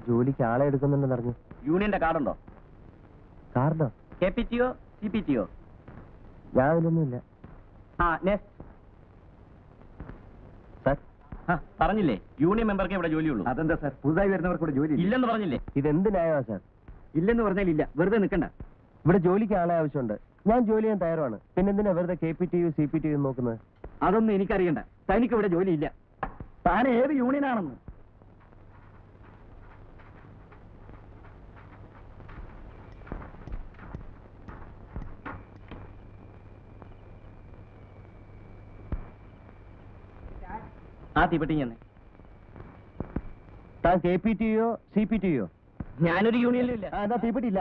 ജോലിക്ക് ആളെ എടുക്കുന്നുണ്ടെന്ന് അറിഞ്ഞു യൂണിയന്റെ കാർഡുണ്ടോ കാർഡോ കെ പി ടിയോ സി പി ടിയോ ഞാൻ അതിലൊന്നുമില്ല ആ നെക്സ്റ്റ് സാർ ആ പറഞ്ഞില്ലേ യൂണിയൻ മെമ്പർക്ക് ഇവിടെ ജോലിയുള്ളൂ അതെന്താ സാർ പുതുതായി വരുന്നവർക്ക് ഇവിടെ ജോലി ഇല്ലെന്ന് പറഞ്ഞില്ലേ ഇതെന്ത് ന്യായമാ സാർ ഇല്ലെന്ന് പറഞ്ഞാൽ ഇല്ല വെറുതെ നിൽക്കണ്ട ഇവിടെ ജോലിക്ക് ആളെ ആവശ്യമുണ്ട് ഞാൻ ജോലി ചെയ്യാൻ തയ്യാറാണ് പിന്നെന്തിനാ വെറുതെ K P T U C P T U നോക്കുന്നത് അതൊന്നും എനിക്കറിയണ്ട തനിക്ക് ഇവിടെ ജോലിയില്ല താൻ ഏത് യൂണിയനാണെന്ന് ആ തീപ്പെട്ടി ഞാൻ താൻ K P T U C P T U ഞാനൊരു യൂണിയനിലും ഇല്ല ആ എന്താ തീപ്പെട്ടില്ല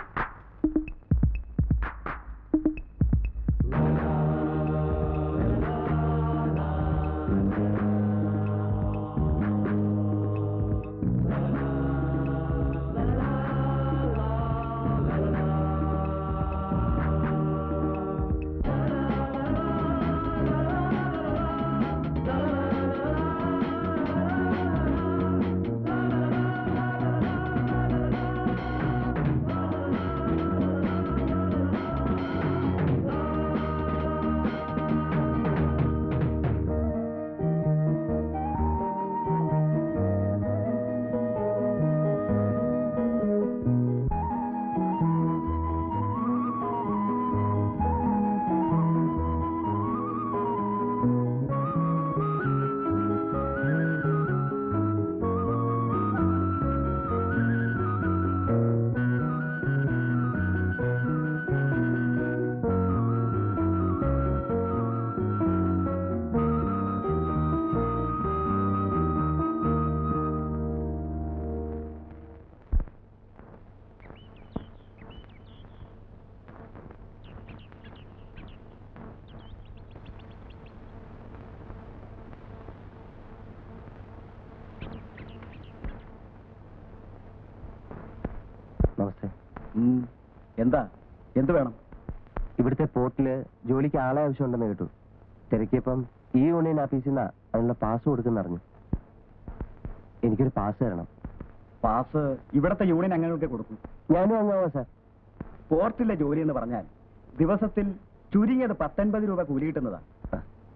നമസ്തേ എന്താ എന്ത് വേണം ഇവിടുത്തെ പോർട്ടില് ജോലിക്ക് ആളെ ആവശ്യമുണ്ടെന്ന് കേട്ടു തിരക്കിയപ്പം ഈ യൂണിയൻ ഓഫീസിൽ നിന്നാ അതിനുള്ള പാസ് കൊടുക്കുന്ന അറിഞ്ഞു എനിക്കൊരു പാസ് തരണം പാസ് ഇവിടത്തെ യൂണിയൻ അംഗങ്ങൾക്ക് കൊടുക്കും ഞാനും അങ്ങാവാ സാർ പോർട്ടിലെ ജോലി എന്ന് പറഞ്ഞാൽ ദിവസത്തിൽ ചുരുങ്ങിയത് പത്തൊൻപത് രൂപ കൂലി കിട്ടുന്നതാ ആ,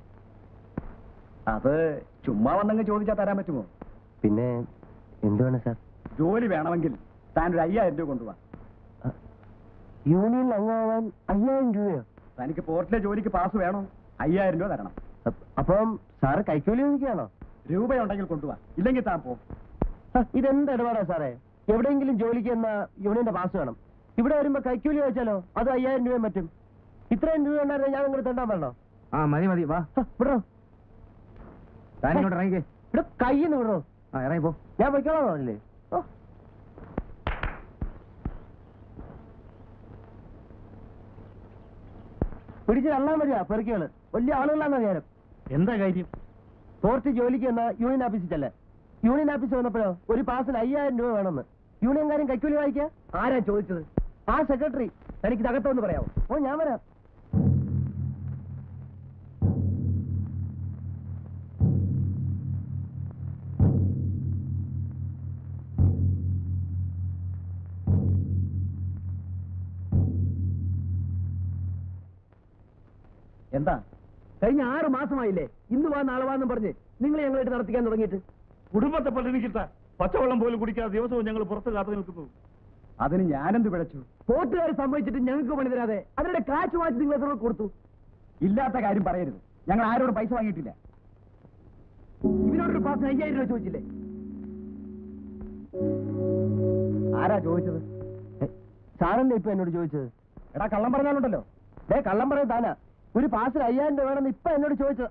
അത് ചുമ്മാ വന്നങ്ങ് ചോദിച്ചാൽ തരാൻ പറ്റുമോ പിന്നെ എന്ത് വേണം സാർ ജോലി വേണമെങ്കിൽ താൻ ഒരു അയ്യായിരം രൂപ കൊണ്ടുപോവാ ആ, യൂണിയനിൽ അംഗമാവാൻ അയ്യായിരം രൂപയോ തനിക്ക് പോർട്ടിലെ ജോലിക്ക് പാസ് വേണോ അയ്യായിരം രൂപ തരണം അപ്പ- അപ്പം സാറ് കൈക്കൂലി ചോദിക്കുകയാണോ രൂപയുണ്ടെങ്കിൽ കൊണ്ടുപോവാ ഇല്ലെങ്കിൽ താൻ പോ ഹ, ഇതെന്ത് ഇടപാടാ സാറേ എവിടെയെങ്കിലും ജോലിക്ക് എന്ന യൂണിയന്റെ പാസ് വേണം ഇവിടെ വരുമ്പോ കൈക്കൂലി ചോദിച്ചാലോ അത് അയ്യായിരം രൂപയും പറ്റും ഇത്രയും രൂപ ഉണ്ടായിരുന്നെ ഞാൻ നിങ്ങൾ തണ്ടാൻ പറഞ്ഞോ ആ മതി മതി വാ ഹ, വിടറോ താനിങ്ങോട്ട് ഇറങ്ങിക്കേ ഇവിടെ കയ്യിന്ന് വിടറോ ആ ഇറങ്ങിപ്പോ ഞാൻ പൊയ്ക്കോളാം പറഞ്ഞില്ലേ ഓ. പിടിച്ച് തള്ളാൻ വരിക പെറുക്കികള് വലിയ ആളുകളാണ് നേരം എന്താ കാര്യം പോർട്ട് ജോലിക്ക് എന്ന യൂണിയൻ ഓഫീസിൽ ചെല്ലേ യൂണിയൻ ഓഫീസ് വന്നപ്പോഴോ ഒരു പാസിന് അയ്യായിരം രൂപ വേണമെന്ന് യൂണിയൻകാരൻ കൈക്കൂലി വായിക്കുക ആരാ ചോദിച്ചത് ആ സെക്രട്ടറി തനിക്ക് ഇതകത്തൊന്ന് പറയാമോ ഓ ഞാൻ വരാം എന്താ കഴിഞ്ഞ ആറ് മാസമായില്ലേ ഇന്ന് വാ നാളെ വാന്നും പറഞ്ഞ് നിങ്ങൾ ഞങ്ങളായിട്ട് നടത്തിക്കാൻ തുടങ്ങിയിട്ട് കുടുംബത്തെ പട്ടിണിക്കിട്ട പച്ചവെള്ളം പോലും കുടിക്കാതെ ദിവസവും ഞങ്ങൾ പുറത്ത് കാത്തു നിൽക്കുന്നു അതിന് ഞാനെന്ത് പിഴച്ചു പോർട്ടുകാർ സംഭവിച്ചിട്ട് ഞങ്ങൾക്ക് പണി തരാതെ അവരുടെ കാശ് വാങ്ങിച്ച് നിങ്ങൾ എത്ര കൊടുത്തു ഇല്ലാത്ത കാര്യം പറയരുത് ഞങ്ങൾ ആരോട് പൈസ വാങ്ങിയിട്ടില്ല ഇവരോടൊരു പാസിന് അയ്യായിരം രൂപ ചോദിച്ചില്ലേ ആരാ ചോദിച്ചത് സാറല്ലേ ഇപ്പൊ എന്നോട് ചോദിച്ചത് എടാ കള്ളം പറഞ്ഞാലുണ്ടല്ലോ ഡേ കള്ളം പറയാൻ താനാ ഒരു പാസിന് അയ്യായിരം രൂപ വേണമെന്ന് ഇപ്പൊ എന്നോട് ചോദിച്ചത്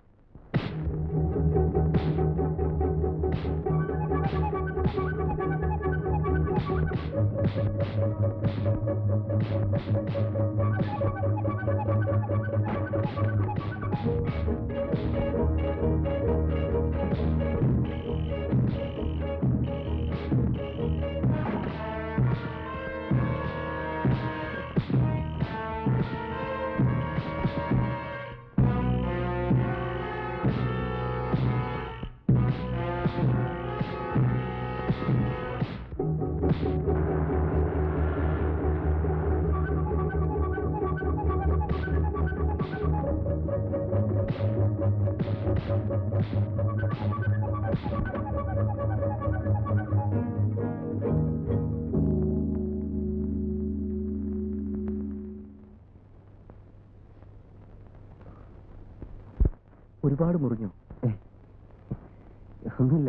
ഒരുപാട് മുറിഞ്ഞു ഒന്നുമില്ല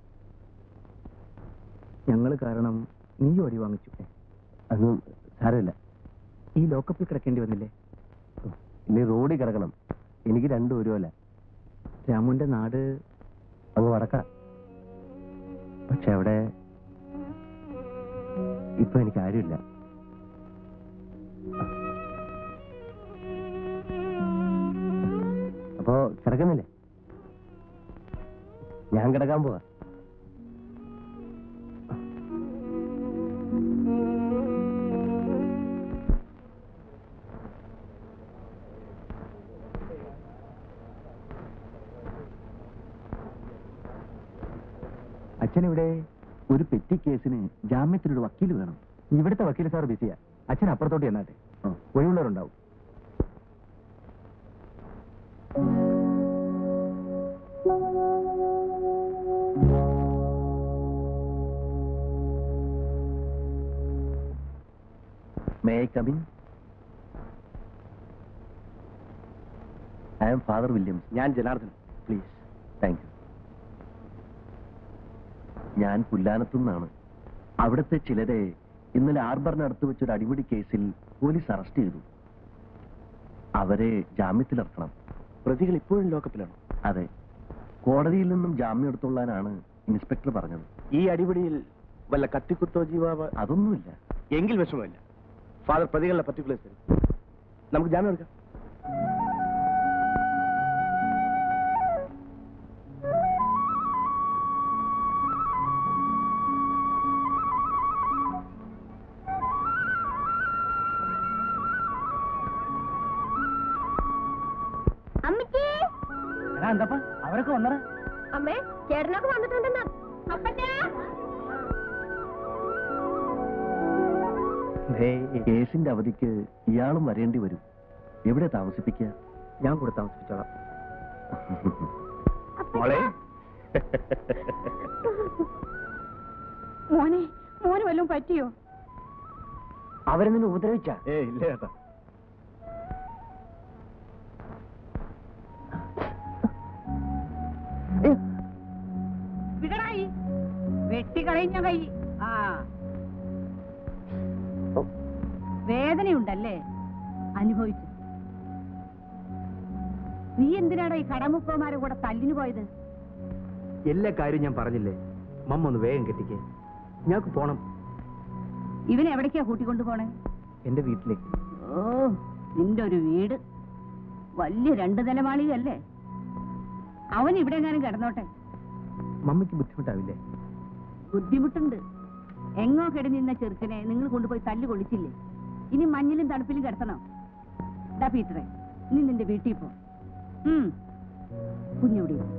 ഞങ്ങൾ കാരണം നീ ഒടി വാങ്ങിച്ചു അതൊന്നും സാരമില്ല ഈ ലോക്കപ്പിൽ കിടക്കേണ്ടി വന്നില്ലേ ഇനി റോഡിൽ കിടക്കണം എനിക്ക് രണ്ടും ഒരുപോലെ രാമുന്റെ നാട് അങ്ങ് വടക്ക പക്ഷെ അവിടെ ഇപ്പൊ എനിക്ക് ആരുമില്ല അപ്പോ കിടക്കുന്നില്ലേ ഞാൻ കിടക്കാൻ പോവാ അച്ഛൻ ഇവിടെ ഒരു പെറ്റി കേസിന് ജാമ്യത്തിനൊരു വക്കീൽ വേണം ഇവിടുത്തെ വക്കീൽ സാർ ബിസിയാ അച്ഛൻ അപ്പുറത്തോട്ട് ചെന്നാട്ടെ ഒഴിവുള്ളവരുണ്ടാവും may I come in I am father Williams ഞാൻ ജനാർദ്ദൻ പ്ലീസ് താങ്ക് യു ഞാൻ പുല്ലാനത്തു നിന്നാണ് അവിടുത്തെ ചിലരെ ഇന്നലെ ആർബറിനടുത്ത് വെച്ചൊരു അടിപിടി കേസിൽ പോലീസ് അറസ്റ്റ് ചെയ്തു അവരെ ജാമ്യത്തിലിറക്കണം പ്രതികൾ ഇപ്പോഴും ലോക്കപ്പിലാണ് അതെ കോടതിയിൽ നിന്നും ജാമ്യം എടുത്തുള്ളാനാണ് ഇൻസ്പെക്ടർ പറഞ്ഞത് ഈ അടിപിടിയിൽ വല്ല കത്തിക്കുത്തോ ജീവാവ അതൊന്നുമില്ല എങ്കിൽ വിഷമമില്ല ഫാദർ പ്രതികളുടെ പർട്ടിക്കുലേഴ്സ് തരും നമുക്ക് ജാമ്യം എടുക്കാം അമ്മച്ചി എന്താ അവരൊക്കെ വന്നറ അമ്മേ ചേട്ടനൊക്കെ വന്നിട്ടുണ്ടെന്ന് അപ്പച്ചാ കേസിന്റെ അവധിക്ക് ഇയാളും വരേണ്ടി വരും എവിടെ താമസിപ്പിക്കുക ഞാൻ കൂടെ താമസിപ്പിച്ചോളാം മോളെ മോനെ മോന് വല്ലതും പറ്റിയോ അവരെ നിന്നെ ഉപദ്രവിച്ച ഏ ഇല്ല ചേട്ടാ വിടടായി വെട്ടിക്കളഞ്ഞ കൈ ആ വേദനയുണ്ടല്ലേ അനുഭവിച്ചു നീ എന്തിനാടാ ഈ കടമുപ്പമാരെ കൂടെ തല്ലിനു പോയത് എല്ലാ കാര്യം ഞാൻ പറഞ്ഞില്ലേ മമ്മ ഒന്ന് വേഗം കെട്ടിക്കേ ഞങ്ങൾക്ക് പോണം ഇവനെ എവിടേക്കാ കൂട്ടിക്കൊണ്ടു പോണേ എന്റെ വീട്ടിലേക്ക് ഓ നിന്റെ ഒരു വീട് വലിയ രണ്ട് നിലമാളികയല്ലേ അവൻ ഇവിടെ എങ്ങാനും കിടന്നോട്ടെ മമ്മയ്ക്ക് ബുദ്ധിമുട്ടാവില്ലേ ബുദ്ധിമുട്ടുണ്ട് എങ്ങോ കിടന്നിരുന്ന ചെറുക്കനെ നിങ്ങൾ കൊണ്ടുപോയി തല്ലു കൊള്ളിച്ചില്ലേ ഇനി മഞ്ഞിലും തണുപ്പിലും കിടത്തണോ ഡാ പീറ്ററെ നീ നിന്റെ വീട്ടിൽ പോ ഉം. കുഞ്ഞിവിടെ ഇരി.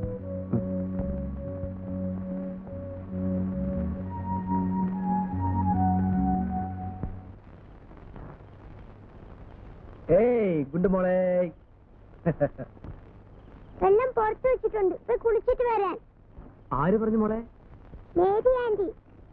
ഏയ് ഗുഡ് മോളെ വെള്ളം പുറത്തു വെച്ചിട്ടുണ്ട് പോയി കുളിച്ചിട്ട് വരാൻ ആര് പറഞ്ഞു മോളെ മേരി ആന്റി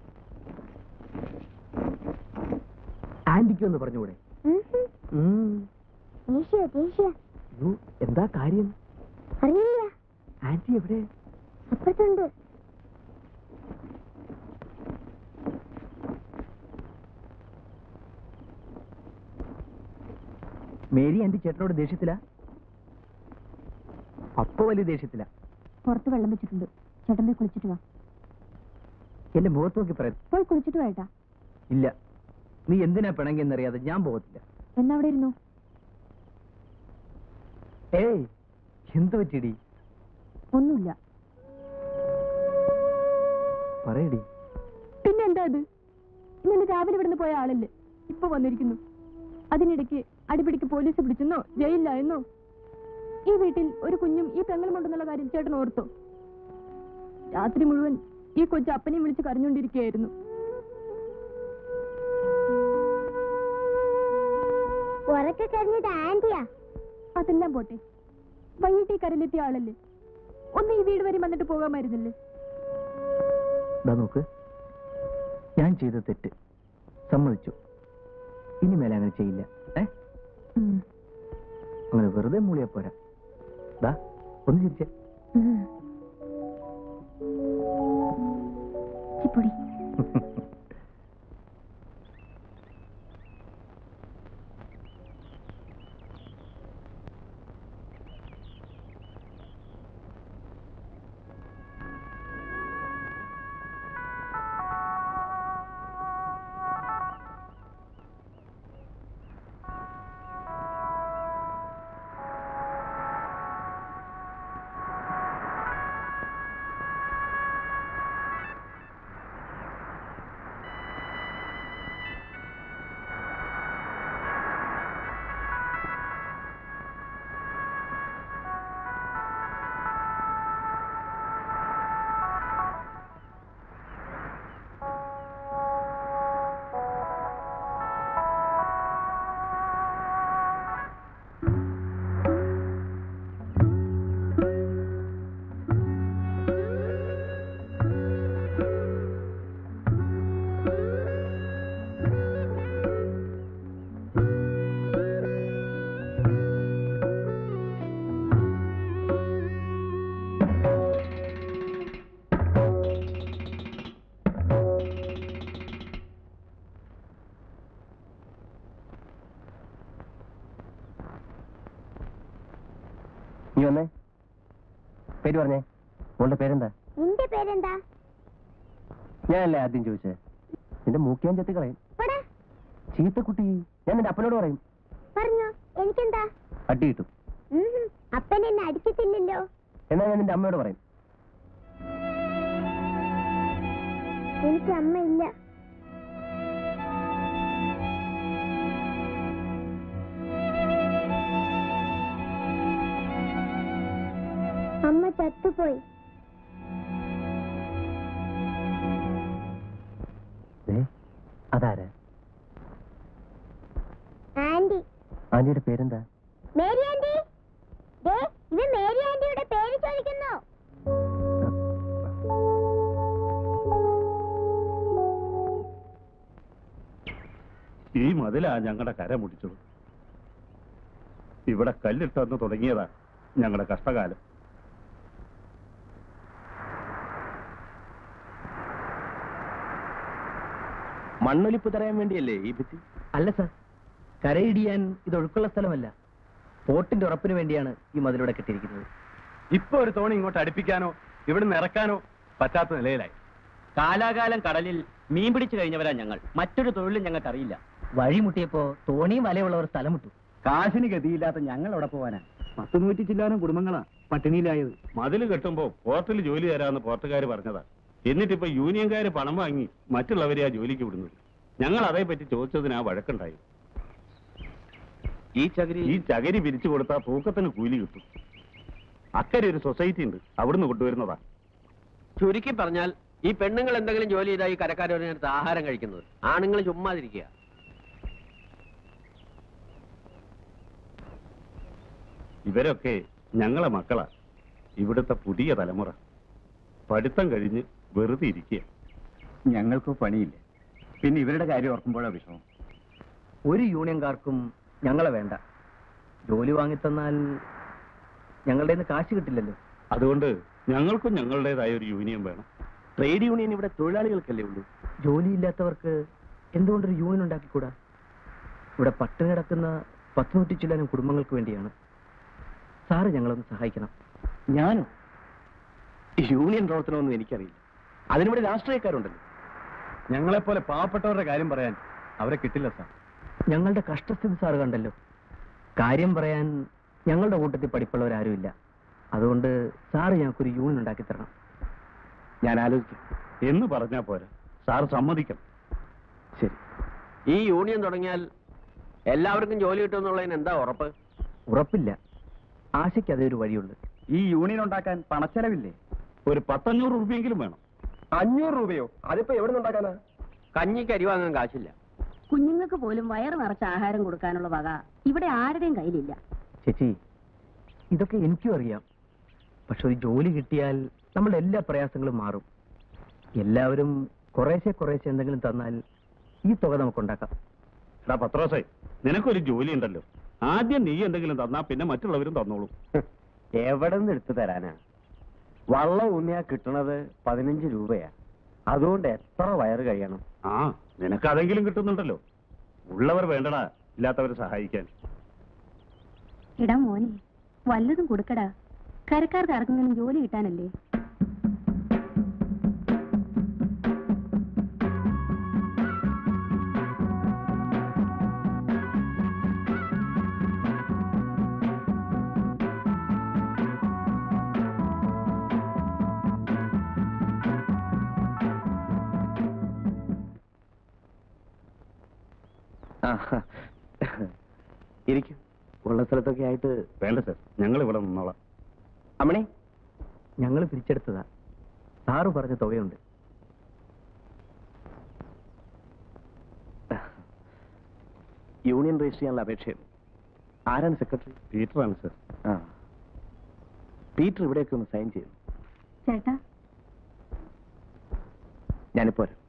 ആന്റിക്ക് ഒന്ന് പറഞ്ഞുകൂടെ ഉം. ദേഷ്യോ ദേഷ്യോ യ്യോ, എന്താ കാര്യം അറിയില്ല ആന്റി എവിടെ അപ്പുറത്തുണ്ട് മേരി ആന്റി ചേട്ടനോട് ദേഷ്യത്തില അപ്പൊ വലിയ ദേഷ്യത്തില പുറത്ത് വെള്ളം വെച്ചിട്ടുണ്ട് ചേട്ടൻ പോയി കുളിച്ചിട്ട് വാ എന്റെ മുഖത്ത് നോക്കി പറയാം പോയി കുളിച്ചിട്ട് വേട്ടാ ഇല്ല നീ എന്തിനാ പിണങ്ങിയെന്നറിയാതെ ഞാൻ പോകത്തില്ല എന്നാ അവിടെ ഇരുന്നു ഏയ് എന്ത് പറ്റിയടി ഒന്നുമില്ല പറയടി പിന്നെ എന്താ ഇത് ഇന്നലെ രാവിലെ ഇവിടുന്ന് പോയ ആളല്ലേ ഇപ്പൊ വന്നിരിക്കുന്നു അതിനിടയ്ക്ക് അടിപിടിക്ക് പോലീസ് പിടിച്ചെന്നോ ജയിലിലായെന്നോ ഈ വീട്ടിൽ ഒരു കുഞ്ഞും ഈ പെങ്ങളും ഉണ്ടെന്നുള്ള കാര്യം ചേട്ടൻ ഓർത്തോ രാത്രി മുഴുവൻ ഈ കൊച്ചു അപ്പനെയും വിളിച്ച് കരഞ്ഞുകൊണ്ടിരിക്കുകയായിരുന്നു ഉറക്കെ കരഞ്ഞത് ആന്റിയാ അതെല്ലാം പോട്ടെ വൈകിട്ട് ഈ കരയിലെത്തിയ ആളല്ലേ ഒന്ന് ഈ വീട് വരെ വന്നിട്ട് പോകാമായിരുന്നില്ലേ ദാ നോക്ക് ഞാൻ ചെയ്ത തെറ്റ് സമ്മതിച്ചു ഇനി മേലെ അങ്ങനെ ചെയ്യില്ല ഏ അങ്ങനെ വെറുതെ മൂളിയാ പോരാ ദാ ഒന്ന് ചിരിച്ചേ ചിപ്പൊടി നീ വന്നേ പേര് പറഞ്ഞേ മോളുടെ പേരെന്താ നിന്റെ പേരെന്താ ഞാനല്ലേ ആദ്യം ചോദിച്ചേ നിന്റെ മൂക്കിയാൻ ചെത്തി കളയും പടാ ചീത്തക്കുട്ടി ഞാൻ നിന്റെ അപ്പനോട് പറയും പറഞ്ഞോ എനിക്കെന്താ അടി കിട്ടും ഉം, അപ്പൻ എന്നെ അടിക്കത്തില്ലല്ലോ എന്നാ ഞാൻ നിന്റെ അമ്മയോട് പറയും എനിക്ക് അമ്മയില്ല അമ്മ ചത്തുപോയി ഏ അതാരാ ആന്റി ആന്റിയുടെ പേരെന്താ മേരി ആന്റി ദേ ഇത് മേരി ആന്റിയുടെ പേര് ചോദിക്കുന്നു ഈ മതിലാ ഞങ്ങളുടെ കര മുടിച്ചത് ഇവിടെ കല്ലിട്ടെന്ന് തുടങ്ങിയതാ ഞങ്ങളുടെ കഷ്ടകാലം മണ്ണൊലിപ്പ് തടയാൻ വേണ്ടിയല്ലേ ഈ ഭിത്തി അല്ല സാർ കരയിടിയാൻ ഇത് ഒഴുക്കുള്ള സ്ഥലമല്ല പോട്ടിന്റെ ഉറപ്പിന് വേണ്ടിയാണ് ഈ മതിലൂടെ കെട്ടിയിരിക്കുന്നത് ഇപ്പൊ ഒരു തോണി ഇങ്ങോട്ട് അടുപ്പിക്കാനോ ഇവിടുന്ന് ഇറക്കാനോ പറ്റാത്ത നിലയിലായി കാലാകാലം കടലിൽ മീൻ പിടിച്ചു കഴിഞ്ഞവരാ ഞങ്ങൾ മറ്റൊരു തൊഴിലും ഞങ്ങൾക്ക് അറിയില്ല വഴിമുട്ടിയപ്പോ തോണിയും വലയുള്ളവർ സ്ഥലം വിട്ടു കാശിന് ഗതിയില്ലാത്ത ഞങ്ങൾ അവിടെ പോവാനാ പത്ത് നൂറ്റി ചില്ലാനും കുടുംബങ്ങളാ പട്ടിണിയിലായത് മതിൽ കെട്ടുമ്പോ പോർട്ടിൽ ജോലി തരാമെന്ന് പോർട്ടുകാർ പറഞ്ഞതാ എന്നിട്ടിപ്പോ യൂണിയൻകാര് പണം വാങ്ങി മറ്റുള്ളവരെ ആ ജോലിക്ക് വിടുന്നത് ഞങ്ങൾ അതേപ്പറ്റി ചോദിച്ചതിന് ആ വഴക്കുണ്ടായി ഈ ചകിരി ഈ ചകരി പിരിച്ചു കൊടുത്താൽ തൂക്കത്തിന് കൂലി കിട്ടും അക്കരെ ഒരു സൊസൈറ്റി ഉണ്ട് അവിടുന്ന് കൊണ്ടുവരുന്നതാ ചുരുക്കി പറഞ്ഞാൽ ഈ പെണ്ണുങ്ങൾ എന്തെങ്കിലും ജോലി ചെയ്താൽ ഈ കരക്കാരോട് ആഹാരം കഴിക്കുന്നത് ആണുങ്ങൾ ചുമ്മാതിരിക്കുക ഇവരൊക്കെ ഞങ്ങളെ മക്കളാ ഇവിടുത്തെ പുതിയ തലമുറ പഠിത്തം കഴിഞ്ഞ് വെറുതെ ഇരിക്കുക ഞങ്ങൾക്ക് പണിയില്ല പിന്നെ ഇവരുടെ കാര്യം ഓർക്കുമ്പോഴാ വിഷമം ഒരു യൂണിയൻകാർക്കും ഞങ്ങളെ വേണ്ട ജോലി വാങ്ങിത്തന്നാൽ ഞങ്ങളുടെ കയ്യിൽ നിന്ന് കാശ് കിട്ടില്ലല്ലോ അതുകൊണ്ട് ഞങ്ങൾക്കും ഞങ്ങളുടേതായ ഒരു യൂണിയൻ വേണം ട്രേഡ് യൂണിയൻ ഇവിടെ തൊഴിലാളികൾക്കല്ലേ ഉള്ളൂ ജോലിയില്ലാത്തവർക്ക് എന്തുകൊണ്ടൊരു യൂണിയൻ ഉണ്ടാക്കിക്കൂടാ ഇവിടെ പട്ടിണി കിടക്കുന്ന പത്ത് നൂറ്റി ചില്ലാനും കുടുംബങ്ങൾക്ക് വേണ്ടിയാണ് സാറ് ഞങ്ങളൊന്ന് സഹായിക്കണം ഞാനോ യൂണിയൻ പ്രവർത്തനമൊന്നും എനിക്കറിയില്ല അതിനിവിടെ രാഷ്ട്രീയക്കാരുണ്ടല്ലോ ഞങ്ങളെപ്പോലെ പാവപ്പെട്ടവരുടെ കാര്യം പറയാൻ അവരെ കിട്ടില്ല സാർ ഞങ്ങളുടെ കഷ്ടസ്ഥിതി സാറ് കണ്ടല്ലോ കാര്യം പറയാൻ ഞങ്ങളുടെ കൂട്ടത്തിൽ പഠിപ്പുള്ളവരാരുമില്ല അതുകൊണ്ട് സാറ് ഞങ്ങൾക്കൊരു യൂണിയൻ ഉണ്ടാക്കി തരണം ഞാൻ ആലോചിക്കാം എന്ന് പറഞ്ഞാ പോരാ സാർ സമ്മതിക്കണം ശരി ഈ യൂണിയൻ തുടങ്ങിയാൽ എല്ലാവർക്കും ജോലി കിട്ടുമെന്നുള്ളതിന് എന്താ ഉറപ്പ് ഉറപ്പില്ല ആശയ്ക്ക് അതേ ഒരു വഴിയുള്ളൂ ഈ യൂണിയൻ ഉണ്ടാക്കാൻ പണച്ചെലവില്ലേ ഒരു പത്തഞ്ഞൂറ് രൂപയെങ്കിലും വേണം അഞ്ഞൂറ് രൂപയോ അതിപ്പോ എവിടെ നിന്നുണ്ടാക്കാനാ കഞ്ഞിക്ക് അരി വാങ്ങാൻ കാശില്ല കുഞ്ഞുങ്ങൾക്ക് പോലും വയറ് നിറച്ച ആഹാരം കൊടുക്കാനുള്ള വക ഇവിടെ ആരുടെയും കയ്യിലില്ല ചേച്ചി ഇതൊക്കെ എനിക്കും അറിയാം പക്ഷെ ഒരു ജോലി കിട്ടിയാൽ നമ്മുടെ എല്ലാ പ്രയാസങ്ങളും മാറും എല്ലാവരും കുറേശ്ശെ കുറേശ്ശെ എന്തെങ്കിലും തന്നാൽ ഈ തുക നമുക്കുണ്ടാക്കാം എടാ പത്രോസേ നിനക്കൊരു ജോലി ഉണ്ടല്ലോ ആദ്യം നീ എന്തെങ്കിലും തന്നാ പിന്നെ മറ്റുള്ളവരും തന്നോളും എവിടെ നിന്ന് എടുത്തു തരാനാ വള്ളം ഊന്നിയാ കിട്ടണത് പതിനഞ്ച് രൂപയാ അതുകൊണ്ട് എത്ര വയറ് കഴിയണം ആ നിനക്ക് അതെങ്കിലും കിട്ടുന്നുണ്ടല്ലോ ഉള്ളവർ വേണ്ടടാ ഇല്ലാത്തവരെ സഹായിക്കാൻ എടാ മോനെ വല്ലതും കൊടുക്കടാ കരക്കാർക്ക് ആർക്കെങ്കിലും ജോലി കിട്ടാനല്ലേ ഇരിക്കും ഉള്ള സ്ഥലത്തൊക്കെ ആയിട്ട് വേണ്ട സർ ഞങ്ങൾ ഇവിടെ നിന്നോളാം അമ്മണി ഞങ്ങൾ പിരിച്ചെടുത്തതാ സാറ് പറഞ്ഞ തുകയുണ്ട് യൂണിയൻ രജിസ്റ്റർ ചെയ്യാനുള്ള അപേക്ഷ ആരാണ് സെക്രട്ടറി പീറ്ററാണ് സർ ആ പീറ്റർ ഇവിടെയൊക്കെ ഒന്ന് സൈൻ ചെയ്തു ചേട്ടാ ഞാനിപ്പോ വരാം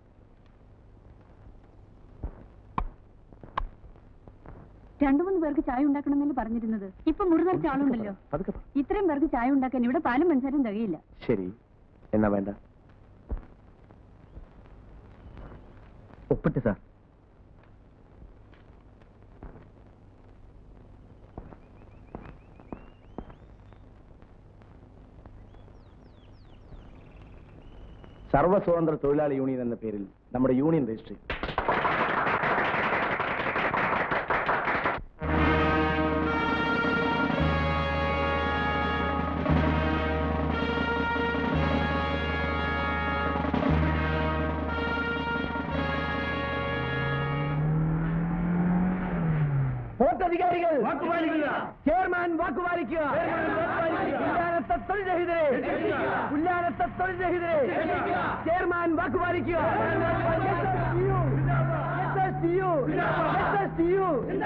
രണ്ടു മൂന്ന് പേർക്ക് ചായ ഉണ്ടാക്കണമെന്നല്ലേ പറഞ്ഞിരുന്നത് ഇപ്പൊ മുറി നിറച്ച ആളുണ്ടല്ലോ പതുക്കെ പറ. ഇത്രയും പേർക്ക് ചായ ഉണ്ടാക്കാൻ ഇവിടെ പാലും പഞ്ചാരും തികയില്ല ശരി എന്നാ വേണ്ട ഒപ്പിട്ട് സാർ സർവ്വ സ്വതന്ത്ര തൊഴിലാളി യൂണിയൻ എന്ന പേരിൽ നമ്മുടെ യൂണിയൻ രജിസ്റ്റർ ചെയ്തു വോട്ടധികാരികൾ ചെയർമാൻ വാക്കുപാലിക്കുക ഉല്ലാനത്തെ തൊഴിൽ രഹിതരെ ഉല്ലാനത്തെ തൊഴിൽ രഹിതരെ ചെയർമാൻ വാക്കുപാലിക്കുക SSTU. SSTU.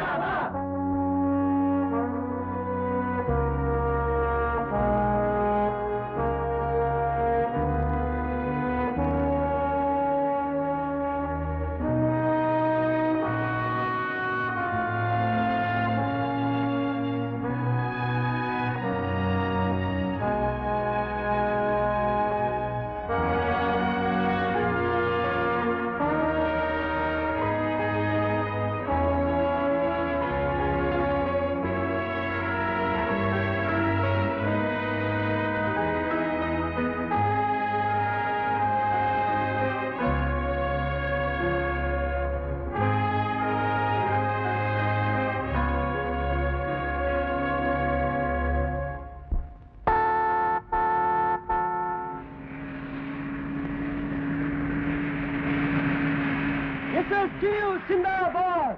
SSTU സിന്ദാബാദ്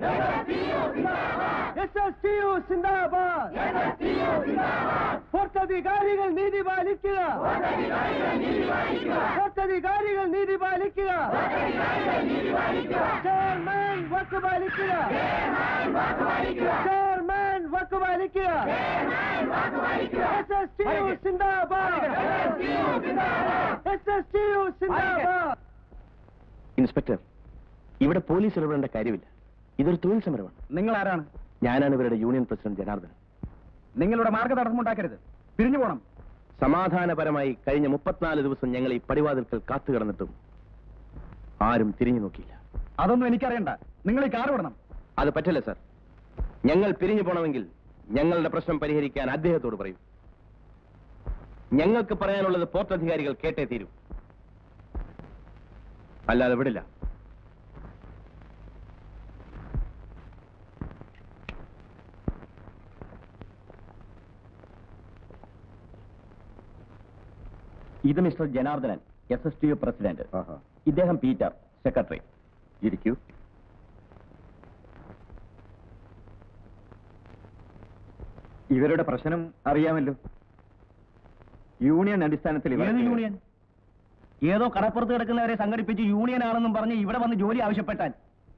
SSTU സിന്ദാബാദ് ഫോർട്ടധികാരികൾ നീതി പാലിക്കുക ഫോർട്ടധികാരികൾ നീതി പാലിക്കുക ചെയർമാൻ വക്ക് പാലിക്കുക ചെയർമാൻ വക്ക് പാലിക്കുക SSTU സിന്ദാബാദ് SSTU സിന്ദാബാദ് ഇൻസ്പെക്ടർ ഇവിടെ പോലീസ് ഇടപെടേണ്ട കാര്യമില്ല ഇതൊരു തൊഴിൽ സമരമാണ് നിങ്ങൾ ആരാണ് ഞാനാണ് ഇവരുടെ യൂണിയൻ പ്രസിഡന്റ് ജനാർദ്ദനൻ നിങ്ങളുടെ മാർഗതടസ്സമുണ്ടാക്കരുത് പിരിഞ്ഞു പോണം സമാധാനപരമായി കഴിഞ്ഞ മുപ്പത്തിനാല് ദിവസം ഞങ്ങൾ ഈ പടിവാതിൽക്കൽ കാത്തു കിടന്നിട്ടും ആരും തിരിഞ്ഞു നോക്കിയില്ല അതൊന്നും എനിക്കറിയണ്ട നിങ്ങൾ ഈ കാർ വിടണം അത് പറ്റില്ല സർ ഞങ്ങൾ പിരിഞ്ഞു പോണമെങ്കിൽ ഞങ്ങളുടെ പ്രശ്നം പരിഹരിക്കാൻ അദ്ദേഹത്തോട് പറയും ഞങ്ങൾക്ക് പറയാനുള്ളത് പോർട്ട് അധികാരികൾ കേട്ടേ തീരൂ അല്ലാതെ വിടില്ല ഇത് Mister Janardhanan S S T U president ഇദ്ദേഹം പീറ്റർ സെക്രട്ടറി ഇരിക്കൂ ഇവരുടെ പ്രശ്നം അറിയാമല്ലോ യൂണിയൻ അടിസ്ഥാനത്തിൽ ഏത് യൂണിയൻ ഏതോ കടപ്പുറത്ത് കിടക്കുന്നവരെ സംഘടിപ്പിച്ച് യൂണിയൻ ആണെന്നും പറഞ്ഞ് ഇവിടെ വന്ന് ജോലി ആവശ്യപ്പെട്ടാൽ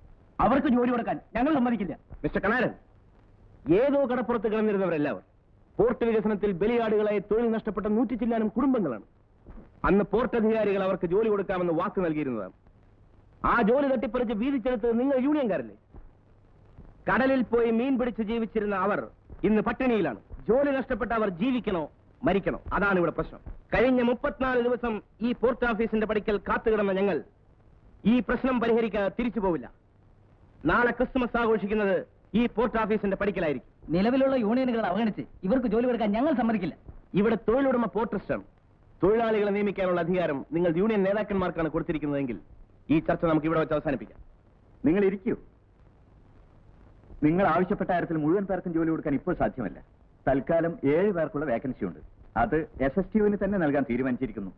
അവർക്ക് ജോലി കൊടുക്കാൻ ഞങ്ങൾ സമ്മതിക്കില്ല മിസ്റ്റർ കണാരൻ ഏതോ കടപ്പുറത്ത് കിടന്നിരുന്നവരെല്ലാവർ പോർട്ട് വികസനത്തിൽ ബലിയാടുകളായി തൊഴിൽ നഷ്ടപ്പെട്ട നൂറ്റി ചില്ലാനും കുടുംബങ്ങളാണ് അന്ന് പോർട്ട് അധികാരികൾ അവർക്ക് ജോലി കൊടുക്കാമെന്ന് വാക്ക് നൽകിയിരുന്നതാണ് ആ ജോലി തട്ടിപ്പറിച്ച് വീതിച്ചെടുത്തത് നിങ്ങൾ യൂണിയൻകാരല്ലേ കടലിൽ പോയി മീൻ പിടിച്ച് ജീവിച്ചിരുന്ന അവർ ഇന്ന് പട്ടിണിയിലാണ് ജോലി നഷ്ടപ്പെട്ട അവർ ജീവിക്കണോ മരിക്കണോ അതാണ് ഇവിടെ പ്രശ്നം കഴിഞ്ഞ മുപ്പത്തിനാല് ദിവസം ഈ പോർട്ട് ഓഫീസിന്റെ പടിക്കൽ കാത്തുകിടന്ന ഞങ്ങൾ ഈ പ്രശ്നം പരിഹരിക്കാതെ തിരിച്ചു പോവില്ല നാളെ ക്രിസ്മസ് ആഘോഷിക്കുന്നത് ഈ പോർട്ട് ഓഫീസിന്റെ പടിക്കലായിരിക്കും നിലവിലുള്ള യൂണിയനുകൾ അവഗണിച്ച് ഇവർക്ക് ജോലി കൊടുക്കാൻ ഞങ്ങൾ സമ്മതിക്കില്ല ഇവിടെ തൊഴിലുടമ പോർട്ടിസ്റ്റാണ് തൊഴിലാളികളെ നിയമിക്കാനുള്ള അധികാരം നിങ്ങൾ യൂണിയൻ നേതാക്കന്മാർക്കാണ് കൊടുത്തിരിക്കുന്നതെങ്കിൽ ഈ ചർച്ച നമുക്ക് ഇവിടെ വെച്ച് അവസാനിപ്പിക്കാം നിങ്ങൾ ഇരിക്കൂ നിങ്ങൾ ആവശ്യപ്പെട്ട കാര്യത്തിൽ മുഴുവൻ പേർക്കും ജോലി കൊടുക്കാൻ ഇപ്പോൾ സാധ്യമല്ല തൽക്കാലം ഏഴ് പേർക്കുള്ള വേക്കൻസി ഉണ്ട് അത് എസ് എസ് ടിയുവിന് തന്നെ നൽകാൻ തീരുമാനിച്ചിരിക്കുന്നു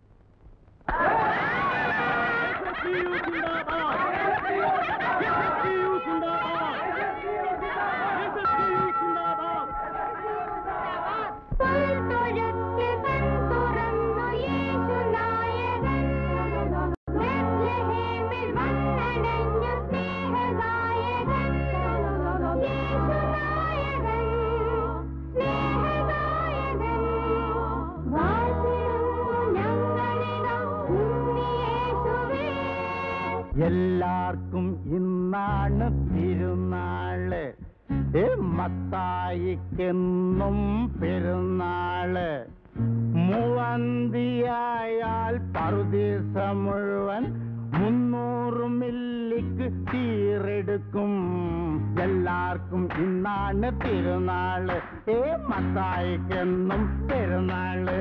പുൽത്തൊഴുത്തിൽ കൺതുറന്നു യേശുനായകൻ. ബെത്ലഹേമിൽ വന്നണഞ്ഞു സ്നേഹഗായകൻ. യേശുനായകൻ, സ്നേഹഗായകൻ. വാഴ്ത്തിടുന്നു ഞങ്ങളിതാ ഉണ്ണിയേശുവേ. എല്ലാവർക്കും ഇന്നാണ് തിരുനാള് ഏ മത്തായിക്കെന്നും പെരുന്നാള് മൂവന്തിയായാൽ പറുദീസ മുഴുവൻ മുന്നൂറ് മില്ലിക്ക് തീരെടുക്കും എല്ലാവർക്കും ഇന്നാണ് തിരുനാള് ഏ മത്തായിക്കെന്നും പെരുന്നാള്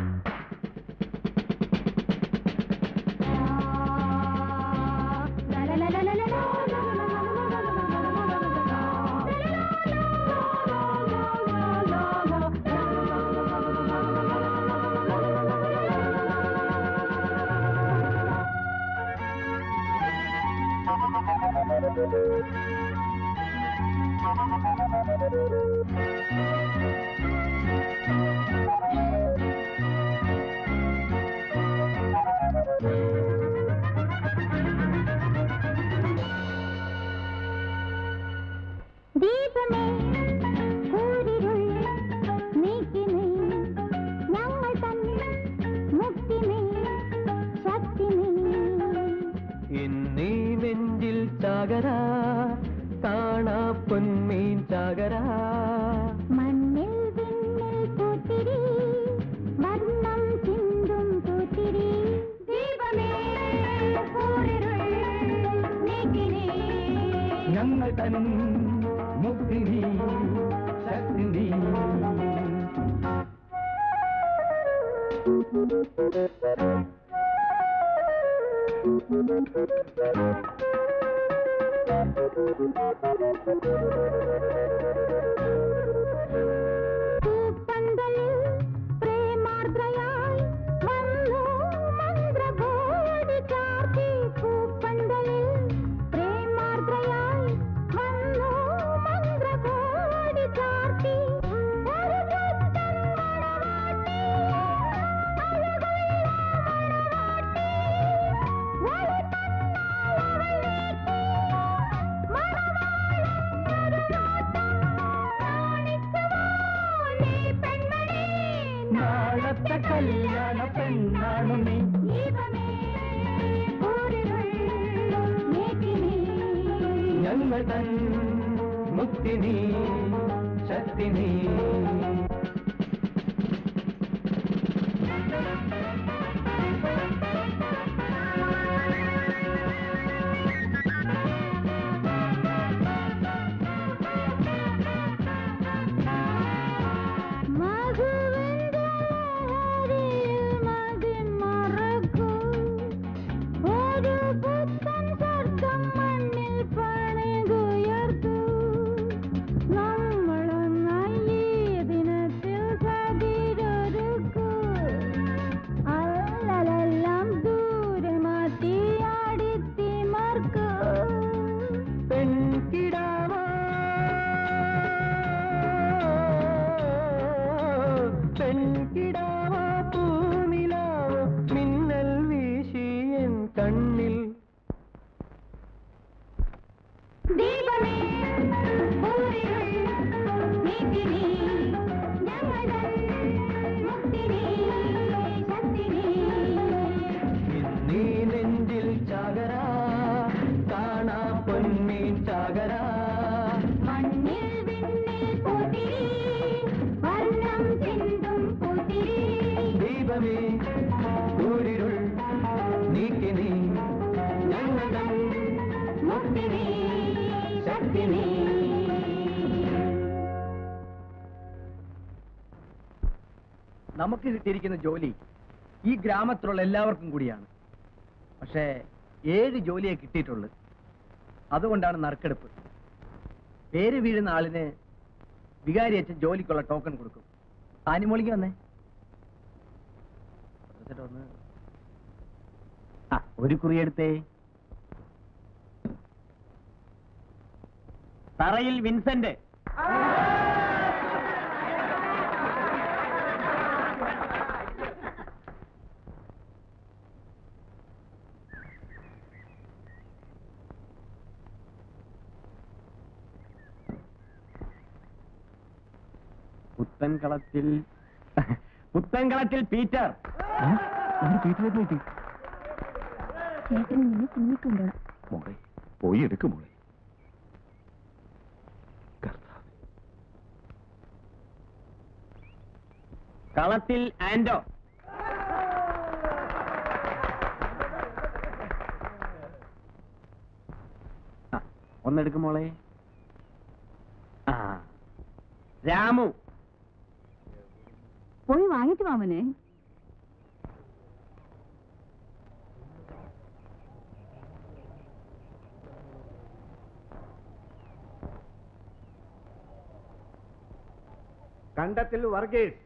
ദീപമേ കൂരിരുൾ നീക്കി നീ ഞങ്ങൾ തൻ മുക്തി നീ ശക്തി നീ എന്നീ നെഞ്ചിൽ ചാകര കാണാ പൊന്മീൻ ചാകര മണ്ണിൽ വിണ്ണിൽ പൂത്തിരി വർണ്ണം ചിന്തും പൂത്തിരി ദീപമേ കൂരിരുൾ നീക്കി നീ ഞങ്ങൾ തൻ മുക്തി നീ ശക്തി നീ പൂപ്പന്തലിൽ പ്രേമാർദ്രയായി വന്നു മന്ത്രകോടി ചാർത്തി പൂപ്പന്തലിൽ പ്രേമാർദ്രയായി വന്നു മന്ത്രകോടി ചാർത്തി ഒരു പുത്തൻ മണവാട്ടി, അഴകുള്ള മണവാട്ടി, വെളുത്തന്നാൾ അവൾ നീക്കി, മണവാളൻ ഒരു നോട്ടം കാണിച്ചുവോ നീ പെൺമണി നാളത്തെ കല്യാണ പെണ്ണാണു നീ ദീപമേ കൂരിരുൾ നീക്കി നീ ഞങ്ങൾ തൻ മുക്തി നീ ശക്തി നീ മധുവിന്റെ ലഹരിയിൽ മതിമറക്കൂ. ഒരു പുത്തൻ സ്വർഗം മണ്ണിൽ പണിതുയർത്തൂ. നമ്മളൊന്നായി ഈ ദിന നമുക്ക് കിട്ടിയിരിക്കുന്ന ജോലി ഈ ഗ്രാമത്തിലുള്ള എല്ലാവർക്കും കൂടിയാണ് പക്ഷേ ഏഴ് ജോലിയെ കിട്ടിയിട്ടുള്ളൂ അതുകൊണ്ടാണ് നറുക്കെടുപ്പ് പേര് വീഴുന്ന ആളിന് വികാരി അച്ഛൻ ജോലിക്കുള്ള ടോക്കൺ കൊടുക്കും ആനിമോളിക്ക് വന്നേ പ്രൊഫസർ ഒന്ന് ആ ഒരു കുറി എടുത്തേ തറയിൽ വിൻസെന്റ് പുത്തൻകളത്തിൽ പുത്തൻകളത്തിൽ പീറ്റർ പീറ്ററേറ്റ് കിട്ടി ചേട്ടൻ നിന്നെ കുഞ്ഞിക്കൊണ്ടോ മോളെ പോയി എടുക്കും മോളെ കളത്തിൽ ആൻഡോ ആ, ഒന്നെടുക്കും മോളെ ആ രാമു പോയി വാങ്ങിച്ചു മാമനെ കണ്ടത്തിൽ വർഗീസ്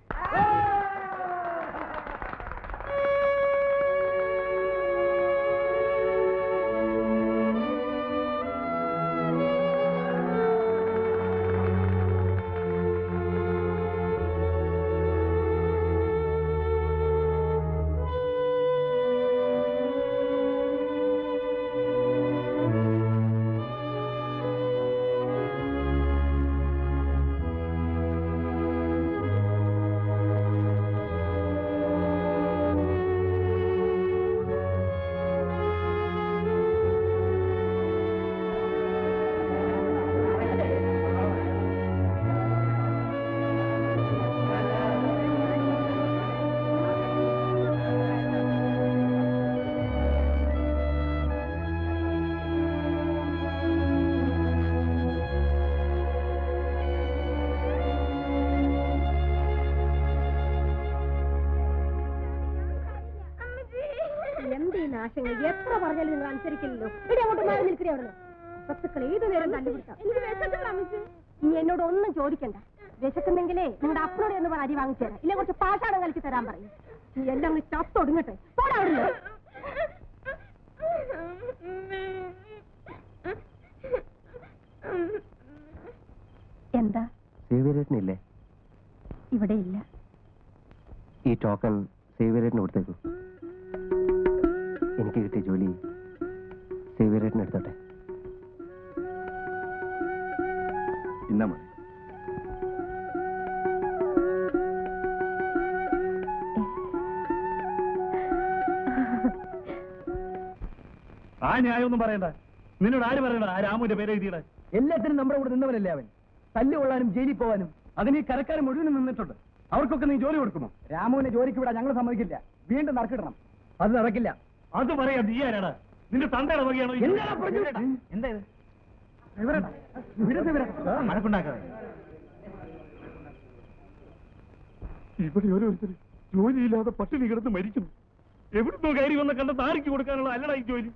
എന്തീ നാശങ്ങൾ എത്ര പറഞ്ഞാലും നിങ്ങൾ അനുസരിക്കില്ലല്ലോ ഇവിടെ അങ്ങോട്ട് മാറി നിൽക്കണേ അവിടുന്ന് വസ്തുക്കൾ ഏത് നേരം കണ്ടുപിടിക്കാം ഇനി എന്നോട് ഒന്നും ചോദിക്കണ്ട വിശക്കുന്നെങ്കിലേ നിങ്ങളുടെ അപ്പനോട് എന്ന് പറഞ്ഞ അരി വാങ്ങിച്ചു തരാം ഇല്ല കുറച്ച് പാഷാണം കളിച്ച് തരാൻ പറയും നീ എല്ലാം അങ്ങ് ചത്തൊടുങ്ങട്ടെ പോടാ അവിടുന്ന് എന്താ സേവിയറേറ്റനില്ലേ ഇവിടെ ഇല്ല ഈ ടോക്കൺ സേവിയറേറ്റിന് കൊടുത്തേക്കൂ എനിക്ക് കിട്ടിയ ജോലി സേവിയറേറ്റിന് എടുത്തോട്ടെ ഇന്ന മോളെ ആ ന്യായമൊന്നും പറയണ്ട നിന്നോട് ആര് പറയണ്ട ആ രാമുവിന്റെ പേര് എഴുതിയുടെ എല്ലാത്തിനും നമ്മുടെ കൂടെ നിന്നവനല്ലേ അവൻ തല്ലു കൊള്ളാനും ജയിലിൽ പോവാനും അതിന് ഈ കരക്കാരൻ മുഴുവനും നിന്നിട്ടുണ്ട് അവർക്കൊക്കെ നീ ജോലി കൊടുക്കുമോ രാമുവിനെ ജോലിക്ക് വിടാൻ ഞങ്ങൾ സമ്മതിക്കില്ല വീണ്ടും നറുക്കിടണം അത് നടക്കില്ല അത് പറയാം നീ ആരാടാ നിന്റെ തന്തയുടെ വകയാണോ ഈ- എന്താണ് പറഞ്ഞത്? എന്താ ഇത്? വഴക്കുണ്ടാക്കാതെ. ഇവിടെ ഓരോരുത്തർ ജോലിയില്ലാതെ പട്ടിണി കിടന്ന് മരിക്കുന്നു എവിടുന്നോ കയറി വന്ന കണ്ട താരിക്ക് കൊടുക്കാനുള്ള അല്ലടാ ഈ ജോലി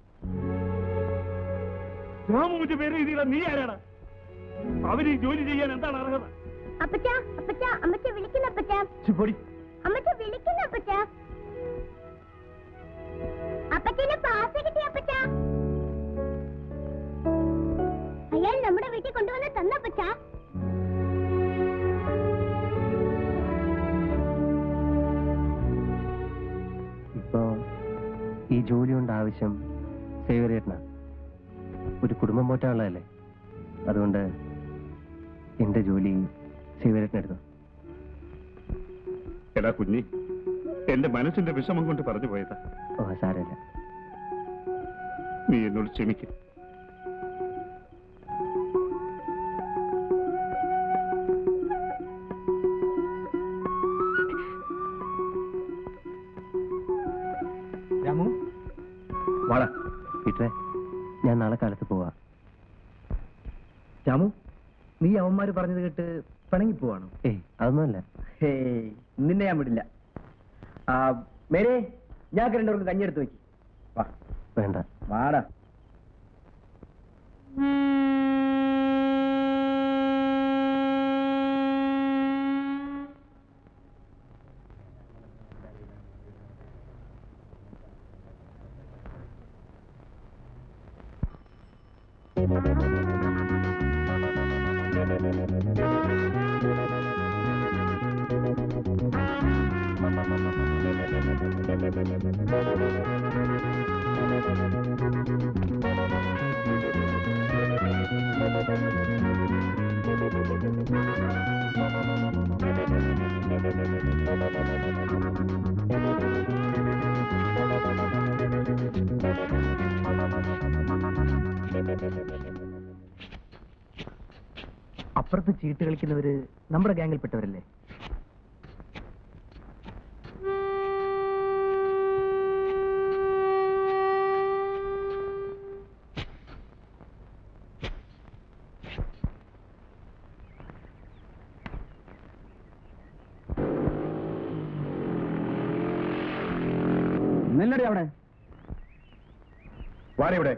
രാമുവിന്റെ പേര് എഴുതിയില്ല നീ ആരാടാ അവര് ഈ ജോലി ചെയ്യാൻ എന്താണ് അർഹത അപ്പച്ച അപ്പച്ച അമ്മച്ച വിളിക്കുന്ന അപ്പച്ച പൊടി അമ്മച്ച വിളിക്കുന്ന അപ്പച്ച അപ്പച്ചന് പാസ് കിട്ടി അപ്പച്ച അയാൾ നമ്മുടെ വീട്ടിൽ കൊണ്ടുവന്ന് തന്നപ്പച്ച ഇപ്പോ ഈ ജോലി കൊണ്ട് ആവശ്യം സേവിയറേറ്റനാ ഒരു കുടുംബം പോറ്റാനുള്ളതല്ലേ അതുകൊണ്ട് എന്റെ ജോലി സേവിയറേറ്റന് എടുത്തു എടാ കുഞ്ഞി എന്റെ മനസ്സിന്റെ വിഷമം കൊണ്ട് പറഞ്ഞു പോയതാ ഓ സാരമില്ല നീ എന്നോട് ക്ഷമിക്കും രാമു വാടാ പീറ്ററെ ഞാൻ നാളെ കാലത്ത് പോവാ രാമു നീ അവന്മാര് പറഞ്ഞത് കേട്ട് പിണങ്ങി പോവാണോ ഏയ് അതൊന്നുമല്ല ഹേയ് നിന്നെ ഞാൻ വിടില്ല ആ മേരെ ഞാൻ രണ്ടുപേർക്ക് കഞ്ഞെടുത്ത് വെക്കി വാ വേണ്ട വാടാ അപ്പുറത്ത് ചീട്ട് കളിക്കുന്നവര് നമ്മുടെ ഗ്യാങ്ങിൽപ്പെട്ടവരല്ലേ നെല്ലടി അവിടെ വാടിവിടെ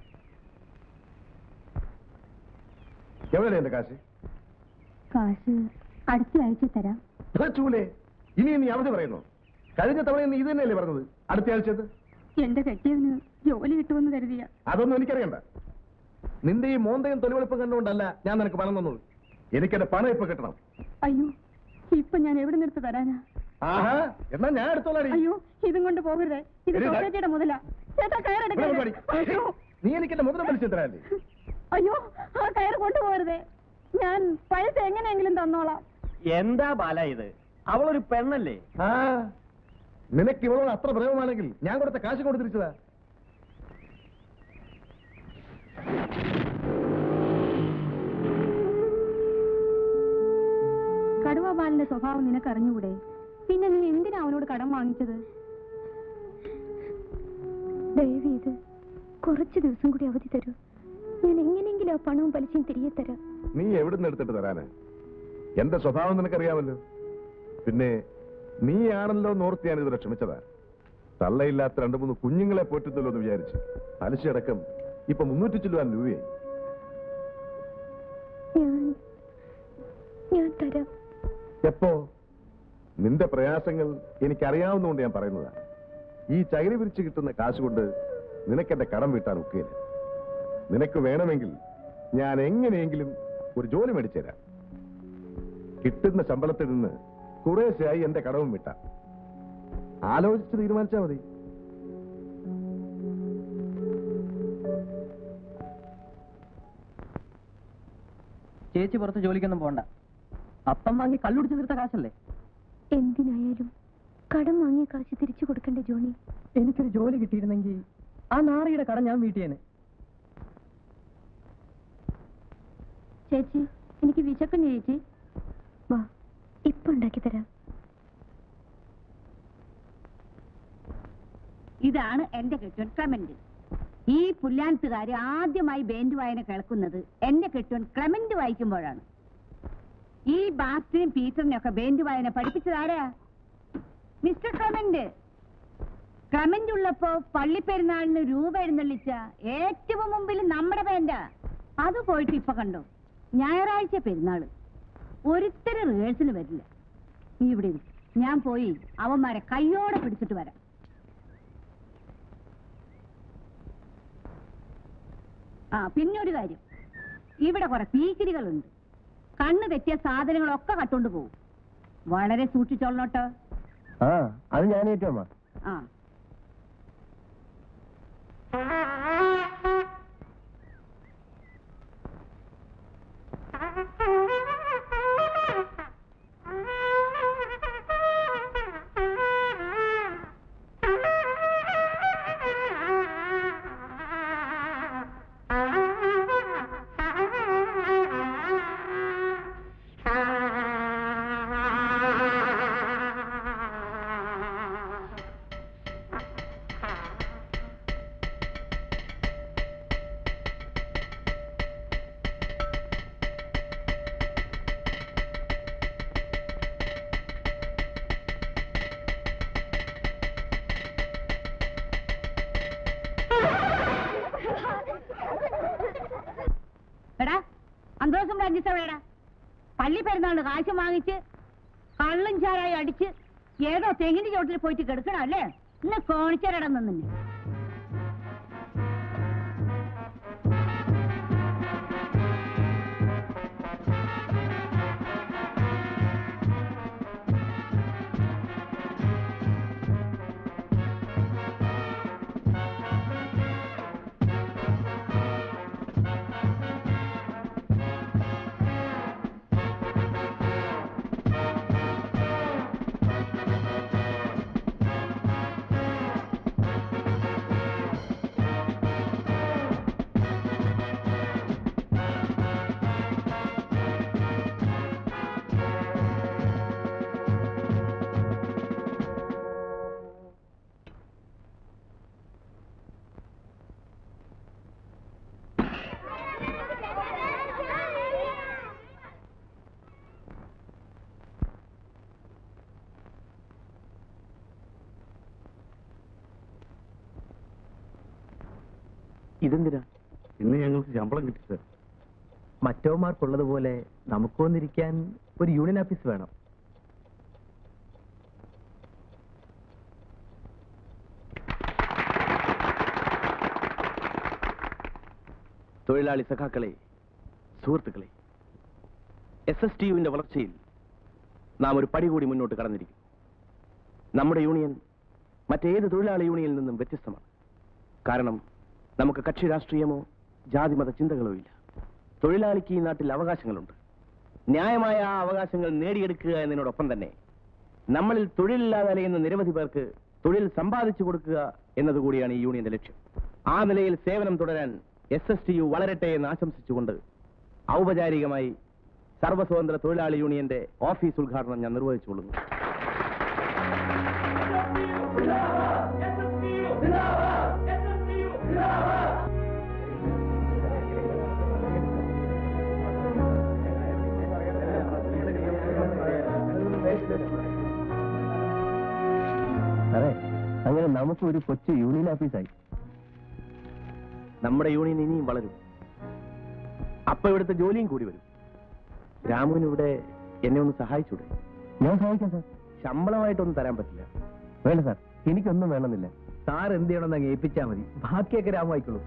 എവിടെ എന്റെ കാശ് കാശ് അടുത്ത ആഴ്ച തരാം ചൂലേ ഇനി നീ അവധി പറയുന്നു കഴിഞ്ഞ തവണ നീ ഇത് തന്നെയല്ലേ പറഞ്ഞത് അടുത്ത ആഴ്ചത് എന്റെ കെട്ടിയതിന് ജോലി കിട്ടുമെന്ന് കരുതിയ അതൊന്നും എനിക്കറിയണ്ട നിന്റെ ഈ മോന്തയും തൊലിവെളുപ്പും കണ്ടുകൊണ്ടല്ല ഞാൻ നിനക്ക് പണം തന്നത് എനിക്കെന്റെ പണം ഇപ്പൊ കിട്ടണം അയ്യോ ഇപ്പൊ ഞാൻ എവിടെ നിർത്തി തരാനാ ആഹാ എന്നാ ഞാൻ എടുത്തോളാടി അയ്യോ ഇതും കൊണ്ട് പോകരുതേ ഇത് എടി, ദാ- സൊസൈറ്റിയുടെ മുതലാ ചേട്ടാ ഇവിടെ വന്ന് കയറെടുക്കരുത് പാടി. അയ്യോ നീ എനിക്ക് എന്റെ മുതലം വലിച്ചു തരാല്ലേ അയ്യോ ആ കയർ കൊണ്ടുപോകരുതേ ഞാൻ പൈസ എങ്ങനെയെങ്കിലും തന്നോളാം എന്താ ബാല ഇത് അവളൊരു പെണ്ണല്ലേ ആ നിനക്ക് ഇവളോട് അത്ര പ്രേമമാണെങ്കിൽ ഞാൻ കൊടുത്ത കാശ് കൊണ്ട് തിരിച്ചതാ കടുവ ബാലന്റെ സ്വഭാവം നിനക്ക് അറിഞ്ഞുകൂടെ പിന്നെ നീ എന്തിനാ അവനോട് കടം വാങ്ങിച്ചത് ദയവ് ഇത് കുറച്ച് ദിവസം കൂടി അവധി തരൂ ഞാൻ എങ്ങനെയെങ്കിലും ആ പണവും പലിശയും തിരികെ തരാം നീ എവിടുന്ന് എടുത്തിട്ട് തരാന് എന്റെ സ്വഭാവം നിനക്കറിയാമല്ലോ പിന്നെ നീ ആണല്ലോ നോർത്ത് ഞാൻ ഇതുവരെ ക്ഷമിച്ചതാ തള്ളയില്ലാത്ത രണ്ടു മൂന്ന് കുഞ്ഞുങ്ങളെ പോറ്റത്തുള്ളൂ എന്ന് വിചാരിച്ചു പലിശയടക്കം ഇപ്പൊ മുന്നൂറ്റി ചില്ലുവാൻ രൂപയായി ഞാൻ ഞാൻ തരാം എപ്പോ നിന്റെ പ്രയാസങ്ങൾ എനിക്കറിയാവുന്നതുകൊണ്ട് ഞാൻ പറയുന്നതാ ഈ ചകിരി പിരിച്ച് കിട്ടുന്ന കാശ് കൊണ്ട് നിനക്കെന്റെ കടം വീട്ടാൻ ഒക്കുകയില്ല നിനക്ക് വേണമെങ്കിൽ ഞാൻ എങ്ങനെയെങ്കിലും ഒരു ജോലി മേടിച്ചുതരാം കിട്ടുന്ന ശമ്പളത്തിൽ നിന്ന് കുറേശ്ശെയായി എന്റെ കടവും വിട്ടാം ആലോചിച്ച് തീരുമാനിച്ചാ മതി ചേച്ചി പുറത്ത് ജോലിക്കൊന്നും പോണ്ട അപ്പം വാങ്ങി കള്ളുടിച്ച് തീർത്ത കാശല്ലേ എന്തിനായാലും കടം വാങ്ങിയ കാശ് തിരിച്ചു കൊടുക്കണ്ടേ ജോണി എനിക്കൊരു ജോലി കിട്ടിയിരുന്നെങ്കിൽ ആ നാറിയുടെ കട ഞാൻ വീട്ടിയേനെ ചേച്ചി എനിക്ക് വിശക്കുന്നു ചേച്ചി വാ ഇപ്പൊ ഉണ്ടാക്കി തരാം ഇതാണ് എന്റെ കെട്ടുവൻ ക്ലമന്റ് ഈ പുല്ലാനത്തുകാര് ആദ്യമായി ബാൻഡ് വായന കേൾക്കുന്നത് എന്റെ കെട്ടുവൻ ക്ലമന്റ് വായിക്കുമ്പോഴാണ് ഈ ബാസ്റ്റിനും പീറ്ററിനും ഒക്കെ ബാൻഡ് വായന പഠിപ്പിച്ചതാരാ മിസ്റ്റർ ക്ലമന്റ് ക്ലമന്റ് ഉള്ളപ്പോ പള്ളിപ്പെരുന്നാളിന് രൂപ എഴുന്നള്ളിച്ച ഏറ്റവും മുമ്പിൽ നമ്മുടെ ബാൻഡാ അത് പോയിട്ട് ഇപ്പൊ കണ്ടോ ഞായറാഴ്ച പെരുന്നാള് ഒരുത്തരും റിഹേഴ്സൽ വരില്ല നീ ഇവിടെ ഇരി. ഞാൻ പോയി അവന്മാരെ കയ്യോടെ പിടിച്ചിട്ട് വരാം ആ പിന്നെ ഒരു കാര്യം ഇവിടെ കുറെ പീക്കിരികളുണ്ട് കണ്ണ് തെറ്റിയ സാധനങ്ങളൊക്കെ കട്ടുകൊണ്ട് പോകും വളരെ സൂക്ഷിച്ചോളണോട്ടോ ആ അത് ഞാൻ ഏറ്റവും അമ്മ ആ അഞ്ചിസ വേടാ പള്ളി പെരുന്നാളിന് കാശ് വാങ്ങിച്ച് കള്ളും ചാരായി അടിച്ച് ഏതോ തെങ്ങിന്റെ ചോട്ടിൽ പോയിട്ട് കിടക്കണം അല്ലേ ഇന്ന് കോണിച്ചരടം നിന്നെ ഇതെന്തിനാ ഇന്ന് ഞങ്ങൾക്ക് ശമ്പളം കിട്ടി സാർ മറ്റവന്മാർക്കുള്ളതുപോലെ നമുക്കൊന്നിരിക്കാൻ ഒരു യൂണിയൻ ഓഫീസ് വേണം തൊഴിലാളി സഖാക്കളെ സുഹൃത്തുക്കളെ എസ് എസ് ടി യുവിന്റെ വളർച്ചയിൽ നാം ഒരു പടി കൂടി മുന്നോട്ട് കടന്നിരിക്കും നമ്മുടെ യൂണിയൻ മറ്റേത് തൊഴിലാളി യൂണിയനിൽ നിന്നും വ്യത്യസ്തമാണ് കാരണം നമുക്ക് കക്ഷി രാഷ്ട്രീയമോ ജാതിമത ചിന്തകളോ ഇല്ല തൊഴിലാളിക്ക് ഈ നാട്ടിൽ അവകാശങ്ങളുണ്ട് ന്യായമായ ആ അവകാശങ്ങൾ നേടിയെടുക്കുക എന്നതിനോടൊപ്പം തന്നെ നമ്മളിൽ തൊഴിലില്ലാതെ അലയുന്ന നിരവധി പേർക്ക് തൊഴിൽ സമ്പാദിച്ചു കൊടുക്കുക എന്നതുകൂടിയാണ് ഈ യൂണിയന്റെ ലക്ഷ്യം ആ നിലയിൽ സേവനം തുടരാൻ എസ് എസ് ടി യു വളരട്ടെ എന്ന് ആശംസിച്ചുകൊണ്ട് ഔപചാരികമായി സർവസ്വതന്ത്ര തൊഴിലാളി യൂണിയന്റെ ഓഫീസ് ഉദ്ഘാടനം ഞാൻ നിർവഹിച്ചുകൊള്ളുന്നു അതെ അങ്ങനെ നമുക്ക് ഒരു കൊച്ചു യൂണിയൻ ഓഫീസായി നമ്മുടെ യൂണിയൻ ഇനിയും വളരും അപ്പൊ ഇവിടുത്തെ ജോലിയും കൂടി വരും രാമുവിന് ഇവിടെ എന്നെ ഒന്ന് സഹായിച്ചൂടെ ഞാൻ സഹായിക്കാം സാർ ശമ്പളമായിട്ടൊന്നും തരാൻ പറ്റില്ല വേണ്ട സാർ എനിക്കൊന്നും വേണമെന്നില്ല സാർ എന്ത് ചെയ്യണമെന്ന് അങ്ങ് ഏൽപ്പിച്ചാൽ മതി ബാക്കിയൊക്കെ രാമു ആയിക്കോളൂ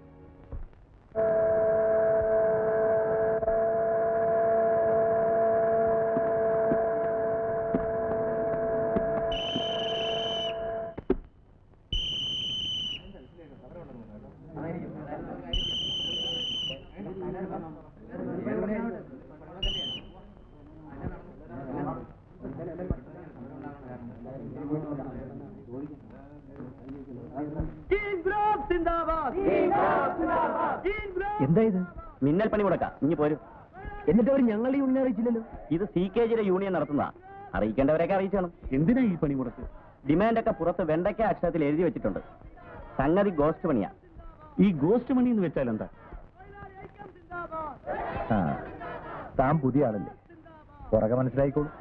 എന്താ ഇത് മിന്നൽ പണി മുടക്കാം ഇനി പോരും എന്നിട്ട് അവർ ഞങ്ങളുടെ യൂണിയൻ അറിയിച്ചില്ലല്ലോ ഇത് സി കെ ജിയുടെ യൂണിയൻ നടത്തുന്ന അറിയിക്കേണ്ടവരെയൊക്കെ അറിയിച്ചാണ് എന്തിനാ ഈ പണി മുടക്ക് ഡിമാൻഡൊക്കെ പുറത്ത് വെണ്ടയ്ക്ക അക്ഷരത്തിൽ എഴുതി വെച്ചിട്ടുണ്ട് സംഗതി ഗോസ്റ്റ് പണിയാ ഈ ഗോസ്റ്റ് മണി എന്ന് വെച്ചാൽ എന്താ ആ താൻ പുതിയ ആളല്ലേ പുറകെ മനസ്സിലായിക്കോളൂ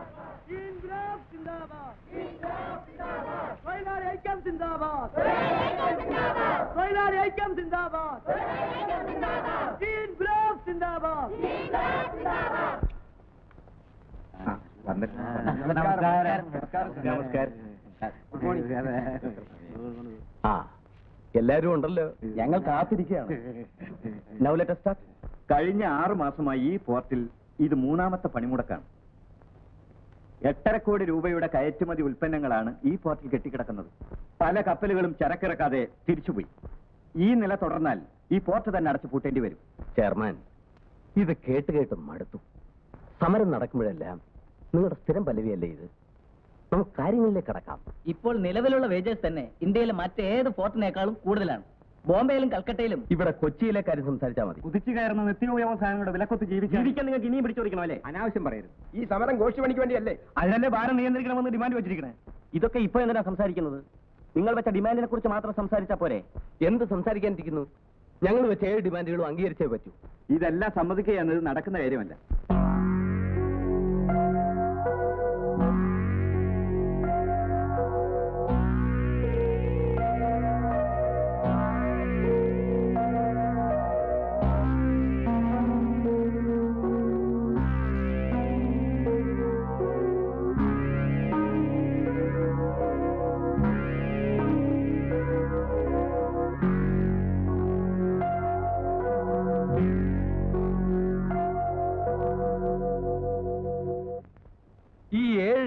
ആ എല്ലാരും ഉണ്ടല്ലോ ഞങ്ങൾ കാത്തിരിക്കുകയാണ് Now let us start. കഴിഞ്ഞ ആറു മാസമായി ഈ പോർട്ടിൽ ഇത് മൂന്നാമത്തെ പണിമുടക്കാണ് എട്ടര കോടി രൂപയുടെ കയറ്റുമതി ഉൽപ്പന്നങ്ങളാണ് ഈ പോർട്ടിൽ കെട്ടിക്കിടക്കുന്നത് പല കപ്പലുകളും ചരക്കിറക്കാതെ തിരിച്ചുപോയി ഈ നില തുടർന്നാൽ ഈ പോർട്ട് തന്നെ അടച്ചു പൂട്ടേണ്ടി വരും ചെയർമാൻ ഇത് കേട്ട് കേട്ട് മടുത്തു സമരം നടക്കുമ്പോഴെല്ലാം നിങ്ങളുടെ സ്ഥിരം പല്ലവിയല്ലേ ഇത് നമുക്ക് കാര്യങ്ങളിലേക്ക് കടക്കാം ഇപ്പോൾ നിലവിലുള്ള വേജസ് തന്നെ ഇന്ത്യയിലെ മറ്റേത് പോർട്ടിനേക്കാളും കൂടുതലാണ് ബോംബെയിലും കൽക്കട്ടയിലും ഇവിടെ കൊച്ചിയിലെ കാര്യം സംസാരിച്ചാൽ മതി കുതിച്ചു കയറുന്ന നിത്യോപയോഗ വിലക്കൊത്ത് ജീവിക്കാൻ ജീവിക്കാൻ നിങ്ങൾക്ക് ഇനിയും പിടിച്ചോടിക്കണം അല്ലേ അനാവശ്യം പറയരുത് ഈ സമരം ഗോഷ്ടി പണിക്ക് വേണ്ടിയല്ലേ അതിനല്ലേ ഭാരം നിയന്ത്രിക്കണമെന്ന് ഡിമാൻഡ് വെച്ചിരിക്കണേ ഇതൊക്കെ ഇപ്പൊ എന്തിനാ സംസാരിക്കുന്നത് നിങ്ങൾ വെച്ച ഡിമാൻഡിനെ കുറിച്ച് മാത്രം സംസാരിച്ചാ പോരെ എന്ത് സംസാരിക്കാനിരിക്കുന്നു ഞങ്ങൾ വെച്ച ഏഴ് ഡിമാൻഡുകളും അംഗീകരിച്ചേ പറ്റൂ ഇതെല്ലാം സമ്മതിക്കുക എന്നത് നടക്കുന്ന കാര്യമല്ല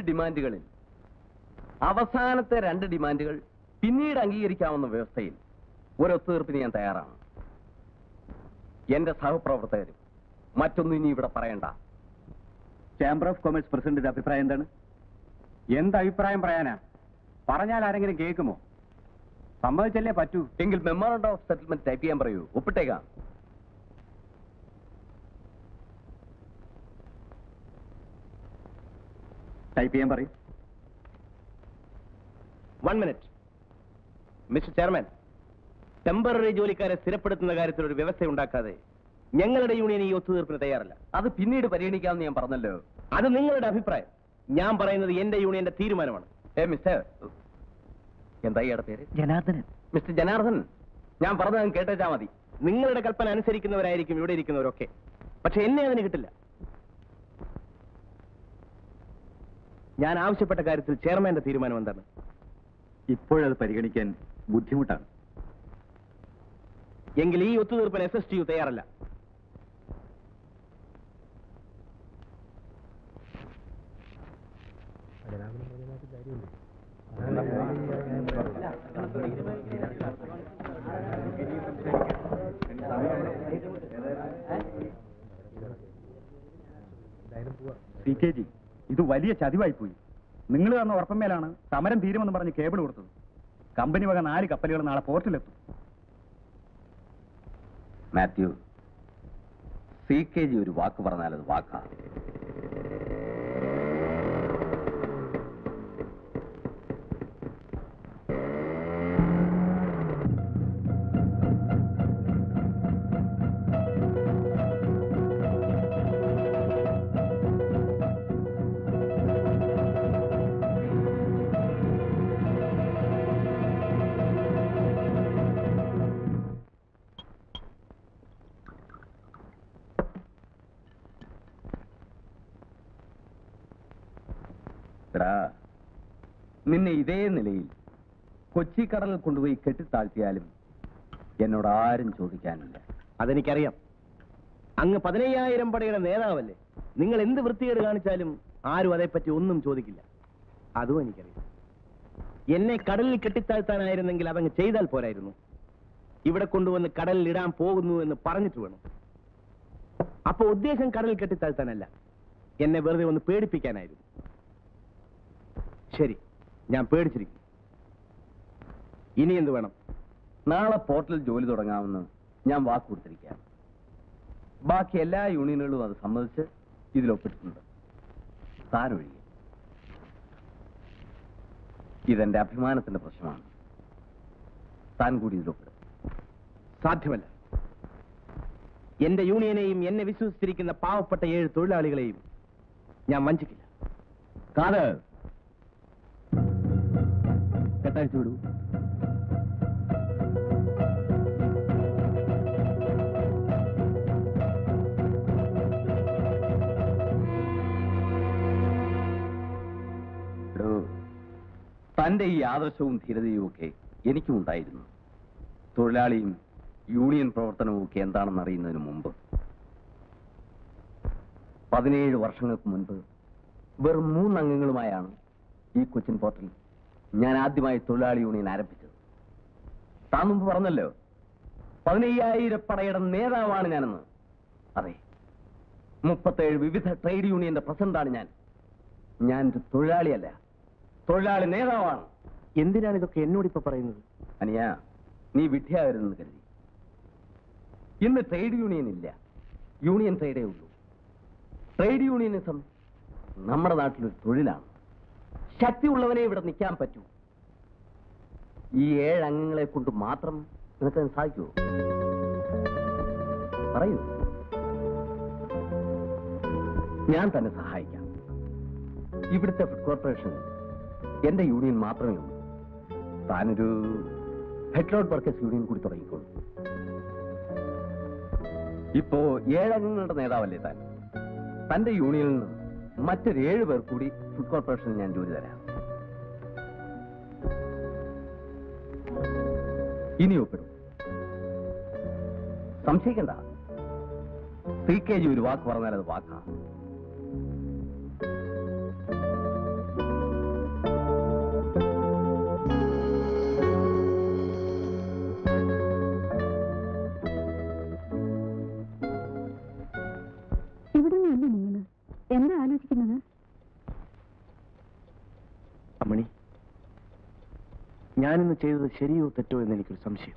ഡിമാൻഡുകളിൽ അവസാനത്തെ രണ്ട് ഡിമാൻഡുകൾ പിന്നീട് അംഗീകരിക്കാവുന്ന വ്യവസ്ഥയിൽ ഒരു ഒത്തുതീർപ്പിന് ഞാൻ തയ്യാറാണ് എന്റെ സഹപ്രവർത്തകരും മറ്റൊന്നും ഇനി ഇവിടെ പറയണ്ട ചേംബർ ഓഫ് കൊമേഴ്സ് പ്രസിഡന്റിന്റെ അഭിപ്രായം എന്താണ് എന്ത് അഭിപ്രായം പറയാനാ പറഞ്ഞാൽ ആരെങ്കിലും കേൾക്കുമോ സമ്മതിച്ചല്ലേ പറ്റൂ എങ്കിൽ മെമ്മോറണ്ടം ഓഫ് സെറ്റിൽമെന്റ് ടൈപ്പ് ചെയ്യാൻ പറയൂ ഒപ്പിട്ടേക്കാം ടൈപ്പ് ചെയ്യാൻ പറയും one minute Mister chairman temporary ജോലിക്കാരെ സ്ഥിരപ്പെടുത്തുന്ന കാര്യത്തിൽ ഒരു വ്യവസ്ഥ ഉണ്ടാക്കാതെ ഞങ്ങളുടെ യൂണിയൻ ഈ ഒത്തുതീർപ്പിന് തയ്യാറല്ല അത് പിന്നീട് പരിഗണിക്കാമെന്ന് ഞാൻ പറഞ്ഞല്ലോ അത് നിങ്ങളുടെ അഭിപ്രായം ഞാൻ പറയുന്നത് എന്റെ യൂണിയന്റെ തീരുമാനമാണ് ഏ മിസ്റ്റർ എന്താ ഇയാളുടെ പേര് ജനാർദ്ദനൻ മിസ്റ്റർ ജനാർദ്ദൻ ഞാൻ പറഞ്ഞത് കേട്ടേച്ചാ മതി നിങ്ങളുടെ കൽപ്പന അനുസരിക്കുന്നവരായിരിക്കും ഇവിടെ ഇരിക്കുന്നവരൊക്കെ പക്ഷെ എന്നെ അതിന് കിട്ടില്ല ഞാൻ ആവശ്യപ്പെട്ട കാര്യത്തിൽ ചെയർമാന്റെ തീരുമാനം എന്താണ് ഇപ്പോഴത് പരിഗണിക്കാൻ ബുദ്ധിമുട്ടാണ് എങ്കിൽ ഈ ഒത്തുതീർപ്പിന് എസ് എസ് ടി യു തയ്യാറല്ല സി കെ ജി ഇത് വലിയ ചതിവായി പോയി നിങ്ങൾ തന്ന ഉറപ്പമേലാണ് സമരം തീരുമെന്ന് പറഞ്ഞ് കേബിൾ കൊടുത്തത് കമ്പനി വക നാല് കപ്പലുകൾ നാളെ പോർട്ടിലെത്തും മാത്യു സി കെ ജി ഒരു വാക്ക് പറഞ്ഞാൽ അത് വാക്കാ എടാ നിന്നെ ഇതേ നിലയിൽ കൊച്ചി കടലിൽ കൊണ്ടുപോയി കെട്ടിത്താഴ്ത്തിയാലും എന്നോട് ആരും ചോദിക്കാനില്ല അതെനിക്കറിയാം അങ്ങ് പതിനയ്യായിരം പടയുടെ നേതാവല്ലേ നിങ്ങൾ എന്ത് വൃത്തികേട് കാണിച്ചാലും ആരും അതേപ്പറ്റി ഒന്നും ചോദിക്കില്ല അതും എനിക്കറിയാം എന്നെ കടലിൽ കെട്ടിത്താഴ്ത്താനായിരുന്നെങ്കിൽ അതങ്ങ് ചെയ്താൽ പോരായിരുന്നു ഇവിടെ കൊണ്ടുവന്ന് കടലിൽ ഇടാൻ പോകുന്നു എന്ന് പറഞ്ഞിട്ട് വേണം അപ്പൊ ഉദ്ദേശം കടലിൽ കെട്ടിത്താഴ്ത്താനല്ല എന്നെ വെറുതെ ഒന്ന് പേടിപ്പിക്കാനായിരുന്നു ശരി ഞാൻ പേടിച്ചിരിക്കുന്നു ഇനി എന്ത് വേണം നാളെ പോർട്ടിൽ ജോലി തുടങ്ങാമെന്ന് ഞാൻ വാക്ക് കൊടുത്തിരിക്കുകയാണ് ബാക്കി എല്ലാ യൂണിയനുകളും അത് സമ്മതിച്ച് ഇതിലൊപ്പിട്ടിട്ടുണ്ട് താനൊഴികെ ഇതെന്റെ അഭിമാനത്തിന്റെ പ്രശ്നമാണ് താൻ കൂടി ഇതിലൊപ്പിടും സാധ്യമല്ല എന്റെ യൂണിയനെയും എന്നെ വിശ്വസിച്ചിരിക്കുന്ന പാവപ്പെട്ട ഏഴ് തൊഴിലാളികളെയും ഞാൻ വഞ്ചിക്കില്ല കാത് കെട്ടഴിച്ചു വിടൂ എടോ, തന്റെ ഈ ആദർശവും ധീരതയും ഒക്കെ എനിക്കും ഉണ്ടായിരുന്നു തൊഴിലാളിയും യൂണിയൻ പ്രവർത്തനവും ഒക്കെ എന്താണെന്ന് അറിയുന്നതിന് മുമ്പ് പതിനേഴ് വർഷങ്ങൾക്ക് മുൻപ് വെറും മൂന്നംഗങ്ങളുമായാണ് ഈ കൊച്ചിൻ പോർട്ടിൽ ഞാൻ ആദ്യമായി തൊഴിലാളി യൂണിയൻ ആരംഭിച്ചത് താൻ മുമ്പ് പറഞ്ഞല്ലോ പതിനയ്യായിരം പടയുടെ നേതാവാണ് ഞാനെന്ന് അതെ മുപ്പത്തേഴ് വിവിധ ട്രേഡ് യൂണിയന്റെ പ്രസിഡന്റാണ് ഞാൻ ഞാൻ ഒരു തൊഴിലാളിയല്ല തൊഴിലാളി നേതാവാണ് എന്തിനാണ് ഇതൊക്കെ എന്നോട് ഇപ്പൊ പറയുന്നത് അനിയ നീ വിഡ്ഢിയാകരുതെന്ന് കരുതി ഇന്ന് ട്രേഡ് യൂണിയൻ ഇല്ല യൂണിയൻ ട്രേഡേ ഉള്ളൂ ട്രേഡ് യൂണിയനിസം നമ്മുടെ നാട്ടിലൊരു തൊഴിലാണ് ശക്തിയുള്ളവനെ ഇവിടെ നിൽക്കാൻ പറ്റൂ ഈ ഏഴ് അംഗങ്ങളെ കൊണ്ട് മാത്രം നിനക്ക് സാധിക്കുമോ പറയൂ ഞാൻ തന്നെ സഹായിക്കാം ഇവിടുത്തെ ഫുഡ് കോർപ്പറേഷൻ എന്റെ യൂണിയൻ മാത്രമേ ഉള്ളൂ താനൊരു ഹെഡ്ലോഡ് വർക്കേഴ്സ് യൂണിയൻ കൂടി തുടങ്ങിക്കോളൂ ഇപ്പോ ഏഴംഗങ്ങളുടെ നേതാവല്ലേ താൻ തന്റെ യൂണിയനിൽ നിന്ന് മറ്റൊരു ഏഴ് പേർ കൂടി ഫുഡ് കോർപ്പറേഷനിൽ ഞാൻ ജോലി തരാം ഇനി ഒപ്പിടും സംശയിക്കണ്ട സി കെ ജി ഒരു വാക്ക് പറഞ്ഞാൽ അത് വാക്കാണ് ഞാനിന്ന് ചെയ്തത് ശരിയോ തെറ്റോ എന്ന് എനിക്കൊരു സംശയം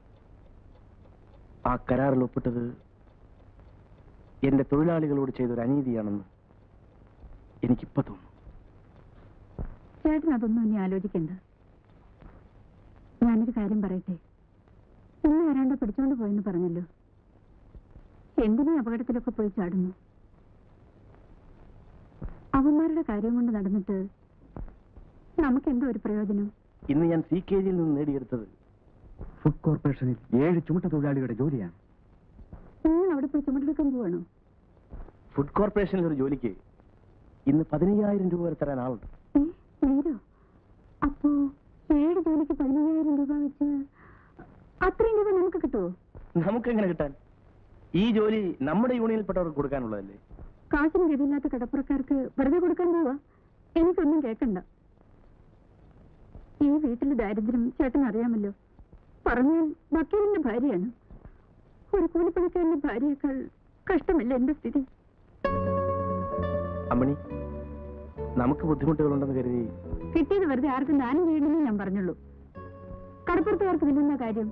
ആ കരാറിൽ ഒപ്പിട്ടത് എന്റെ തൊഴിലാളികളോട് ചെയ്തൊരു അനീതിയാണെന്ന് എനിക്കിപ്പോ തോന്നുന്നു ചേട്ടൻ അതൊന്നും ഇനി ആലോചിക്കണ്ട ഞാനൊരു കാര്യം പറയട്ടെ ഇന്ന് ആരാണ്ട് പിടിച്ചോണ്ട് പോയെന്ന് പറഞ്ഞല്ലോ എന്തിനാ അപകടത്തിലൊക്കെ പോയി ചാടുന്നു അവന്മാരുടെ കാര്യം കൊണ്ട് നടന്നിട്ട് നമുക്കെന്തോ ഒരു പ്രയോജനം ഇന്ന് ഞാൻ സി കെ ജിയിൽ നിന്ന് നേടിയെടുത്തത് ഫുഡ് കോർപ്പറേഷനിൽ ഏഴ് ചുമട്ട തൊഴിലാളികളുടെ ജോലിയാണ് നിങ്ങൾ അവിടെ പോയി ചുമടെടുക്കാൻ പോവാണോ ഫുഡ് കോർപ്പറേഷനിൽ ഒരു ജോലിക്ക് ഇന്ന് പതിനയ്യായിരം രൂപ വരെ തരാൻ ആളുണ്ട് ഏ നേരോ അപ്പോ ഏഴ് ജോലിക്ക് പതിനയ്യായിരം രൂപ വെച്ച് അത്രയും രൂപ നമുക്ക് കിട്ടുമോ നമുക്കെങ്ങനെ കിട്ടാൻ ഈ ജോലി നമ്മുടെ യൂണിയനിൽപ്പെട്ടവർക്ക് കൊടുക്കാനുള്ളതല്ലേ കാശിന് ഗതിയില്ലാത്ത കടപ്പുറക്കാർക്ക് വെറുതെ കൊടുക്കാൻ പോവാ എനിക്കൊന്നും കേൾക്കണ്ട ഈ വീട്ടിലെ ദാരിദ്ര്യം ചേട്ടൻ അറിയാമല്ലോ പറഞ്ഞാൽ വക്കീലിന്റെ ഭാര്യയാണ് ഒരു കൂലിപ്പണിക്കാരന്റെ ഭാര്യയേക്കാൾ കഷ്ടമല്ല എന്റെ സ്ഥിതി അമ്മണി നമുക്ക് ബുദ്ധിമുട്ടുകളുണ്ടെന്ന് കരുതി കിട്ടിയത് വെറുതെ ആർക്കും ദാനം ചെയ്യണമെന്ന് ഞാൻ പറഞ്ഞുള്ളൂ കടപ്പുറത്തുകാർക്ക് ഇതിലെന്താ കാര്യം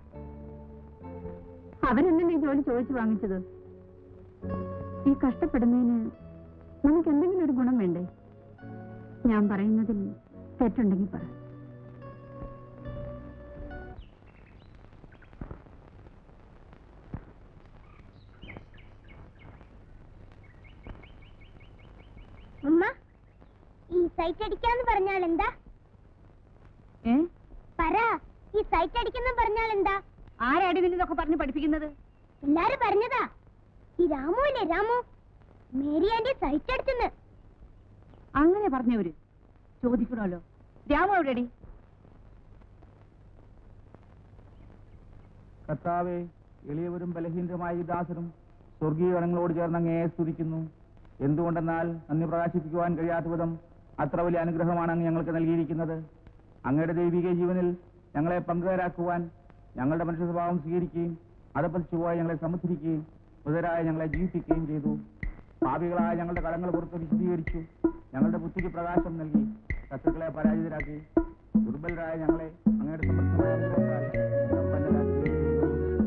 അവരെന്നല്ലേ ഈ ജോലി ചോദിച്ചു വാങ്ങിച്ചത് ഈ കഷ്ടപ്പെടുന്നതിന് നമുക്ക് എന്തെങ്കിലും ഒരു ഗുണം വേണ്ടേ ഞാൻ പറയുന്നതിൽ തെറ്റുണ്ടെങ്കിൽ പറ ഉമ്മ ഈ സൈറ്റ് അടിക്കാന്ന് പറഞ്ഞാൽ എന്താ ഏ പറ ഈ സൈറ്റ് അടിക്കുന്ന പറഞ്ഞാൽ എന്താ ആരാടി നിന്നൊക്കെ പറഞ്ഞ് പഠിപ്പിക്കുന്നത് എല്ലാരും പറഞ്ഞതാ ഈ രാമു ഇല്ലേ രാമു മേരി ആന്റി സൈറ്റ് അടിച്ചെന്ന് അങ്ങനെ പറഞ്ഞവര് ചോദിക്കണമല്ലോ രാമു എവിടെടി കർത്താവെ എളിയവരും ബലഹീനരുമായ ഈ ദാസരും സ്വർഗീയ ഗണങ്ങളോട് ചേർന്ന് അങ്ങയെ സ്തുതിക്കുന്നു എന്തുകൊണ്ടെന്നാൽ നന്ദി പ്രകാശിപ്പിക്കുവാൻ കഴിയാത്ത വിധം അത്ര വലിയ അനുഗ്രഹമാണ് അങ്ങ് ഞങ്ങൾക്ക് നൽകിയിരിക്കുന്നത് അങ്ങയുടെ ദൈവിക ജീവനിൽ ഞങ്ങളെ പങ്കുകാരാക്കുവാൻ ഞങ്ങളുടെ മനുഷ്യ സ്വഭാവം സ്വീകരിക്കുകയും അതപ്പതിച്ചു പോയ ഞങ്ങളെ സമുദ്രിക്കുകയും മൃതരായ ഞങ്ങളെ ജീവിപ്പിക്കുകയും ചെയ്തു പാപികളായ ഞങ്ങളുടെ കടങ്ങൾ പുറത്ത് വിശദീകരിച്ചു ഞങ്ങളുടെ ബുദ്ധിക്ക് പ്രകാശം നൽകി ശത്രുക്കളെ പരാജിതരാക്കി ദുർബലരായ ഞങ്ങളെ അങ്ങയുടെ സമർത്ഥമായ അനുഗ്രഹത്താൽ സമ്പന്നരാക്കുകയും ചെയ്തു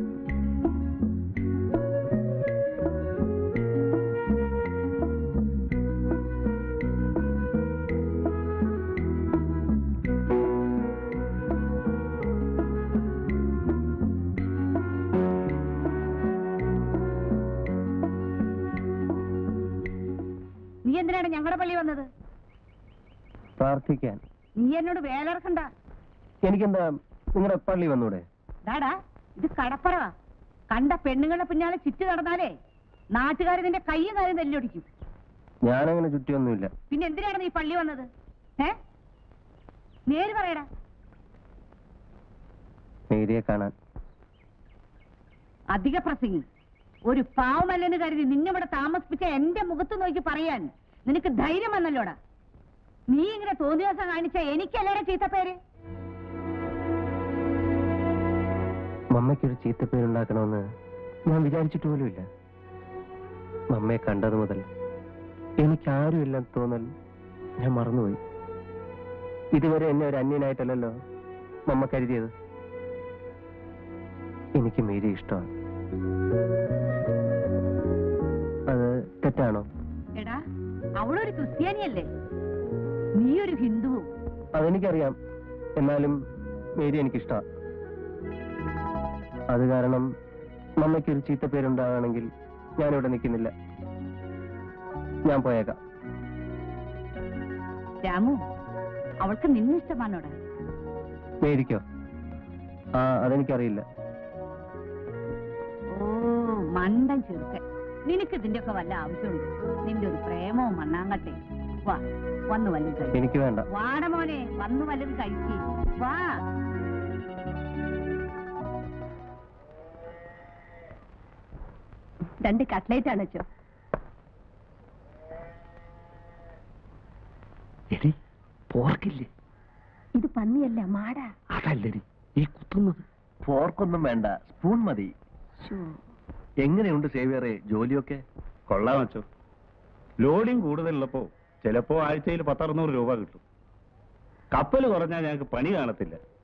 നീ എന്തിനാണ് ഞങ്ങളുടെ പള്ളി വന്നത് പ്രാർത്ഥിക്കാൻ നീ എന്നോട് വേലർക്കണ്ട എനിക്കെന്താ നിങ്ങളുടെ പള്ളി വന്നൂടെ ഡാടാ ഇത് കടപ്പറവാ കണ്ട പെണ്ണുങ്ങളുടെ പിന്നാലെ ചുറ്റി നടന്നാലേ നാട്ടുകാർ നിന്റെ കയ്യും കാര്യം തല്ലിയൊടിക്കും ഞാനങ്ങനെ ചുറ്റിയൊന്നുമില്ല പിന്നെ എന്തിനാണ് നീ പള്ളി വന്നത് ഏ നേര് പറയടാ മേരിയെ കാണാൻ അധിക പ്രസംഗി ഒരു പാവമല്ലെന്ന് കരുതി നിന്നിവിടെ താമസിപ്പിച്ച എന്റെ മുഖത്ത് നോക്കി പറയാൻ നിനക്ക് ധൈര്യം വന്നല്ലോടാ നീ ഇങ്ങനെ തോന്നിയ ദിവസം കാണിച്ച എനിക്കല്ലേടെ ചീത്തപ്പേര് മമ്മയ്ക്കൊരു ചീത്തപ്പേരുണ്ടാക്കണമെന്ന് ഞാൻ വിചാരിച്ചിട്ട് പോലുമില്ല മമ്മയെ കണ്ടത് മുതൽ എനിക്കാരുമില്ലെന്ന് തോന്നൽ ഞാൻ മറന്നുപോയി ഇതുവരെ എന്നെ ഒരു അന്യനായിട്ടല്ലല്ലോ മമ്മ കരുതിയത് എനിക്ക് മേരി ഇഷ്ടമാണ് അത് തെറ്റാണോ എടാ അവളൊരു ക്രിസ്ത്യാനിയല്ലേ നീ ഒരു ഹിന്ദുവും അതെനിക്കറിയാം എന്നാലും മേരി എനിക്കിഷ്ടമാണ് അത് കാരണം മമ്മയ്ക്കൊരു ചീത്ത പേരുണ്ടാകണമെങ്കിൽ ഞാനിവിടെ നിൽക്കുന്നില്ല ഞാൻ പോയേക്കാം രാമു അവൾക്ക് നിന്നെ ഇഷ്ടമാണോടാ മേരിക്കോ ആ അതെനിക്കറിയില്ല ഓ മണ്ടൻ ചെറുക്കൻ നിനക്ക് ഇതിന്റെ ഒക്കെ വല്ല ആവശ്യമുണ്ട് നിന്റെ ഒരു പ്രേമവും മണ്ണാങ്കട്ടെ വാ വന്ന് വല്ലതും കഴിക്കും എനിക്ക് വേണ്ട വാട മോനെ വന്ന് വല്ലതും കഴിക്കേ വാ രണ്ട് കട്ട്ലേറ്റ് ആണ് അച്ചോ എടി പോർക്കില്ലേ ഇത് പന്നിയല്ല മാടാ അതല്ലടി ഈ കുത്തുന്നത് പോർക്കൊന്നും വേണ്ട സ്പൂൺ മതി എങ്ങനെയുണ്ട് സേവിയറെ ജോലിയൊക്കെ കൊള്ളാം വെച്ചോ ലോഡിങ് കൂടുതലുള്ളപ്പോ ചിലപ്പോ ആഴ്ചയിൽ പത്തറുന്നൂറ് രൂപ കിട്ടും കപ്പൽ കുറഞ്ഞാൽ ഞങ്ങൾക്ക് പണി കാണത്തില്ല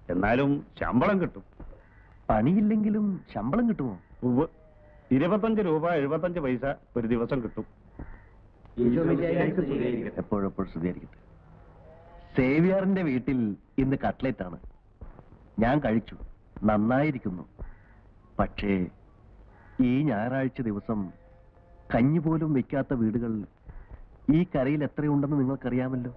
എന്നാലും ശമ്പളം കിട്ടും പണിയില്ലെങ്കിലും ശമ്പളം കിട്ടുമോ ഉവ്വ്. ഇരുപത്തഞ്ച് രൂപ എഴുപത്തഞ്ച് പൈസ ഒരു ദിവസം കിട്ടും എപ്പോഴെപ്പോഴും സ്തുതിയായിരിക്കട്ടെ സേവിയറിന്റെ വീട്ടിൽ ഇന്ന് കട്ട്ലറ്റ് ആണ് ഞാൻ കഴിച്ചു നന്നായിരിക്കുന്നു പക്ഷേ ഈ ഞായറാഴ്ച ദിവസം കഞ്ഞി പോലും വെക്കാത്ത വീടുകൾ ഈ കരയിൽ എത്രയുണ്ടെന്ന് നിങ്ങൾക്കറിയാമല്ലോ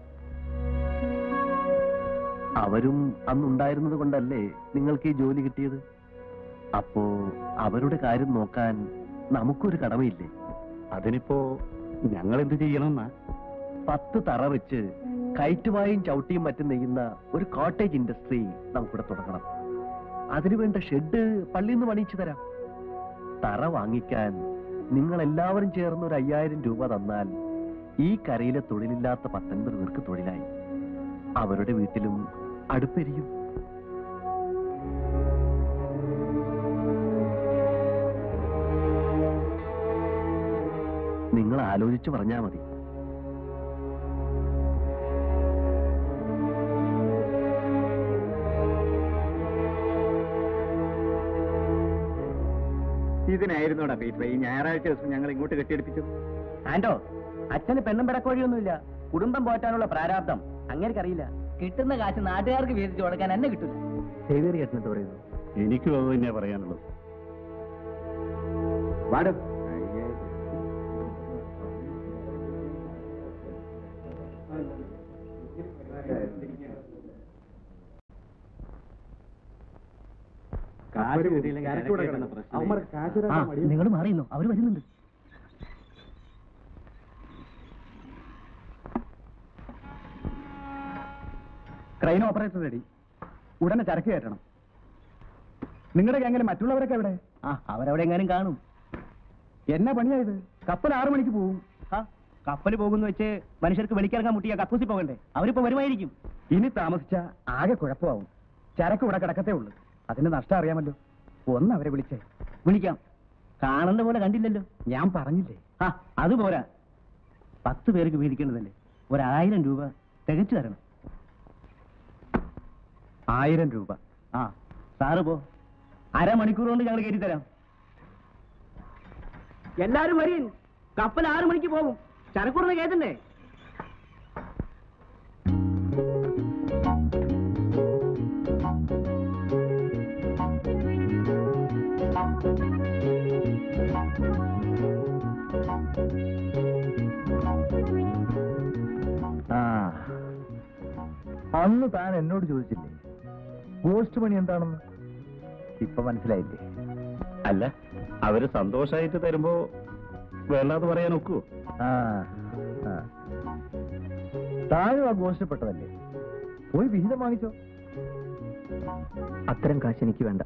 അവരും അന്നുണ്ടായിരുന്നത് കൊണ്ടല്ലേ നിങ്ങൾക്ക് ഈ ജോലി കിട്ടിയത് അപ്പോ അവരുടെ കാര്യം നോക്കാൻ നമുക്കൊരു കടമയില്ലേ അതിനിപ്പോ ഞങ്ങൾ എന്ത് ചെയ്യണമെന്നാ പത്ത് തറ വെച്ച് കയറ്റുവായും ചവിട്ടിയും മറ്റും നെയ്യുന്ന ഒരു കോട്ടേജ് ഇൻഡസ്ട്രി നമുക്കിവിടെ തുടങ്ങണം അതിനുവേണ്ട ഷെഡ് പള്ളിയിൽ നിന്ന് പണിയിച്ചു തരാം തറ വാങ്ങിക്കാൻ നിങ്ങൾ എല്ലാവരും ചേർന്ന് ഒരു അയ്യായിരം രൂപ തന്നാൽ ഈ കരയിലെ തൊഴിലില്ലാത്ത പത്തൊൻപത് പേർക്ക് തൊഴിലായി അവരുടെ വീട്ടിലും അടുപ്പെരിയും നിങ്ങൾ ആലോചിച്ച് പറഞ്ഞാൽ മതി ഇതിനായിരുന്നോടാ പീറ്റർ ഈ ഞായറാഴ്ച ദിവസം ഞങ്ങൾ ഇങ്ങോട്ട് കെട്ടിയെടുപ്പിച്ചു ആൻഡോ അച്ഛന് പെണ്ണും പിടക്കോഴിയൊന്നുമില്ല കുടുംബം പോറ്റാനുള്ള പ്രാരാബ്ദം അങ്ങനെക്കറിയില്ല കിട്ടുന്ന കാശ് നാട്ടുകാർക്ക് വീതിച്ചു കൊടുക്കാൻ എന്നെ കിട്ടില്ല സേവിയർ ചേട്ടൻ എന്ത് പറയുന്നു എനിക്കും അത് തന്നെയാ പറയാനുള്ളത് വാടും നിങ്ങൾ മാറിയുന്നു അവര് വരുന്നുണ്ട് ക്രൈൻ ഓപ്പറേറ്റർ റെഡി ഉടനെ ചരക്ക് കയറ്റണം നിങ്ങളുടെ ഗ്യാങ്ങിൽ മറ്റുള്ളവരൊക്കെ എവിടെ ആ അവരവിടെ എങ്ങാനും കാണും എന്നാ പണിയായത് കപ്പൽ ആറു മണിക്ക് പോവും കപ്പൽ പോകുന്ന വെച്ച് മനുഷ്യർക്ക് വെളിക്കിറങ്ങാൻ മുട്ടിയ കക്കൂസി പോകണ്ടേ അവരിപ്പോ വരുമായിരിക്കും ഇനി താമസിച്ച ആകെ കുഴപ്പമാവും ചരക്ക് ഇവിടെ കിടക്കത്തേ ഉള്ളൂ അതിന്റെ നഷ്ടം അറിയാമല്ലോ ഒന്ന് അവരെ വിളിച്ചേ വിളിക്കാം കാണുന്ന പോലെ കണ്ടില്ലല്ലോ ഞാൻ പറഞ്ഞില്ലേ ആ അത് പോരാ പത്ത് പേർക്ക് വീതിക്കേണ്ടതല്ലേ ഒരായിരം രൂപ തികച്ചു തരണം ആയിരം രൂപ ആ സാറ് പോ അരമണിക്കൂർ കൊണ്ട് ഞങ്ങൾ കയറ്റി തരാം എല്ലാരും വരീൻ കപ്പൽ ആറു മണിക്ക് പോകും ചരക്കൂടുന്ന കേട്ടണ്ടേ ആ അന്ന് താൻ എന്നോട് ചോദിച്ചില്ലേ പോസ്റ്റ് പണി എന്താണെന്ന് ഇപ്പൊ മനസ്സിലായില്ലേ അല്ല അവര് സന്തോഷായിട്ട് തരുമ്പോ വേണ്ടാന്ന് പറയാൻ ഒക്കുവോ ആ ആ. താനും ആ ഗോഷ്ടപ്പെട്ടതല്ലേ പോയി വിഹിതം വാങ്ങിച്ചോ അത്തരം കാശ് എനിക്ക് വേണ്ട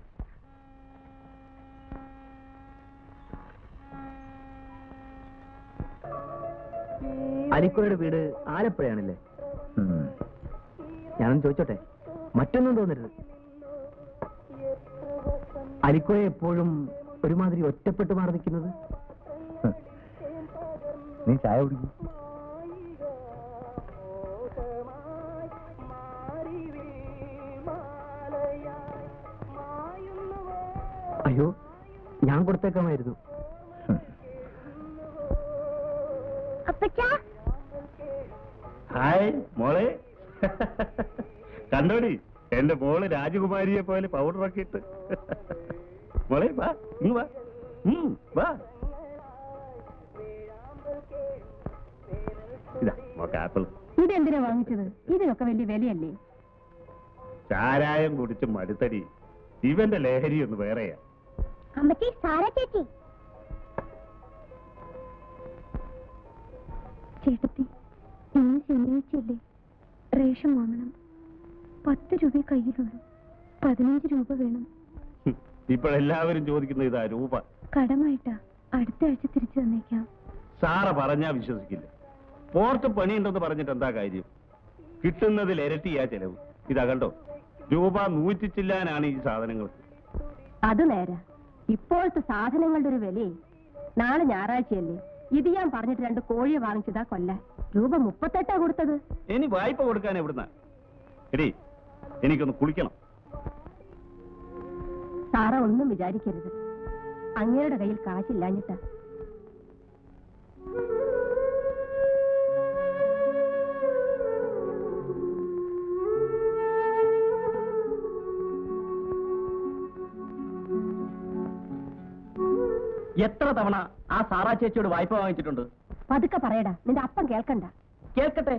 അലിക്കോയുടെ വീട് ആലപ്പുഴയാണല്ലേ ഞാനൊന്ന് ചോദിച്ചോട്ടെ മറ്റൊന്നും തോന്നരുത് അലിക്കോയ എപ്പോഴും ഒരുമാതിരി ഒറ്റപ്പെട്ട് മാറി നിൽക്കുന്നത് നീ ചായ കുടിക്കും അയ്യോ ഞാൻ കൊടുത്തേക്കാമായിരുന്നു ഹായ് മോളെ കണ്ടോടി എന്റെ മോള് രാജകുമാരിയെ പോലെ പൗഡറൊക്കെ ഇട്ട് മോളെ വാ ഇങ്ങ് വാ ഉം, വാ ഇതാ മോക്ക് ആപ്പിൾ ഇതെന്തിനാ വാങ്ങിച്ചത് ഇതിനൊക്കെ വലിയ വിലയല്ലേ ചാരായം കുടിച്ച് മടുത്തടി ഇവന്റെ ലഹരി ഒന്ന് വേറെയാ അമ്മച്ചി സാര ചേച്ചി ചേട്ടത്തി ഇന്ന് ശനിയാഴ്ചയല്ലേ റേഷൻ വാങ്ങണം പത്ത് രൂപ കയ്യിലുള്ളൂ പതിനഞ്ച് രൂപ വേണം ഹും, ഇപ്പോഴെല്ലാവരും ചോദിക്കുന്ന ഇതാ രൂപ കടമായിട്ടാ അടുത്ത ആഴ്ച തിരിച്ചു തന്നേക്കാം സാറ പറഞ്ഞാ വിശ്വസിക്കില്ല പോർട്ട് പണിയുണ്ടെന്ന് പറഞ്ഞിട്ട് എന്താ കാര്യം കിട്ടുന്നതിൽ ഇരട്ടിയാ ചെലവ് ഇതാ കണ്ടോ രൂപ നൂറ്റി ചില്ലാനാണ് ഈ സാധനങ്ങൾ അത് നേരെ ഇപ്പോഴത്തെ സാധനങ്ങളുടെ ഒരു വിലയെ നാളെ ഞായറാഴ്ചയല്ലേ ഇത് ഞാൻ പറഞ്ഞിട്ട് രണ്ട് കോഴിയെ വാങ്ങിച്ചതാ കൊല്ല രൂപ മുപ്പത്തെട്ടാ കൊടുത്തത് ഇനി വായ്പ കൊടുക്കാൻ എവിടുന്ന എടി എനിക്കൊന്ന് കുളിക്കണം സാറ ഒന്നും വിചാരിക്കരുത് അങ്ങയുടെ കയ്യിൽ കാശില്ലാഞ്ഞിട്ടാ എത്ര തവണ ആ സാറാ ചേച്ചിയോട് വായ്പ വാങ്ങിച്ചിട്ടുണ്ട് പതുക്കെ പറയടാ നിന്റെ അപ്പം കേൾക്കണ്ട കേൾക്കട്ടെ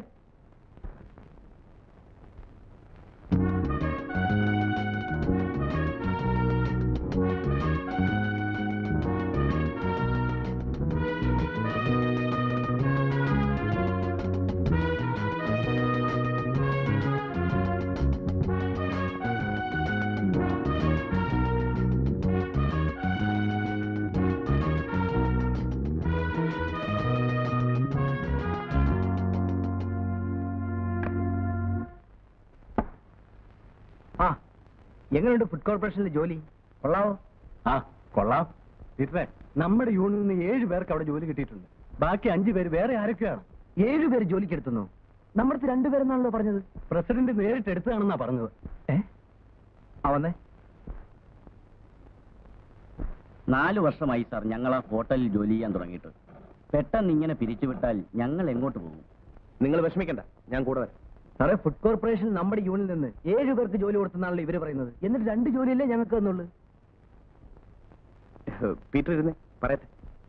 ആ എങ്ങനെയുണ്ട് ഫുഡ് കോർപ്പറേഷനിലെ ജോലി കൊള്ളാവോ ആ കൊള്ളാം ടീച്ചറെ നമ്മുടെ യൂണിയനിൽ നിന്ന് ഏഴ് പേർക്ക് അവിടെ ജോലി കിട്ടിയിട്ടുണ്ട് ബാക്കി അഞ്ചു പേര് വേറെ ആരൊക്കെയാണ് ഏഴു പേര് ജോലിക്ക് എടുത്തുന്നു നമ്മുടെ രണ്ടുപേരെന്നാണല്ലോ പറഞ്ഞത് പ്രസിഡന്റ് നേരിട്ട് എടുത്തതാണെന്നാ പറഞ്ഞത് ഏ അവന്നെ നാല് വർഷമായി സാർ ഞങ്ങൾ ആ ഹോട്ടലിൽ ജോലി ചെയ്യാൻ തുടങ്ങിയിട്ട് പെട്ടെന്ന് ഇങ്ങനെ പിരിച്ചുവിട്ടാൽ ഞങ്ങൾ എങ്ങോട്ട് പോകും നിങ്ങൾ വിഷമിക്കണ്ട ഞാൻ കൂടെ വരാം സാറേ ഫുഡ് കോർപ്പറേഷൻ നമ്മുടെ യൂണിയനിൽ നിന്ന് ഏഴു പേർക്ക് ജോലി കൊടുത്തെന്നാണല്ലോ ഇവര് പറയുന്നത് എന്നിട്ട് രണ്ട് ജോലിയല്ലേ ഞങ്ങൾക്ക് തന്നുള്ളൂ പീറ്റർ ഇരുന്നേ പറയട്ടെ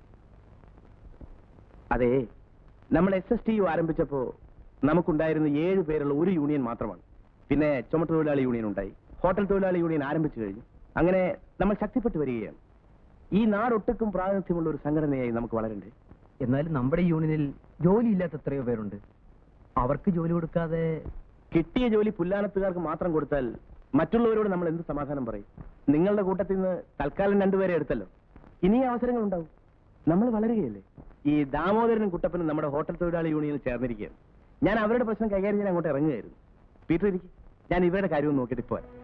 അതെ നമ്മൾ എസ് എസ് ടി യു ആരംഭിച്ചപ്പോ നമുക്കുണ്ടായിരുന്ന ഏഴ് പേരുള്ള ഒരു യൂണിയൻ മാത്രമാണ് പിന്നെ ചുമട്ട് തൊഴിലാളി യൂണിയൻ ഉണ്ടായി ഹോട്ടൽ തൊഴിലാളി യൂണിയൻ ആരംഭിച്ചു കഴിഞ്ഞു അങ്ങനെ നമ്മൾ ശക്തിപ്പെട്ടു വരികയാണ് ഈ നാടൊട്ടുക്കും പ്രാതിനിധ്യമുള്ള ഒരു സംഘടനയായി നമുക്ക് വളരണ്ടേ എന്നാലും നമ്മുടെ യൂണിയനിൽ ജോലി ഇല്ലാത്ത എത്രയോ പേരുണ്ട് അവർക്ക് ജോലി കൊടുക്കാതെ കിട്ടിയ ജോലി പുല്ലാനത്തുകാർക്ക് മാത്രം കൊടുത്താൽ മറ്റുള്ളവരോട് നമ്മൾ എന്ത് സമാധാനം പറയും നിങ്ങളുടെ കൂട്ടത്തിൽ നിന്ന് തൽക്കാലം രണ്ടുപേരെ എടുത്തല്ലോ ഇനി അവസരങ്ങൾ ഉണ്ടാവും നമ്മൾ വളരുകയല്ലേ ഈ ദാമോദരനും കുട്ടപ്പനും നമ്മുടെ ഹോട്ടൽ തൊഴിലാളി യൂണിയനിൽ ചേർന്നിരിക്കുകയാണ് ഞാൻ അവരുടെ പ്രശ്നം കൈകാര്യം ചെയ്യാൻ അങ്ങോട്ട് ഇറങ്ങുകയായിരുന്നു പീറ്റർ ഇരിക്കും ഞാൻ ഇവരുടെ കാര്യവും നോക്കിയിട്ട് ഇപ്പോൾ വരാം.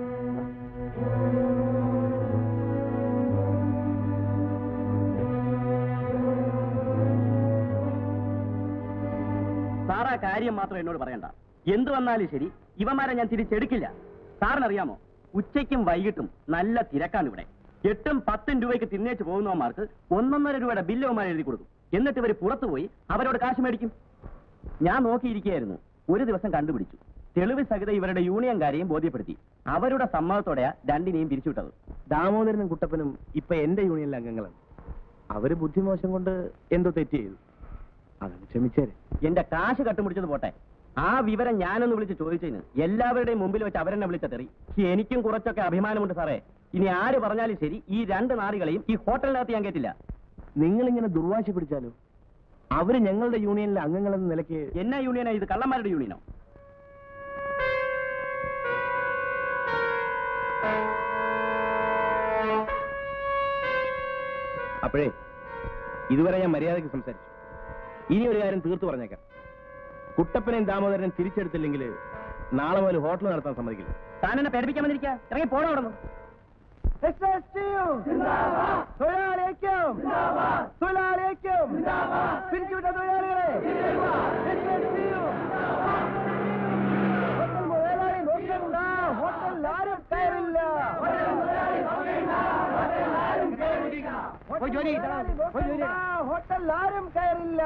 സാർ ആ കാര്യം മാത്രം എന്നോട് പറയണ്ട എന്ത് വന്നാലും ശരി ഇവന്മാരെ ഞാൻ തിരിച്ചെടുക്കില്ല സാറിനറിയാമോ ഉച്ചയ്ക്കും വൈകിട്ടും നല്ല തിരക്കാണ് ഇവിടെ എട്ടും പത്തും രൂപയ്ക്ക് തിന്നേച്ച് പോകുന്നവന്മാർക്ക് ഒന്നൊന്നര രൂപയുടെ ബില്ല് അവന്മാർ എഴുതി കൊടുക്കും എന്നിട്ട് ഇവർ പുറത്തു പോയി അവരോട് കാശ് മേടിക്കും ഞാൻ നോക്കിയിരിക്കുകയായിരുന്നു ഒരു ദിവസം കണ്ടുപിടിച്ചു തെളിവ് സഹിതം ഇവരുടെ യൂണിയൻകാരെയും ബോധ്യപ്പെടുത്തി അവരുടെ സമ്മതത്തോടെയാ രണ്ടിനെയും പിരിച്ചുവിട്ടത് ദാമോദരനും കുട്ടപ്പനും ഇപ്പൊ എന്റെ യൂണിയനിലെ അംഗങ്ങളാണ് അവര് ബുദ്ധിമോശം കൊണ്ട് എന്തോ തെറ്റ് ചെയ്തു അതങ്ങ് ക്ഷമിച്ചേരെ എന്റെ കാശ് കട്ടുമുടിച്ചത് പോട്ടെ ആ വിവരം ഞാനൊന്ന് വിളിച്ച് ചോദിച്ചതിന് എല്ലാവരുടെയും മുമ്പിൽ വെച്ച് അവരെന്നെ വിളിച്ച തെറി എനിക്കും കുറച്ചൊക്കെ അഭിമാനമുണ്ട് സാറേ ഇനി ആര് പറഞ്ഞാലും ശരി ഈ രണ്ട് നാറികളെയും ഈ ഹോട്ടലിനകത്ത് ഞാൻ കേട്ടില്ല നിങ്ങളിങ്ങനെ ദുർവാശി പിടിച്ചാലോ അവര് ഞങ്ങളുടെ യൂണിയനിലെ അംഗങ്ങളെന്ന നിലയ്ക്ക് എന്നാ യൂണിയനാ ഇത് കള്ളന്മാരുടെ യൂണിയനോ അപ്പോഴേ ഇതുവരെ ഞാൻ മര്യാദയ്ക്ക് സംസാരിച്ചു ഇനി ഒരു കാര്യം തീർത്തു പറഞ്ഞേക്കാം കുട്ടപ്പനെയും ദാമോദരനെയും തിരിച്ചെടുത്തില്ലെങ്കിൽ നാളെ മുതൽ ഹോട്ടൽ നടത്താൻ സമ്മതിക്കില്ല താൻ എന്നെ പേടിപ്പിക്കാൻ വന്നിരിക്കുക ഇറങ്ങി പോണോ അവിടെ നിന്ന് തൊഴിലാളിക്കും തൊഴിലാളിക്കും പിരിച്ചുവിട്ട തൊഴിലാളികളെ ഹോട്ടൽ മുതലാളി നോക്കണ്ട ഹോട്ടലിൽ ആരും കയറില്ല ഹോട്ടലിൽ ആരും കയറില്ല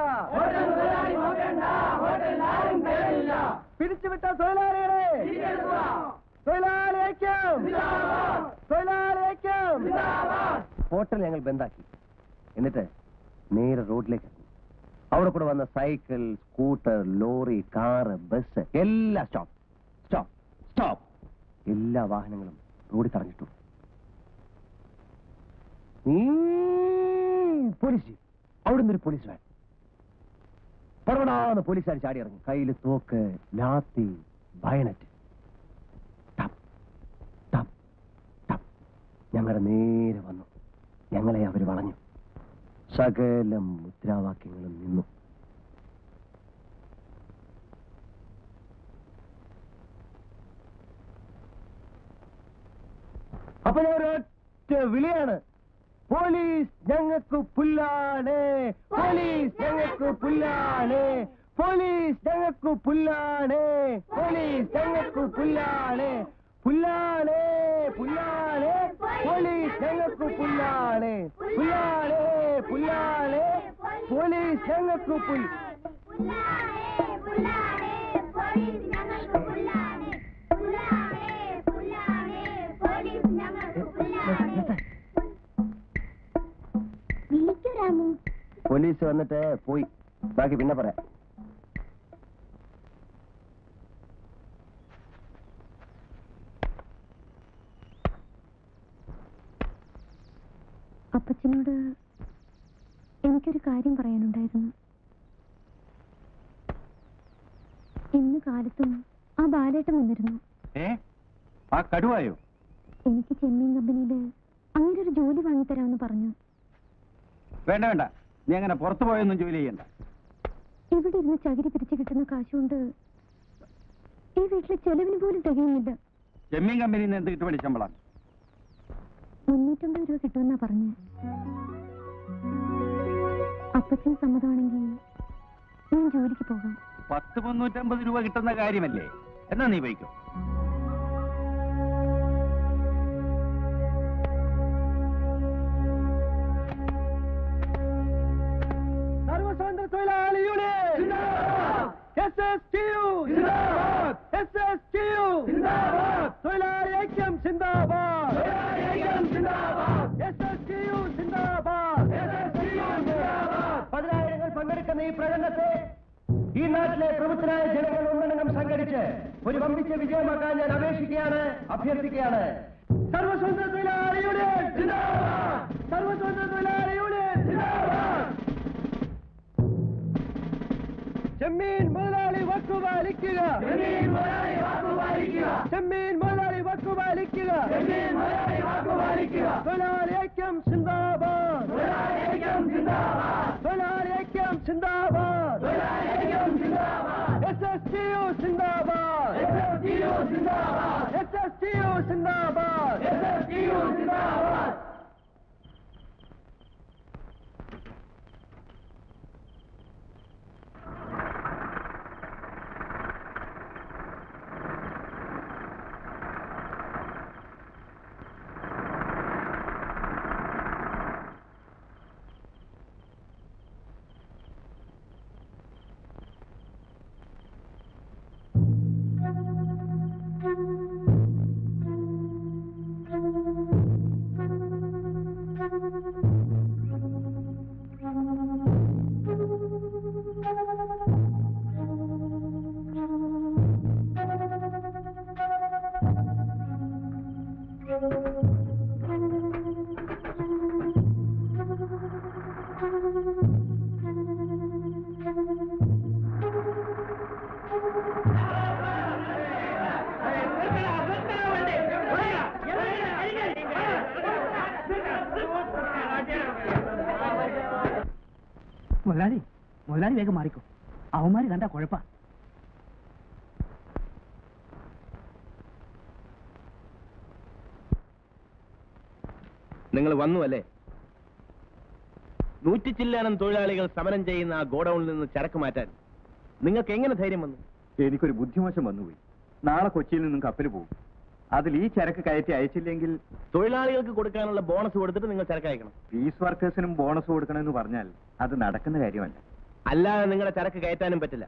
പിരിച്ചുവിട്ട തൊഴിലാളികളെ തൊഴിലാളിയേക്കും തൊഴിലാളിയേക്കും ഹോട്ടൽ ഞങ്ങൾ ബന്ധാക്കി എന്നിട്ട് നേരെ റോഡിലേക്ക് ഇറങ്ങി അവിടെ കൂടെ വന്ന cycle scooter lorry car bus എല്ലാം സ്റ്റോപ്പ് സ്റ്റോപ്പ് സ്റ്റോപ്പ് എല്ലാ വാഹനങ്ങളും റോഡിൽ തടഞ്ഞിട്ടു പോലീസ് അവിടുന്ന് ഒരു പോലീസ് വാൻ പടപടാന്ന് പോലീസുകാർ ചാടി ഇറങ്ങി കയ്യിൽ തോക്ക് ലാത്തി ബയണറ്റ് ടപ്പ് ടപ്പ് ടപ്പ് ഞങ്ങളുടെ നേരെ വന്നു ഞങ്ങളെ അവർ വളഞ്ഞു സകലം മുദ്രാവാക്യങ്ങളും നിന്നു അപ്പൊ ഞാൻ ഒരൊറ്റ വിളിയാണ് പോലീസ് ഞങ്ങൾക്ക് പുല്ലാണ് പോലീസ് ഞങ്ങൾക്ക് പുല്ലാണ് പോലീസ് ഞങ്ങൾക്കു പുല്ലാണ് പോലീസ് ഞങ്ങൾക്കു പുല്ലാണ് പുല്ലാണ് പുല്ലാണ് പോലീസ് ഞങ്ങൾക്കു പുല്ലാണ് പുല്ലാണ് പുല്ലാണ് പോലീസ് ഞങ്ങൾക്കു പുൽ വിളിക്കൂ രാമു പോലീസ് വന്നിട്ട് പോയി ബാക്കി പിന്നെ പറയാം അപ്പച്ചനോട് എനിക്കൊരു കാര്യം പറയാനുണ്ടായിരുന്നു ഇന്ന് കാലത്തും ആ ബാലേട്ടൻ വന്നിരുന്നു ഏ ആ കടുവായോ എനിക്ക് ചെമ്മീൻ കമ്പനിയിൽ അങ്ങനെ ഒരു ജോലി വാങ്ങിത്തരാമെന്ന് പറഞ്ഞു വേണ്ട വേണ്ട നീ അങ്ങനെ പുറത്തു പോയൊന്നും ജോലി ചെയ്യണ്ട ഇവിടെ ഇരുന്ന് ചകിരി പിരിച്ച് കിട്ടുന്ന കാശുകൊണ്ട് ഈ വീട്ടിലെ ചെലവിന് പോലും തികയുന്നില്ല ചെമ്മീൻ കമ്പനിയിൽ നിന്ന് എന്ത് കിട്ടുപടി ശമ്പളം മുന്നൂറ്റമ്പത് രൂപ കിട്ടുമെന്നാ പറഞ്ഞു അപ്പച്ചന് സമ്മതമാണെങ്കിൽ ഞാൻ ജോലിക്ക് പോകാം പത്ത് മുന്നൂറ്റമ്പത് രൂപ കിട്ടുന്ന കാര്യമല്ലേ എന്നാ നീ പോയിക്കോ സർവസ്വതന്ത്ര തൊഴിലാളി union S S T U S S T U തൊഴിലാളി ഐക്യം സിന്ദാബാദ് എസ് എസ് ടി യു സിന്ദാബാദ് പതിനായിരങ്ങൾ പങ്കെടുക്കുന്ന ഈ പ്രകടനത്തെ ഈ നാട്ടിലെ പ്രമുഖരായ ജനങ്ങൾ ഒന്നടങ്കം സംഘടിച്ച് ഒരു വമ്പിച്ച വിജയമാക്കാൻ ഞാൻ അപേക്ഷിക്കുകയാണ് അഭ്യർത്ഥിക്കുകയാണ് സർവസ്വതന്ത്ര തൊഴിലാളി യൂണിയൻ സർവസ്വതന്ത്ര തൊഴിലാളി യൂണിയൻ ചെമ്മീൻ മുതലാളി വക്കുപാലിക്കുക ചെമ്മീൻ മുതലാളി വക്കുപാലിക്കുക തൊഴിലാളി ഐക്യം സിന്ദാബാദ് തൊഴിലാളി ഐക്യം സിന്ദാബാദ് എസ് എസ് ടി യു സിന്ദാബാദ് എസ് എസ് ടി യു സിന്ദാബാദ് മുതലാളി മുതലാളി വേഗം മാറിക്കോ അവന്മാര് കണ്ട കുഴപ്പ നിങ്ങൾ വന്നു അല്ലേ നൂറ്റി ചില്ലാനം തൊഴിലാളികൾ സമരം ചെയ്യുന്ന ആ ഗോഡൌണിൽ നിന്ന് ചരക്ക് മാറ്റാൻ നിങ്ങൾക്ക് എങ്ങനെ ധൈര്യം വന്നു എനിക്കൊരു ബുദ്ധിമോശം വന്നുപോയി നാളെ കൊച്ചിയിൽ നിന്നും കപ്പൽ പോകും അതിൽ ഈ ചരക്ക് കയറ്റി അയച്ചില്ലെങ്കിൽ തൊഴിലാളികൾക്ക് കൊടുക്കാനുള്ള ബോണസ് കൊടുത്തിട്ട് നിങ്ങൾ ചരക്ക് അയക്കണം പീസ് വർക്കേഴ്സിനും ബോണസ് കൊടുക്കണമെന്ന് പറഞ്ഞാൽ അത് നടക്കുന്ന കാര്യമല്ല അല്ലാതെ നിങ്ങളുടെ ചരക്ക് കയറ്റാനും പറ്റില്ല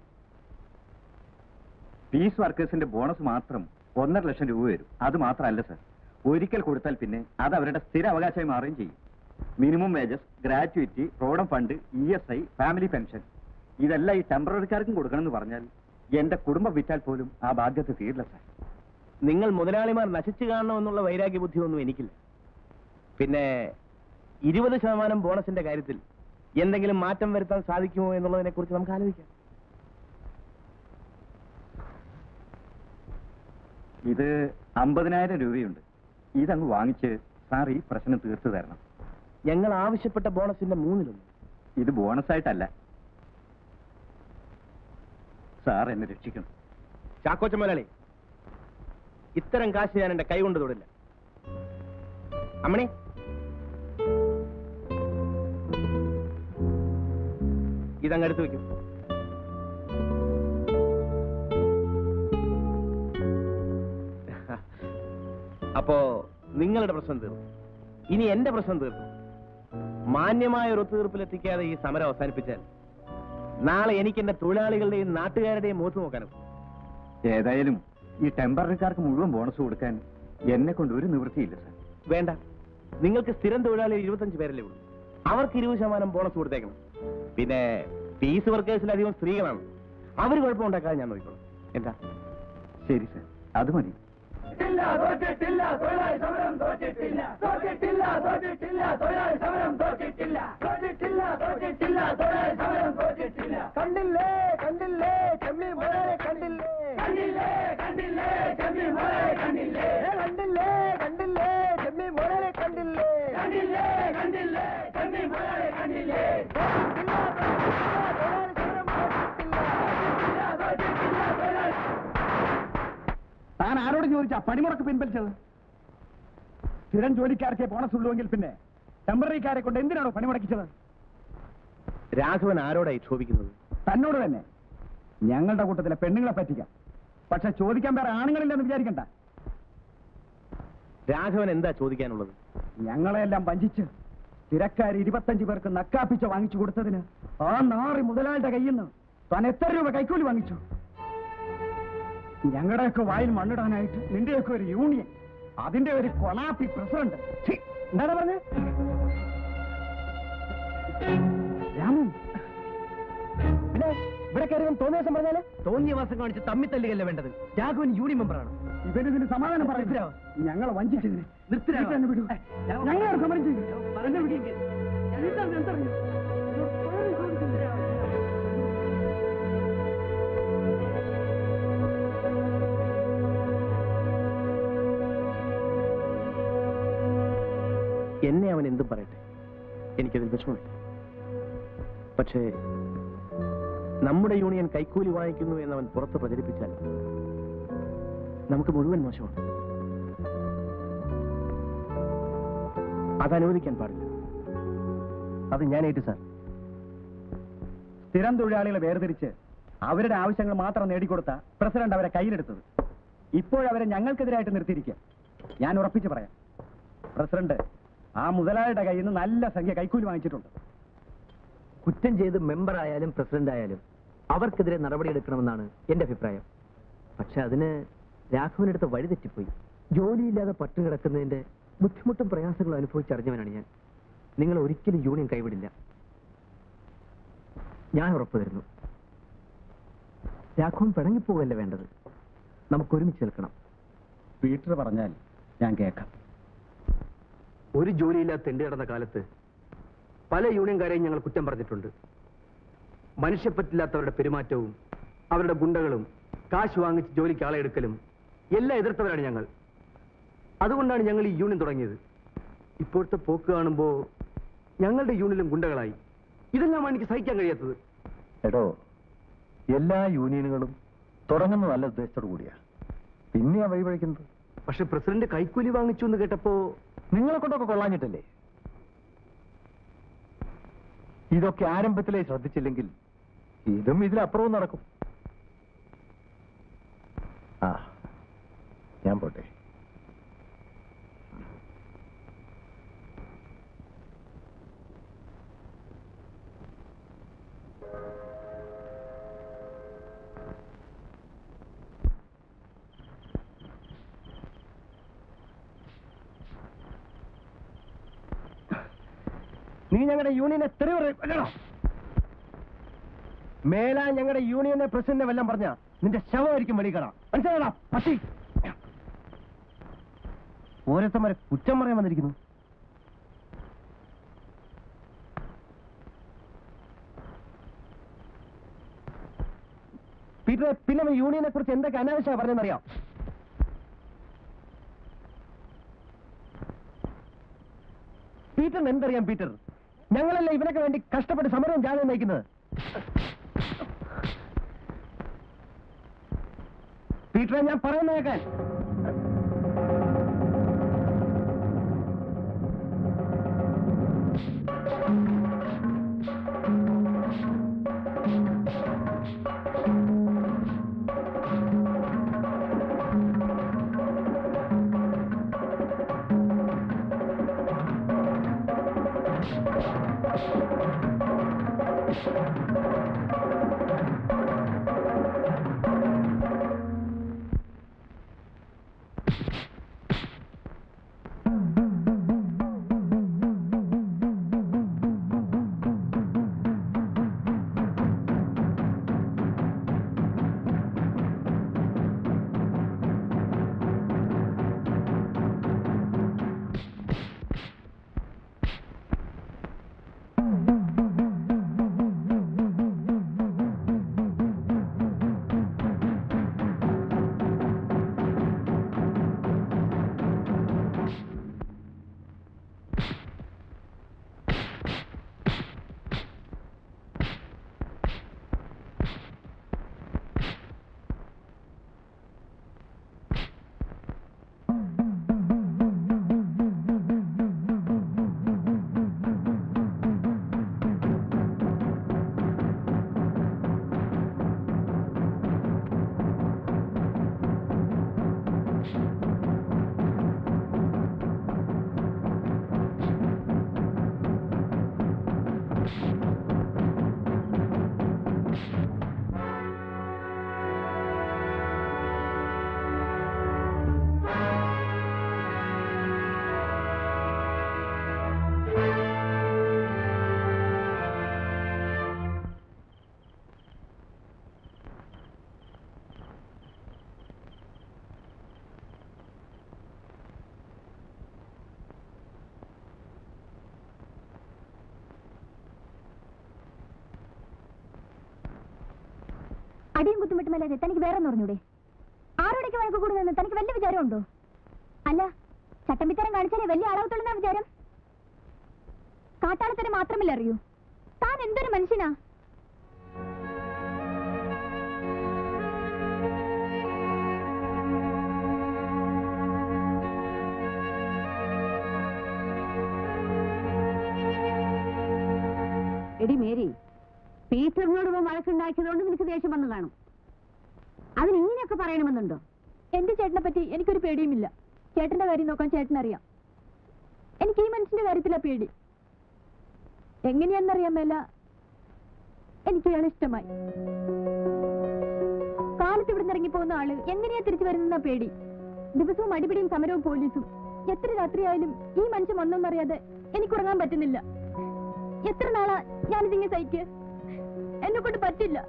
പീസ് വർക്കേഴ്സിന്റെ ബോണസ് മാത്രം ഒന്നര ലക്ഷം രൂപ വരും അത് മാത്രമല്ല സർ ഒരിക്കൽ കൊടുത്താൽ പിന്നെ അത് അവരുടെ സ്ഥിര അവകാശമായി മാറുകയും ചെയ്യും മിനിമം വേജസ് ഗ്രാറ്റുവിറ്റി റോഡം fund E S I family pension ഇതെല്ലാം ഈ ടെമ്പററിക്കാർക്കും കൊടുക്കണമെന്ന് പറഞ്ഞാൽ എന്റെ കുടുംബം വിറ്റാൽ പോലും ആ ബാധ്യത തീരില്ല സർ നിങ്ങൾ മുതലാളിമാർ നശിച്ചു കാണണമെന്നുള്ള വൈരാഗ്യ ബുദ്ധിയൊന്നും എനിക്കില്ല പിന്നെ ഇരുപത് ശതമാനം ബോണസിന്റെ കാര്യത്തിൽ എന്തെങ്കിലും മാറ്റം വരുത്താൻ സാധിക്കുമോ എന്നുള്ളതിനെ കുറിച്ച് നമുക്ക് ആലോചിക്കാം ഇത് അമ്പതിനായിരം രൂപയുണ്ട് ഇതങ്ങ് വാങ്ങിച്ച് സാർ ഈ പ്രശ്നം തീർത്തു തരണം ഞങ്ങൾ ആവശ്യപ്പെട്ട ബോണസിന്റെ മൂന്നിലൊന്ന് ഇത് ബോണസായിട്ടല്ല സാർ എന്നെ രക്ഷിക്കണം ചാക്കോച്ച മുതലാളി ഇത്തരം കാശ് ഞാൻ എന്റെ കൈ കൊണ്ട് തൊടില്ല അമ്മണി ഇതങ്ങ് എടുത്തു വെക്കും അപ്പോ നിങ്ങളുടെ പ്രശ്നം തീർന്നു ഇനി എന്റെ പ്രശ്നം തീർന്നു മാന്യമായ ഒരു ഒത്തുതീർപ്പിലെത്തിക്കാതെ ഈ സമരം അവസാനിപ്പിച്ചാൽ നാളെ എനിക്ക് എന്റെ തൊഴിലാളികളുടെയും നാട്ടുകാരുടെയും മുഖത്ത് നോക്കാനും ഏതായാലും ഈ ടെമ്പററിക്കാർക്ക് മുഴുവൻ ബോണസ് കൊടുക്കാൻ എന്നെ കൊണ്ട് ഒരു നിവൃത്തിയില്ല സാർ വേണ്ട നിങ്ങൾക്ക് സ്ഥിരം തൊഴിലാളികൾ ഇരുപത്തഞ്ച് പേരല്ലേ ഉള്ളൂ അവർക്ക് ഇരുപത് ശതമാനം ബോണസ് കൊടുത്തേക്കണം പിന്നെ പീസ് വർക്കേഴ്സിൽ അധികം സ്ത്രീകളാണ് അവർ കുഴപ്പമുണ്ടാക്കാതെ ഞാൻ നോക്കിക്കോളാം എന്താ ശരി സാർ അത് മതി കണ്ടില്ലേ കണ്ടില്ലേ ചെമ്മീൻ മുതലെ കണ്ടില്ലേ കണ്ടില്ലേ കണ്ടില്ലേ ചെമ്മീൻ മുതലെ കണ്ടില്ലേ കണ്ടില്ലേ കണ്ടില്ലേ ചെമ്മീൻ മുതലെ കണ്ടില്ലേ കണ്ടില്ലേ കണ്ടില്ലേ ചെമ്മീൻ മുതലെ കണ്ടില്ലേ താൻ ആരോട് ചോദിച്ചാ പണിമുടക്ക് പിൻവലിച്ചത് സ്ഥിരം ജോലിക്കാർക്കേ ബോണസ് ഉള്ളുവെങ്കിൽ പിന്നെ ടെമ്പററിക്കാരെ കൊണ്ട് എന്തിനാണോ പണിമുടക്കിച്ചത് രാഘവൻ ആരോടായി ക്ഷോഭിക്കുന്നത് തന്നോട് തന്നെ ഞങ്ങളുടെ കൂട്ടത്തിലെ പെണ്ണുങ്ങളെ പറ്റിക്കാം പക്ഷെ ചോദിക്കാൻ വേറെ ആണുങ്ങളില്ലെന്ന് വിചാരിക്കണ്ട രാഘവൻ എന്താ ചോദിക്കാനുള്ളത് ഞങ്ങളെല്ലാം വഞ്ചിച്ച് തിരക്കാർ ഇരുപത്തഞ്ച് പേർക്ക് നക്കാപ്പിച്ച വാങ്ങിച്ചു കൊടുത്തതിന് ആ നാറി മുതലാളിയുടെ കയ്യിൽ നിന്ന് താൻ എത്ര രൂപ കൈക്കൂലി വാങ്ങിച്ചു ഞങ്ങളുടെയൊക്കെ വായിൽ മണ്ണിടാനായിട്ട് നിന്റെയൊക്കെ ഒരു യൂണിയൻ അതിന്റെ ഒരു കൊണാപ്പി പ്രസിഡന്റ് ഛീ, എന്താണ് പറഞ്ഞത് രാമു പിന്നെ ഇവിടെ കയറി തോന്നിയ ദിവസം പറഞ്ഞാല് തോന്നിയ മാസം കാണിച്ച് തമ്മി തല്ലുകയല്ല വേണ്ടത് രാഘവൻ യൂണിയൻ മെമ്പറാണ് ഇവനിതിന് സമാധാനം പറയുക ഞങ്ങളെ വഞ്ചിച്ചതിന് നിർത്തരാമോ? എന്നെ വിടൂ ഞങ്ങളെ സമരം ചെയ്യും പറഞ്ഞ വിടിയെങ്കിൽ എന്നെ അവൻ എന്തും പറയട്ടെ എനിക്കതിൽ വിഷമമില്ല പക്ഷേ നമ്മുടെ യൂണിയൻ കൈക്കൂലി വാങ്ങിക്കുന്നു എന്ന് അവൻ പുറത്ത് പ്രചരിപ്പിച്ചാൽ നമുക്ക് മുഴുവൻ മോശമാണ് അത് അനുവദിക്കാൻ പാടില്ല അത് ഞാൻ ഏറ്റു സാർ സ്ഥിരം തൊഴിലാളികളെ വേർതിരിച്ച് അവരുടെ ആവശ്യങ്ങൾ മാത്രം നേടിക്കൊടുത്ത പ്രസിഡന്റ് അവരെ കയ്യിലെടുത്തത് ഇപ്പോഴവരെ ഞങ്ങൾക്കെതിരായിട്ട് നിർത്തിയിരിക്കുക ഞാൻ ഉറപ്പിച്ച് പറയാം പ്രസിഡന്റ് ആ മുതലാളിയുടെ കയ്യിൽ നിന്ന് നല്ല സംഖ്യ കൈക്കൂലി വാങ്ങിച്ചിട്ടുണ്ട് കുറ്റം ചെയ്ത് മെമ്പർ ആയാലും പ്രസിഡന്റ് ആയാലും അവർക്കെതിരെ നടപടിയെടുക്കണമെന്നാണ് എന്റെ അഭിപ്രായം പക്ഷെ അതിന് രാഘവനെടുത്ത വഴി തെറ്റിപ്പോയി ജോലിയില്ലാതെ പട്ടു കിടക്കുന്നതിന്റെ ബുദ്ധിമുട്ടും പ്രയാസങ്ങളും അനുഭവിച്ചറിഞ്ഞവനാണ് ഞാൻ നിങ്ങൾ ഒരിക്കലും യൂണിയൻ കൈവിടില്ല ഞാൻ ഉറപ്പു തരുന്നു രാഘവൻ പിണങ്ങിപ്പോകല്ല വേണ്ടത് നമുക്ക് ഒരുമിച്ച് നിൽക്കണം പീറ്റർ പറഞ്ഞാൽ ഞാൻ കേൾക്കാം ഒരു ജോലിയില്ലാതെ തെണ്ടി കിടന്ന കാലത്ത് പല യൂണിയൻകാരെയും ഞങ്ങൾ കുറ്റം പറഞ്ഞിട്ടുണ്ട് മനുഷ്യപ്പറ്റില്ലാത്തവരുടെ പെരുമാറ്റവും അവരുടെ ഗുണ്ടകളും കാശ് വാങ്ങിച്ച് ജോലിക്ക് ആളെ എടുക്കലും എല്ലാം എതിർത്തവരാണ് ഞങ്ങൾ അതുകൊണ്ടാണ് ഞങ്ങൾ ഈ യൂണിയൻ തുടങ്ങിയത് ഇപ്പോഴത്തെ പോക്ക് കാണുമ്പോൾ ഞങ്ങളുടെ യൂണിയനും ഗുണ്ടകളായി ഇതെല്ലാമാണ് എനിക്ക് സഹിക്കാൻ കഴിയാത്തത് എടോ എല്ലാ യൂണിയനുകളും തുടങ്ങുന്ന നല്ല ഉദ്ദേശത്തോടു കൂടിയാ പിന്നെയാ വഴിപഴിക്കുന്നത് പക്ഷെ പ്രസിഡന്റ് കൈക്കൂലി വാങ്ങിച്ചു എന്ന് കേട്ടപ്പോ നിങ്ങളെ കൊണ്ടൊക്കെ കൊള്ളാഞ്ഞിട്ടല്ലേ ഇതൊക്കെ ആരംഭത്തിലേ ശ്രദ്ധിച്ചില്ലെങ്കിൽ ഇതും ഇതിലപ്പുറവും നടക്കും ആ ഞാൻ പോട്ടെ നീ ഞങ്ങളുടെ യൂണിയനെ തെറി പറയണോ മേലാ ഞങ്ങളുടെ യൂണിയനെ പ്രസിഡന്റിനെ വല്ലം പറഞ്ഞ നിന്റെ ശവമായിരിക്കും വെളിക്കട മനസ്സിലാടാ പട്ടി ഓരോരുത്തന്മാരെ കുറ്റം പറയാൻ വന്നിരിക്കുന്നു പീറ്ററെ പിന്നെ അവൻ യൂണിയനെ കുറിച്ച് എന്തൊക്കെ അനാവശ്യമായി പറഞ്ഞെന്നറിയാം പീറ്ററിന് എന്തറിയാം പീറ്റർ ഞങ്ങളല്ലേ ഇവനൊക്കെ വേണ്ടി കഷ്ടപ്പെട്ട് സമരവും ജാഥയും നയിക്കുന്നത് പീറ്ററെ ഞാൻ പറയുന്ന കേൾക്കാൻ അടിയും കുത്തുമിട്ടുമല്ലാതെ തനിക്ക് വേറെ പറഞ്ഞൂടെ ആരോടൊക്കെ വഴക്ക് കൂടുന്നെന്ന് തനിക്ക് വലിയ വിചാരമുണ്ടോ അല്ല ചട്ടമ്പിത്തരം കാണിച്ചാലേ വലിയ അളവത്തുള്ള വിചാരം കാട്ടാളത്തിന് മാത്രമല്ല അറിയൂ താൻ എന്തൊരു മനുഷ്യനാ എടി മേരി പീറ്ററിനോട് ഇവൻ വഴക്കുണ്ടാക്കിയതുകൊണ്ട് നിനക്ക് ദേഷ്യം വന്നു കാണും അതിന് ഇങ്ങനെയൊക്കെ പറയണമെന്നുണ്ടോ എന്റെ ചേട്ടനെ പറ്റി എനിക്കൊരു പേടിയുമില്ല ചേട്ടന്റെ കാര്യം നോക്കാൻ ചേട്ടനറിയാം എനിക്ക് ഈ മനുഷ്യന്റെ കാര്യത്തിലാ പേടി എങ്ങനെയാണെന്നറിയാൻ മേല എനിക്ക് ഇയാളെ ഇഷ്ടമായി കാലത്ത് ഇവിടുന്ന് ഇറങ്ങിപ്പോകുന്ന ആള് എങ്ങനെയാ തിരിച്ചു വരുന്ന പേടി ദിവസവും അടിപിടിയും സമരവും പോലീസും എത്ര രാത്രിയായാലും ഈ മനുഷ്യൻ വന്നോന്നറിയാതെ എനിക്ക് ഉറങ്ങാൻ പറ്റുന്നില്ല എത്ര നാളാ ഞാനിതിങ്ങനെ സഹിക്ക് എന്നെ കൊണ്ട് പറ്റില്ല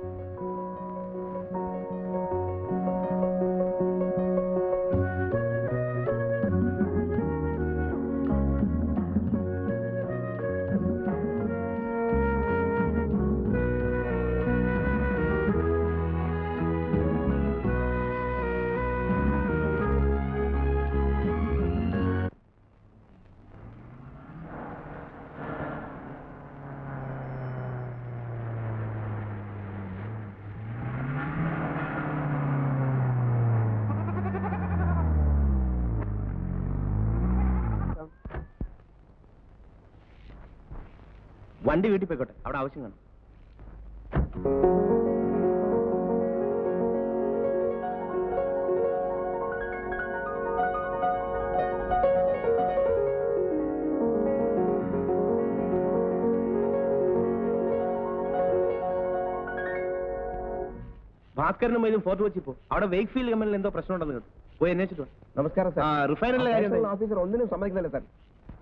വണ്ടി വീട്ടിൽ പോയിക്കോട്ടെ അവിടെ ആവശ്യം കാണും ഭാസ്കരനും ഇതും ഫോർട്ട് വെച്ച് പോ അവിടെ വെയ്ക്ക് ഫീൽഡ് കമ്പനിയിൽ എന്തോ പ്രശ്നം ഉണ്ടെന്ന് കേട്ടു പോയി അന്വേഷിച്ചിട്ട് വാ. നമസ്കാരം ആ, റിഫൈനറിലെ കാര്യം എന്തായി? ഓഫീസർ ഒന്നിനും സമ്മതിക്കുന്നില്ല സാർ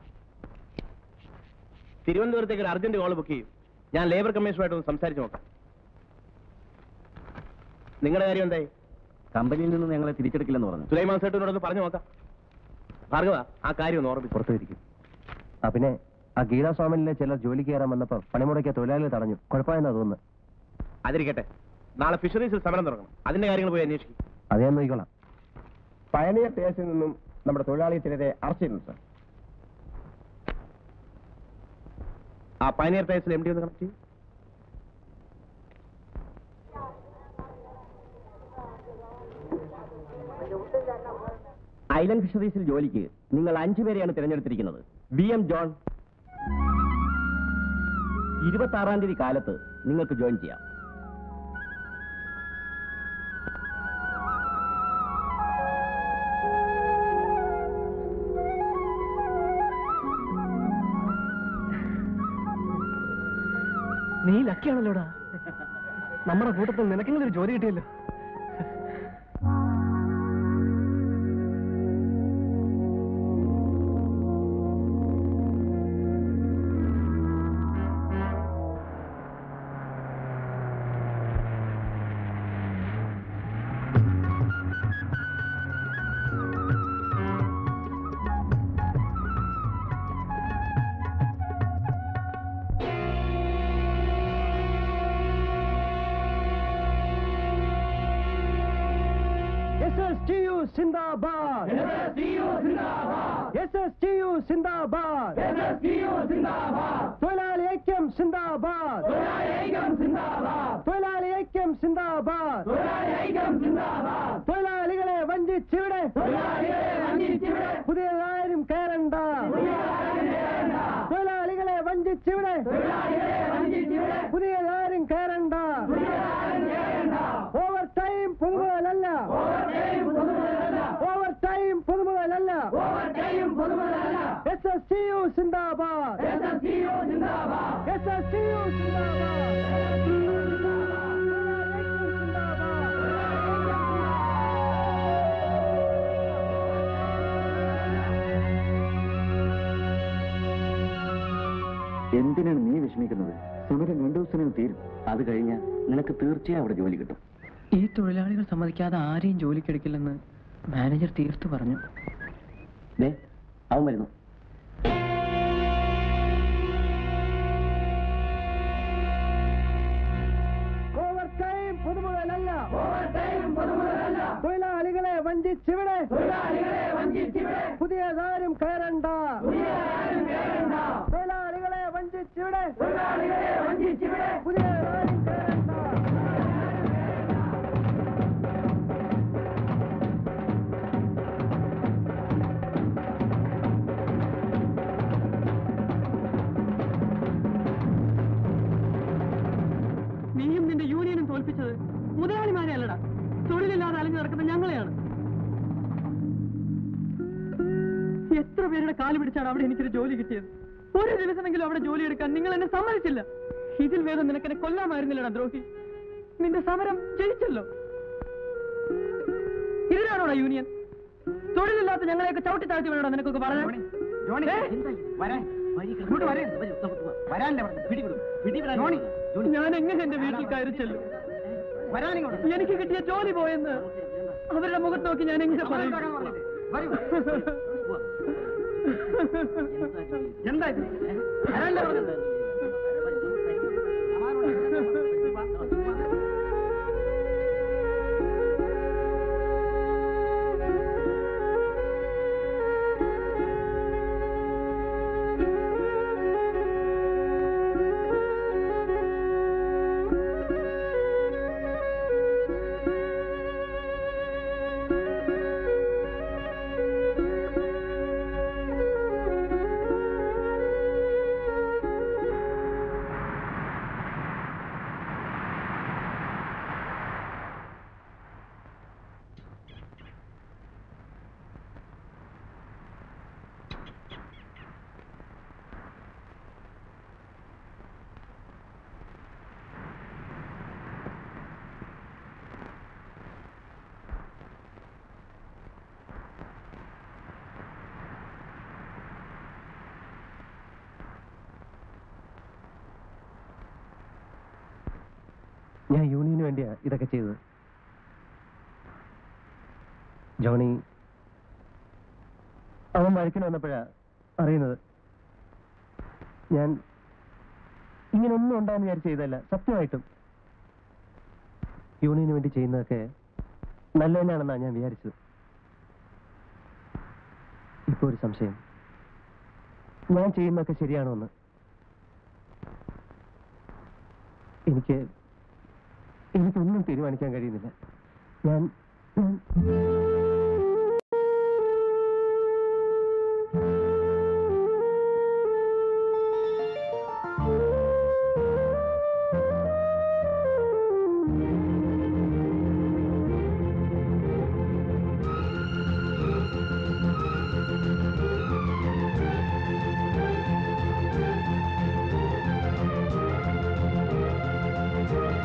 തിരുവനന്തപുരത്തേക്ക് ഒരു അർജന്റ് കോൾ ബുക്ക് ചെയ്യും ഞാൻ ലേബർ കമ്മീഷനുമായിട്ട് ഒന്ന് സംസാരിച്ച് നോക്കാം നിങ്ങളുടെ കാര്യം എന്തായി കമ്പനിയിൽ നിന്ന് ഞങ്ങളെ തിരിച്ചെടുക്കില്ലെന്ന് പറഞ്ഞു സുലൈമാൻ സേട്ടിനോടൊന്ന് പറഞ്ഞു നോക്കാം ഭാർഗവ ആ കാര്യം ഒന്ന് ഓർമ്മിച്ചു പുറത്തുവരിക്കും ആ പിന്നെ ആ ഗീതാസ്വാമിനിലെ ചിലർ ജോലിക്ക് കയറാൻ വന്നപ്പോ പണിമുടക്കിയ തൊഴിലാളികൾ തടഞ്ഞു കുഴപ്പമായെന്നാ തോന്നുന്നു അതിരിക്കട്ടെ നാളെ ഫിഷറീസിൽ സമരം തുടങ്ങണം അതിന്റെ കാര്യങ്ങൾ പോയി അന്വേഷിക്കും അത് ഞാൻ നോക്കിക്കോളാം പയനിയർ ടേസിൽ നിന്നും നമ്മുടെ തൊഴിലാളി ചിലരെ അറസ്റ്റ് ചെയ്യുന്നു സാർ ആ പൈനിയർ ടൈസിൽ എം ഡി ഒന്ന് കണക്ട് ചെയ്യും ഐലൻഡ് ഫിഷറീസിൽ ജോലിക്ക് നിങ്ങൾ അഞ്ചു പേരെയാണ് തിരഞ്ഞെടുത്തിരിക്കുന്നത് വി എം ജോൺ ഇരുപത്തി ആറാം തീയതി കാലത്ത് നിങ്ങൾക്ക് ജോയിൻ ചെയ്യാം നീ ലക്കിയാണല്ലോടാ നമ്മുടെ കൂട്ടത്തിൽ നിനക്കെങ്കിലും ഒരു ജോലി കിട്ടിയല്ലോ SSTU സിന്ദാബാദ് SSTU സിന്ദാബാദ് SSTU സിന്ദാബാദ് SSTU സിന്ദാബാദ് തൊഴിലാളി ഐക്യം സിന്ദാബാദ് തൊഴിലാളി ഐക്യം സിന്ദാബാദ് തൊഴിലാളി ഐക്യം സിന്ദാബാദ് തൊഴിലാളി ഐക്യം സിന്ദാബാദ് തൊഴിലാളികളെ വഞ്ചിച്ചിവിടെ തൊഴിലാളികളെ വഞ്ചിച്ചിവിടെ പുതിയതാരും കയറണ്ട തൊഴിലാളികളെ വഞ്ചിച്ചിവിടെ തൊഴിലാളികളെ വഞ്ചിച്ചിവിടെ പുതിയതാരും കയറണ്ട ഓവർ ടൈം പുതുമുതലല്ല ഓവർ ടൈം പുതുമുതലല്ല എസ് എസ് ടി യു സിന്ദാബാദ് എസ് എസ് ടി യു സിന്ദാബാദ് എസ് എസ് ടി യു എന്തിനാണ് നീ വിഷമിക്കുന്നത് സമരം രണ്ടു ദിവസത്തിനും തീരും അത് കഴിഞ്ഞാൽ നിനക്ക് തീർച്ചയായും അവിടെ ജോലി കിട്ടും ഈ തൊഴിലാളികൾ സമ്മതിക്കാതെ ആരെയും ജോലിക്കെടുക്കില്ലെന്ന് മാനേജർ തീർത്തു പറഞ്ഞു ദേ അവൻ വരുന്നു ഓവർ ടൈം പുതുമുതലല്ല ഓവർ ടൈം പുതുമുതലല്ല തൊഴിലാളികളെ വഞ്ചിച്ചിവിടെ തൊഴിലാളികളെ വഞ്ചിച്ചിവിടെ പുതിയതാരും കയറണ്ട തൊഴിലാളികളെ വഞ്ചിച്ചിവിടെ തൊഴിലാളികളെ വഞ്ചിച്ചിവിടെ പുതിയതാരും കയറണ്ട നീയും നിന്റെ യൂണിയനും തോൽപ്പിച്ചത് മുതലാളിമാരെ അല്ലടാ തൊഴിലില്ലാതെ അലഞ്ഞു നടക്കുന്ന ഞങ്ങളെയാണ് എത്ര പേരുടെ കാല് പിടിച്ചാണ് അവിടെ എനിക്കൊരു ജോലി കിട്ടിയത് ഒരു ദിവസമെങ്കിലും അവിടെ ജോലി എടുക്കാൻ നിങ്ങൾ എന്നെ സമ്മതിച്ചില്ല ഇതിൽ വേദം നിനക്കെന്നെ കൊല്ലാമായിരുന്നില്ലടാ ദ്രോഹി നിന്റെ സമരം ജയിച്ചല്ലോ ഇതിനാണോടാ യൂണിയൻ തൊഴിലില്ലാത്ത ഞങ്ങളെയൊക്കെ ചവിട്ടി താഴ്ത്തി വേണോടാ നിനക്കൊക്കെ പറഞ്ഞു ഞാൻ എങ്ങനെ എന്റെ വീട്ടിൽ കയറി ചെല്ലും എനിക്ക് കിട്ടിയ ജോലി പോയെന്ന് അവരുടെ മുഖത്ത് നോക്കി ഞാൻ എങ്ങനെ പറയും എന്താ ഇത് വരാനല്ലേ പറഞ്ഞത്? ഞാൻ യൂണിയന് വേണ്ടിയാ ഇതൊക്കെ ചെയ്തത് ജോണി അവൻ വഴക്കിന് വന്നപ്പോഴാ അറിയുന്നത് ഞാൻ ഇങ്ങനെ ഒന്നും ഉണ്ടാന്ന് വിചാരിച്ച് ചെയ്തല്ല സത്യമായിട്ടും യൂണിയന് വേണ്ടി ചെയ്യുന്നതൊക്കെ നല്ല തന്നെയാണെന്നാ ഞാൻ വിചാരിച്ചത് ഇപ്പൊ ഒരു സംശയം ഞാൻ ചെയ്യുന്നതൊക്കെ ശരിയാണോ എന്ന് എനിക്ക് എനിക്കൊന്നും തീരുമാനിക്കാൻ കഴിയുന്നില്ല ഞാൻ ഞാൻ Thank you.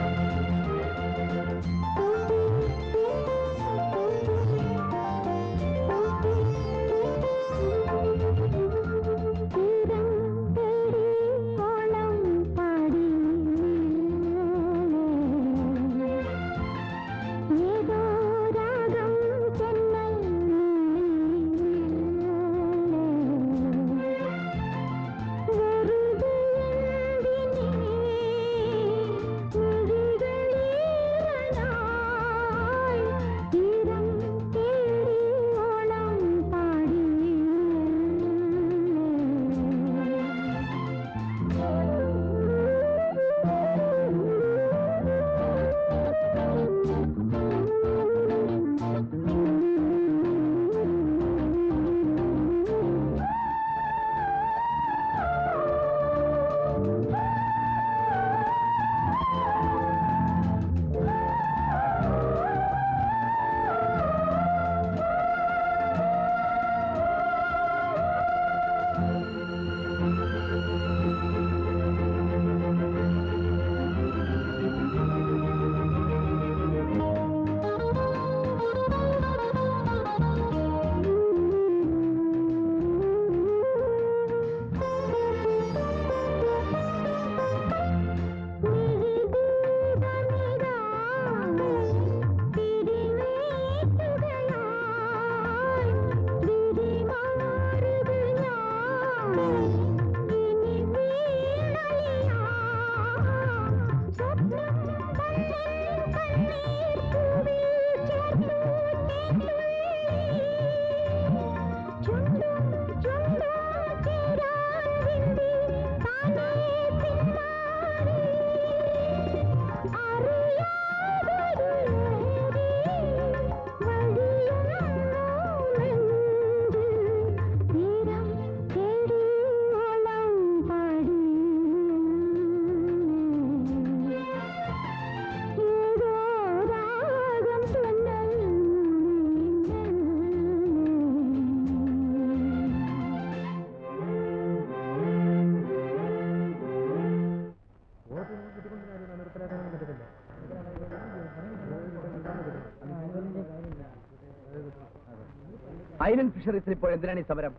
ഐലൻഡ് ഫിഷറീസിൽ ഇപ്പോൾ എന്തിനാണ് ഈ സമരം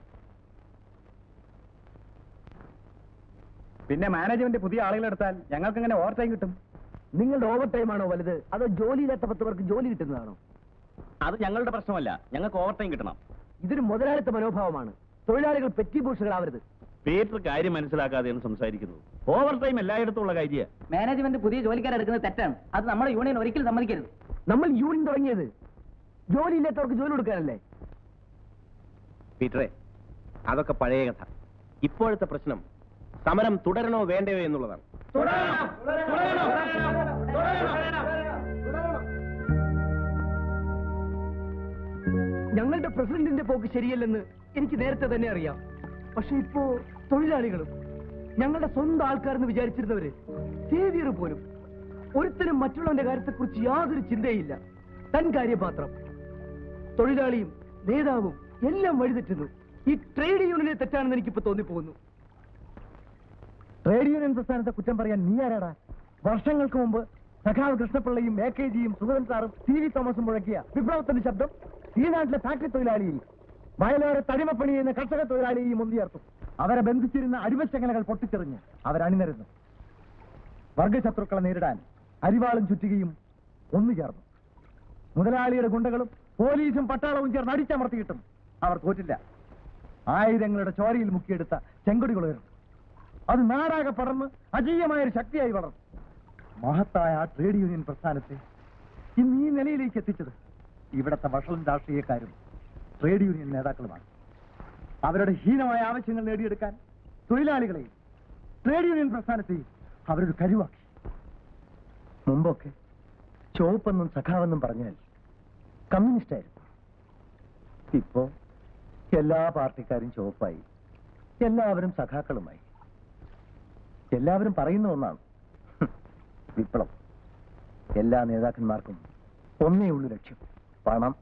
പിന്നെ മാനേജ്മെന്റ് പുതിയ ആളുകളെടുത്താൽ ഞങ്ങൾക്ക് എങ്ങനെ ഓവർ ടൈം കിട്ടും നിങ്ങളുടെ ഓവർ ടൈം ആണോ വലുത് അതോ ജോലിയില്ലാത്ത പത്ത് പേർക്ക് ജോലി കിട്ടുന്നതാണോ അത് ഞങ്ങളുടെ പ്രശ്നമല്ല ഞങ്ങൾക്ക് ഓവർ ടൈം കിട്ടണം ഇതൊരു മുതലാളിത്ത മനോഭാവമാണ് തൊഴിലാളികൾ പെറ്റിഭൂഷകളാവരുത് പീറ്റർ കാര്യം മനസ്സിലാക്കാതെയാണ് സംസാരിക്കുന്നത് ഓവർ ടൈം എല്ലായിടത്തും ഉള്ള കാര്യ മാനേജ്മെന്റ് പുതിയ ജോലിക്കാരെ എടുക്കുന്നത് തെറ്റാണ് അത് നമ്മുടെ യൂണിയൻ ഒരിക്കലും സമ്മതിക്കരുത് നമ്മൾ യൂണിയൻ തുടങ്ങിയത് ജോലിയില്ലാത്തവർക്ക് ജോലി കൊടുക്കാനല്ലേ പീറ്ററെ അതൊക്കെ പഴയ കഥ ഇപ്പോഴത്തെ പ്രശ്നം സമരം തുടരണോ വേണ്ടയോ എന്നുള്ളതാണ് ഞങ്ങളുടെ പ്രസിഡന്റിന്റെ പോക്ക് ശരിയല്ലെന്ന് എനിക്ക് നേരത്തെ തന്നെ അറിയാം പക്ഷെ ഇപ്പോ തൊഴിലാളികളും ഞങ്ങളുടെ സ്വന്തം ആൾക്കാരെന്ന് വിചാരിച്ചിരുന്നവര് സേവിയർ പോലും ഒരുത്തരും മറ്റുള്ളവന്റെ കാര്യത്തെക്കുറിച്ച് യാതൊരു ചിന്തയില്ല തൻ കാര്യം മാത്രം തൊഴിലാളിയും നേതാവും എല്ലാം വഴിതെറ്റുന്നു ഈ ട്രേഡ് യൂണിയനെ തെറ്റാണെന്ന് എനിക്കിപ്പോ തോന്നിപ്പോകുന്നു ട്രേഡ് യൂണിയൻ പ്രസ്ഥാനത്തെ കുറ്റം പറയാൻ നീ ആരാടാ വർഷങ്ങൾക്ക് മുമ്പ് സഖാവ് കൃഷ്ണപിള്ളയും എ കെ ജിയും സുഗതൻ സാറും ടി വി തോമസും മുഴക്കിയ വിപ്ലവത്തിന്റെ ശബ്ദം ഈ നാട്ടിലെ ഫാക്ടറി തൊഴിലാളിയും വയലോര തടിമപ്പണി ചെയ്യുന്ന കർഷക തൊഴിലാളിയെയും ഒന്നിയർത്തും അവരെ ബന്ധിച്ചിരുന്ന അടിമച്ചങ്ങലകൾ പൊട്ടിച്ചെറിഞ്ഞ് അവരണിനിരുന്നു വർഗശത്രുക്കളെ നേരിടാൻ അരിവാളും ചുറ്റുകയും ഒന്നു ചേർന്നു മുതലാളിയുടെ ഗുണ്ടകളും പോലീസും പട്ടാളവും ചേർന്ന് അടിച്ചമർത്തിയിട്ടും അവർ തോറ്റില്ല ആയിരങ്ങളുടെ ചോരയിൽ മുക്കിയെടുത്ത ചെങ്കൊടികൾ ഉയർന്നു അത് നാടാകെ പടർന്ന് അജീയമായ ഒരു ശക്തിയായി വളർന്നു മഹത്തായ ആ ട്രേഡ് യൂണിയൻ പ്രസ്ഥാനത്തെ ഇന്ന് ഈ നിലയിലേക്ക് എത്തിച്ചത് ഇവിടത്തെ വഷളും രാഷ്ട്രീയക്കാരും ട്രേഡ് യൂണിയൻ നേതാക്കളുമാണ് അവരുടെ ഹീനമായ ആവശ്യങ്ങൾ നേടിയെടുക്കാൻ തൊഴിലാളികളെയും ട്രേഡ് യൂണിയൻ പ്രസ്ഥാനത്തെയും അവരൊരു കരുവാക്കി മുമ്പൊക്കെ ചുവപ്പെന്നും സഖാവെന്നും പറഞ്ഞാൽ കമ്മ്യൂണിസ്റ്റായിരുന്നു ഇപ്പോ എല്ലാ പാർട്ടിക്കാരും ചുവപ്പായി എല്ലാവരും സഖാക്കളുമായി എല്ലാവരും പറയുന്ന ഒന്നാണ് ഹും, വിപ്ലവം എല്ലാ നേതാക്കന്മാർക്കും ഒന്നേ ഉള്ളു ലക്ഷ്യം പണം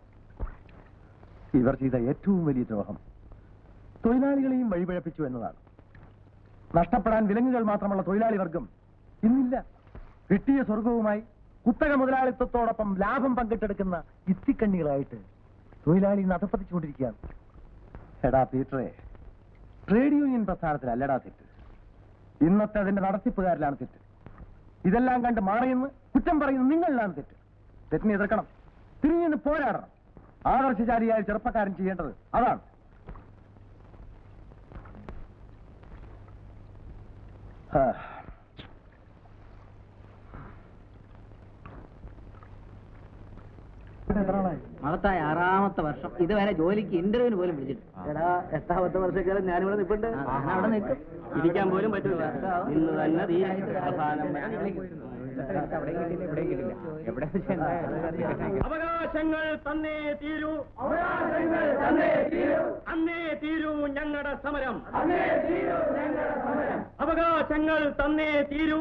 ഇവർ ചെയ്ത ഏറ്റവും വലിയ ദ്രോഹം തൊഴിലാളികളെയും വഴിപഴപ്പിച്ചു എന്നതാണ് നഷ്ടപ്പെടാൻ വിലങ്ങുകൾ മാത്രമുള്ള തൊഴിലാളി വർഗം ഇന്നില്ല കിട്ടിയ സ്വർഗവുമായി കുത്തക മുതലാളിത്തത്തോടൊപ്പം ലാഭം പങ്കിട്ടെടുക്കുന്ന ഇത്തിക്കണ്ണികളായിട്ട് തൊഴിലാളി ഇന്ന് അധപ്പതിച്ചുകൊണ്ടിരിക്കുകയാണ് എടാ പീറ്ററെ ട്രേഡ് യൂണിയൻ പ്രസ്ഥാനത്തിലല്ലടാ തെറ്റ് ഇന്നത്തെ അതിന്റെ നടത്തിപ്പുകാരിലാണ് തെറ്റ് ഇതെല്ലാം കണ്ട് മാറിയെന്ന് കുറ്റം പറയുന്ന നിങ്ങളിലാണ് തെറ്റ് തെറ്റിനെ എതിർക്കണം തിരിഞ്ഞെന്ന് പോരാടണം ആദർശചാരിയായ ചെറുപ്പക്കാരൻ ചെയ്യേണ്ടത് അതാണ് ആ. മഹത്തായ ആറാമത്തെ വർഷം ഇതുവരെ ജോലിക്ക് ഇന്റർവ്യൂവിന് പോലും വിളിച്ചിട്ട് എടാ എട്ടാമത്തെ വർഷക്കാലം ഞാനിവിടെ നിൽപ്പുണ്ട് അവിടെ നിൽക്കും ഇരിക്കാൻ പോലും പറ്റൂല ഇന്ന് തന്നെ തീരെ അവസാനം അവകാശങ്ങൾ തന്നേ തീരൂ അന്നേ തീരൂ ഞങ്ങളുടെ സമരം അവകാശങ്ങൾ തന്നേ തീരൂ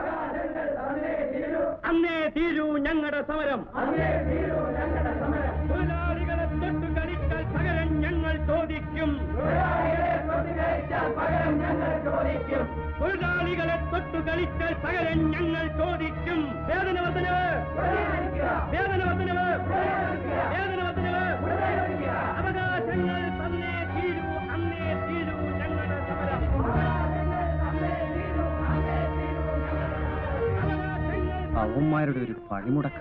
അന്നേ തീരൂ ഞങ്ങളുടെ സമരം തൊഴിലാളികളെ തൊട്ടു കളിക്കൽ പകരം ഞങ്ങൾ ചോദിക്കും തൊഴിലാളികളെ തൊട്ടു കളിക്കൽ പകരം ഞങ്ങൾ ചോദിക്കും വേതന വർധനവ് വേതന വർധനവ് വേതന വർധനവ് അവകാശങ്ങൾ തന്നേ തീരൂ അന്നേ തീരൂ ഞങ്ങളുടെ സമരം അവന്മാരുടെ ഒരു പണിമുടക്ക്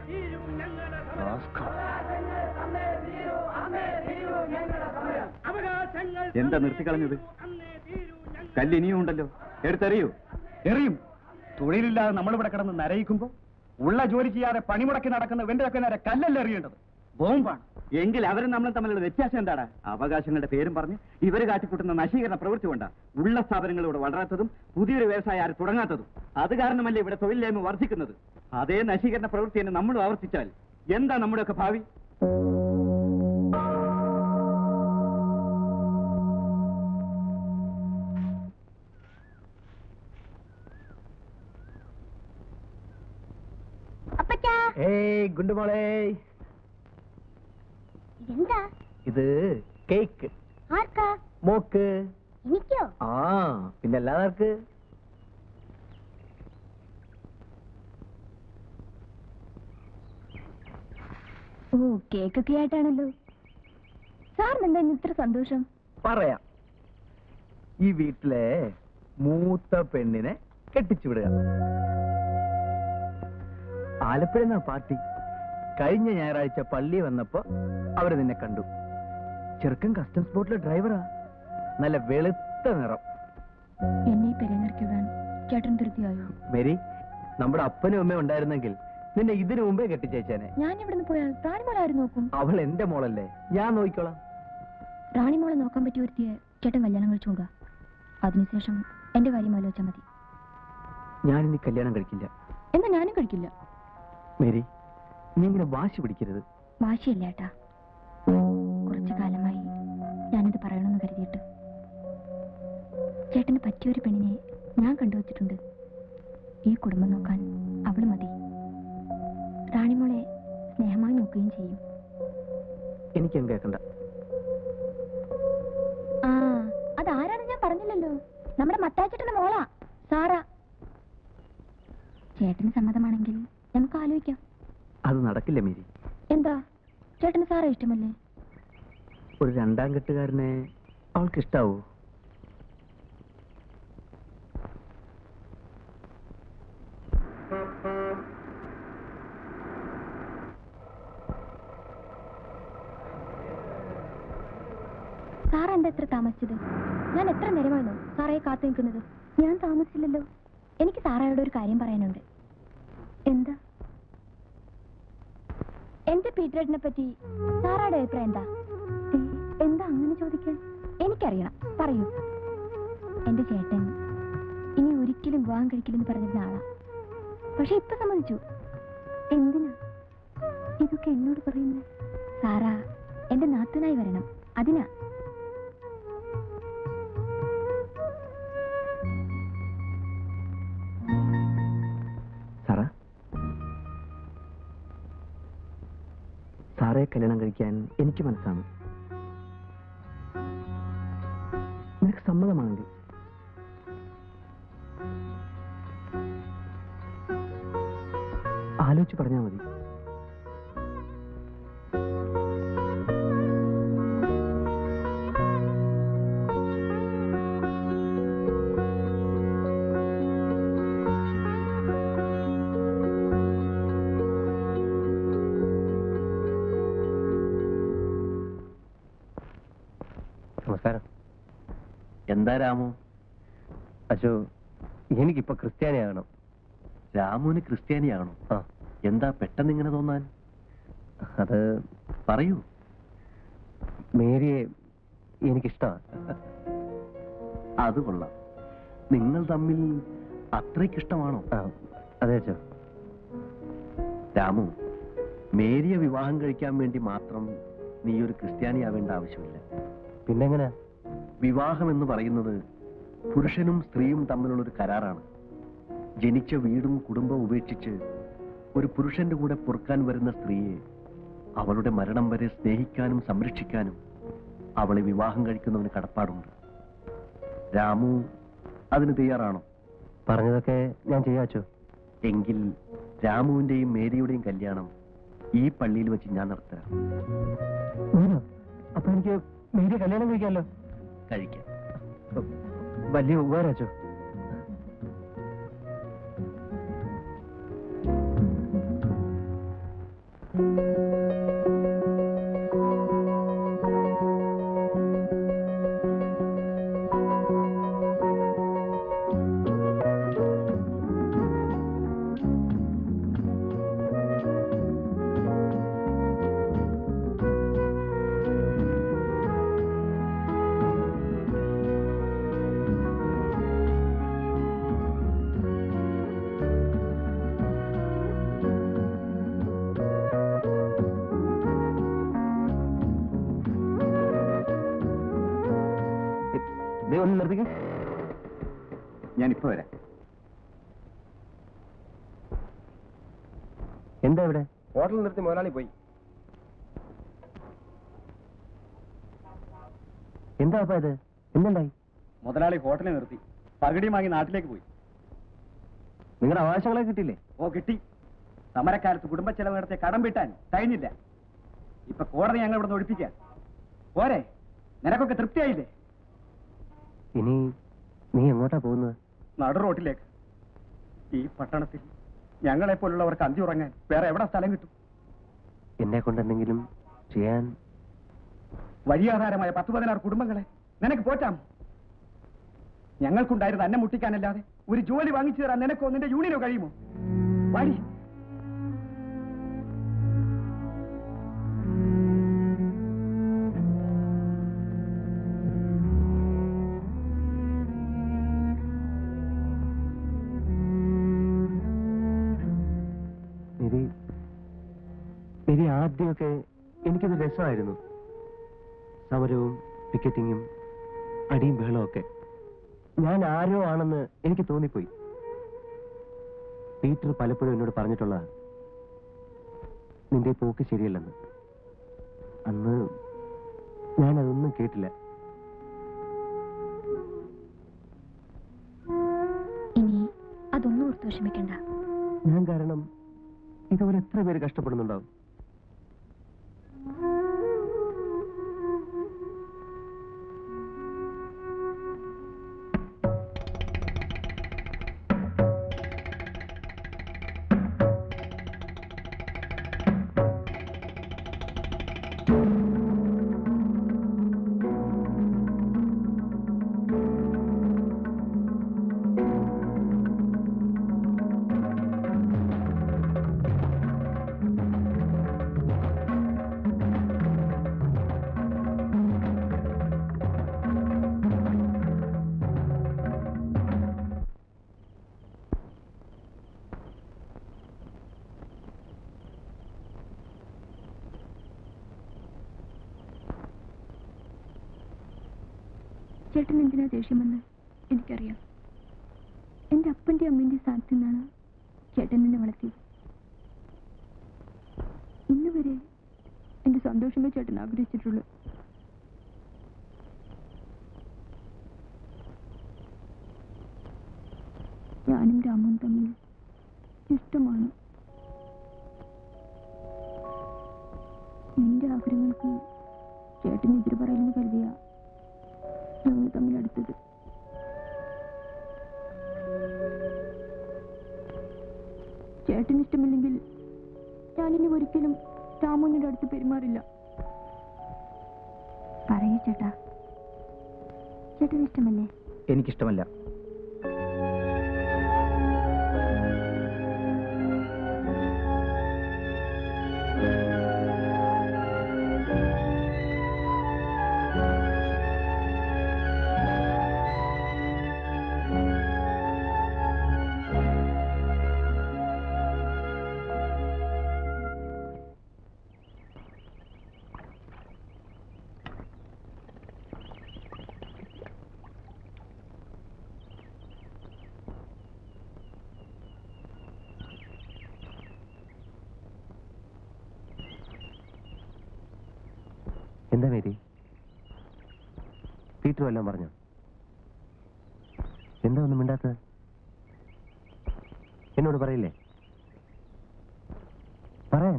എന്താ നിർത്തിക്കളഞ്ഞത് കല്ല് ഇനിയും ഉണ്ടല്ലോ എടുത്തെറിയൂ എറിയും തൊഴിലില്ലാതെ നമ്മളിവിടെ കിടന്ന് നരയിക്കുമ്പോ ഉള്ള ജോലി ചെയ്യാതെ പണിമുടക്കി നടക്കുന്ന വെണ്ടൊക്കെ നേരെ കല്ലല്ല എറിയേണ്ടത് ബോംബാണ് എങ്കിൽ അവരും നമ്മളും തമ്മിലുള്ള വ്യത്യാസം എന്താണ് അവകാശങ്ങളുടെ പേരും പറഞ്ഞ് ഇവര് കാട്ടിക്കൂട്ടുന്ന നശീകരണ പ്രവൃത്തി കൊണ്ടാ ഉള്ള സ്ഥാപനങ്ങൾ ഇവിടെ വളരാത്തതും പുതിയൊരു വ്യവസായം ആരും തുടങ്ങാത്തതും അത് കാരണമല്ലേ ഇവിടെ തൊഴിലില്ലായ്മ വർദ്ധിക്കുന്നത് അതേ നശീകരണ പ്രവൃത്തി തന്നെ നമ്മളും ആവർത്തിച്ചാൽ എന്താ നമ്മുടെയൊക്കെ ഭാവി അപ്പച്ചാ ഏയ് ഗുണ്ടുമോളെ ഇതെന്താ ഇത് കേക്ക് ആർക്കാ മോക്ക് എനിക്കോ ആ പിന്നെ അല്ലാതാർക്ക് ഓ കേക്കൊക്കെ ആയിട്ടാണല്ലോ സാറിന് എന്താ ഇന്ന് ഇത്ര സന്തോഷം പറയാം ഈ വീട്ടിലെ മൂത്ത പെണ്ണിനെ കെട്ടിച്ചു വിടുക ആലപ്പുഴ പാർട്ടി കഴിഞ്ഞ ഞായറാഴ്ച പള്ളി വന്നപ്പോ അവര് നിന്നെ കണ്ടു ചെറുക്കൻ കസ്റ്റംസ് ബോട്ടിലെ ഡ്രൈവറാ നല്ല വെളുത്ത നിറം എന്നെ ഈ പെരേന്നിറക്കി വിടാൻ ചേട്ടൻ തൃപ്തിയായോ മേരി നമ്മുടെ അപ്പനും അമ്മയും ഉണ്ടായിരുന്നെങ്കിൽ നിന്നെ ഇതിനു മുമ്പേ കെട്ടിച്ചേച്ചേനെ ഞാൻ ഇവിടുന്ന് പോയാൽ റാണിമോളെ ആര് നോക്കും അവൾ എന്റെ മോളല്ലേ ഞാൻ നോക്കിക്കോളാം റാണിമോളെ നോക്കാൻ പറ്റിയ ഒരുത്തിയെ ചേട്ടൻ കല്യാണം കഴിച്ചുകൊണ്ടുക അതിനുശേഷം എന്റെ കാര്യം ആലോചിച്ചാൽ മതി ഞാൻ ഇനി കല്യാണം കഴിക്കില്ല എന്നാ ഞാനും കഴിക്കില്ല മേരി നീ ഇങ്ങനെ വാശി പിടിക്കരുത് വാശിയല്ല ഏട്ടാ കുറച്ചു കാലമായി ഞാനിത് പറയണമെന്ന് കരുതിയിട്ട് ചേട്ടന് പറ്റിയൊരു പെണ്ണിനെ ഞാൻ കണ്ടുവച്ചിട്ടുണ്ട് ഈ കുടുംബം നോക്കാൻ അവള് മതി റാണിമോളെ സ്നേഹമായി നോക്കുകയും ചെയ്യും എനിക്കും കേൾക്കണ്ട ആ അതാരാണ് ഞാൻ പറഞ്ഞില്ലല്ലോ നമ്മുടെ മത്താച്ചേട്ടന്റെ മോളാ സാറാ ചേട്ടന് സമ്മതമാണെങ്കിൽ നമുക്ക് ആലോചിക്കാം അത് നടക്കില്ല മേരി എന്താ ചേട്ടന് സാറേ ഇഷ്ടമല്ലേ ഒരു രണ്ടാം കെട്ടുകാരനെ അവൾക്ക് ഇഷ്ടാവൂ സാർ എന്താ എത്ര താമസിച്ചത് ഞാൻ എത്ര നേരമായിരുന്നു സാറേ കാത്തു നിൽക്കുന്നത് ഞാൻ താമസിച്ചില്ലല്ലോ എനിക്ക് സാറയോട് ഒരു കാര്യം പറയാനുണ്ട് എന്താ എന്റെ പീറ്ററേട്ടിനെ പറ്റി സാറയുടെ അഭിപ്രായം എന്താ ഏ, എന്താ അങ്ങനെ ചോദിക്കാൻ എനിക്കറിയണം പറയൂ എന്റെ ചേട്ടൻ ഇനി ഒരിക്കലും വിവാഹം കഴിക്കില്ലെന്ന് പറഞ്ഞിരുന്ന ആളാ പക്ഷെ ഇപ്പൊ സമ്മതിച്ചു എന്തിനാ ഇതൊക്കെ എന്നോട് പറയുന്നത് സാറാ എന്റെ നാത്തനായി വരണം അതിനാ സാറാ സാറേ കല്യാണം കഴിക്കാൻ എനിക്ക് മനസ്സാണ് നിനക്ക് സമ്മതമാണെങ്കിൽ ആലോചിച്ച് പറഞ്ഞാൽ മതി നമസ്കാരം എന്താ രാമു അശോ എനിക്കിപ്പോ ക്രിസ്ത്യാനിയാകണം രാമുവിന് ക്രിസ്ത്യാനിയാകണം ആ എന്താ പെട്ടെന്ന് ഇങ്ങനെ തോന്നാൻ അത് പറയൂ മേരിയെ എനിക്കിഷ്ടമാണ് അത് കൊള്ളാം നിങ്ങൾ തമ്മിൽ അത്രയ്ക്കിഷ്ടമാണോ അതെ അച്ഛോ രാമു മേരിയെ വിവാഹം കഴിക്കാൻ വേണ്ടി മാത്രം നീ ഒരു ക്രിസ്ത്യാനിയാവേണ്ട ആവശ്യമില്ല പിന്നെങ്ങനെ വിവാഹം എന്ന് പറയുന്നത് പുരുഷനും സ്ത്രീയും തമ്മിലുള്ള ഒരു കരാറാണ് ജനിച്ച വീടും കുടുംബവും ഉപേക്ഷിച്ച് ഒരു പുരുഷന്റെ കൂടെ പൊറുക്കാൻ വരുന്ന സ്ത്രീയെ അവളുടെ മരണം വരെ സ്നേഹിക്കാനും സംരക്ഷിക്കാനും അവളെ വിവാഹം കഴിക്കുന്നവന് കടപ്പാടുണ്ട് രാമു അതിന് തയ്യാറാണോ പറഞ്ഞതൊക്കെ ഞാൻ ചെയ്യാച്ചോ എങ്കിൽ രാമുവിന്റെയും മേരിയുടെയും കല്യാണം ഈ പള്ളിയിൽ വെച്ച് ഞാൻ നടത്തരാം അപ്പൊ എനിക്ക് മേരിയെ കല്യാണം കഴിക്കാമല്ലോ കഴിക്കാം വലിയ ഉപകാരാച്ചോ ദേ ഒന്ന് നിർത്തിക്കേ ഞാനിപ്പോ വരാം എന്താ ഇവിടെ ഹോട്ടലിൽ നിർത്തി മുതലാളി പോയി എന്താ അപ്പൊ ഇത് എന്തുണ്ടായി മുതലാളി ഹോട്ടലിൽ നിർത്തി പകുതി വാങ്ങി നാട്ടിലേക്ക് പോയി നിങ്ങളുടെ അവകാശങ്ങളെ കിട്ടിയില്ലേ ഓ കിട്ടി സമരക്കാലത്ത് കുടുംബ ചെലവ് നടത്തിയ കടം വീട്ടാൻ കഴിഞ്ഞില്ല ഇപ്പൊ കോടതി ഞങ്ങൾ ഇവിടെ ഒഴിപ്പിക്കാൻ പോരെ നിനക്കൊക്കെ തൃപ്തിയായില്ലേ ഇനി നീ എങ്ങോട്ടാ പോകുന്നത് നടു റോട്ടിലേക്ക് ഈ പട്ടണത്തിൽ ഞങ്ങളെ പോലുള്ളവർക്ക് അന്തി ഉറങ്ങാൻ വേറെ എവിടെ സ്ഥലം കിട്ടും എന്നെ കൊണ്ട് എന്തെങ്കിലും ചെയ്യാൻ വഴിയാധാരമായ പത്ത് പതിനാറ് കുടുംബങ്ങളെ നിനക്ക് പോറ്റാം ഞങ്ങൾക്കുണ്ടായിരുന്ന അന്നം മുട്ടിക്കാനല്ലാതെ ഒരു ജോലി വാങ്ങിച്ചു തരാൻ നിനക്കോ നിന്റെ യൂണിയനോ കഴിയുമോ വാടി നിധി നിധി ആദ്യമൊക്കെ എനിക്കത് രസമായിരുന്നു സമരവും പിക്കറ്റിങ്ങും അടിയും ബഹളവും ഒക്കെ ഞാൻ ആരോ ആണെന്ന് എനിക്ക് തോന്നിപ്പോയി പീറ്റർ പലപ്പോഴും എന്നോട് പറഞ്ഞിട്ടുള്ള നിന്റെ പോക്ക് ശരിയല്ലെന്ന് അന്ന് ഞാനതൊന്നും കേട്ടില്ല ഇനി അതൊന്നും ഓർത്ത് വിഷമിക്കണ്ട ഞാൻ കാരണം ഇതുപോലെ എത്ര പേര് കഷ്ടപ്പെടുന്നുണ്ടാവും ചേട്ടൻ എന്തിനാ ദേഷ്യമെന്ന് എനിക്കറിയാം എന്റെ അപ്പന്റെ അമ്മേന്റെ സ്ഥാനത്ത് നിന്നാണ് ചേട്ടൻ എന്നെ വളർത്തിയത് ഇന്ന് വരെ എന്റെ സന്തോഷമേ ചേട്ടൻ ആഗ്രഹിച്ചിട്ടുള്ളൂ ഞാനും രാമും തമ്മിൽ ഇഷ്ടമാണ് എന്റെ ആഗ്രഹങ്ങൾക്ക് ചേട്ടൻ എതിര് പറയില്ലെന്ന് കരുതിയ ഞങ്ങൾ തമ്മിൽ അടുത്തത് ചേട്ടന് ഇഷ്ടമില്ലെങ്കിൽ ഞാനിനി ഒരിക്കലും രാമുവിന്റെ അടുത്ത് പെരുമാറില്ല പറയൂ ചേട്ടാ ചേട്ടന് ഇഷ്ടമല്ലേ എനിക്കിഷ്ടമല്ല എന്താ മേരി പീറ്റർ വല്ലതും പറഞ്ഞോ എന്താ ഒന്നും മിണ്ടാത്തത് എന്നോട് പറയില്ലേ പറയാൻ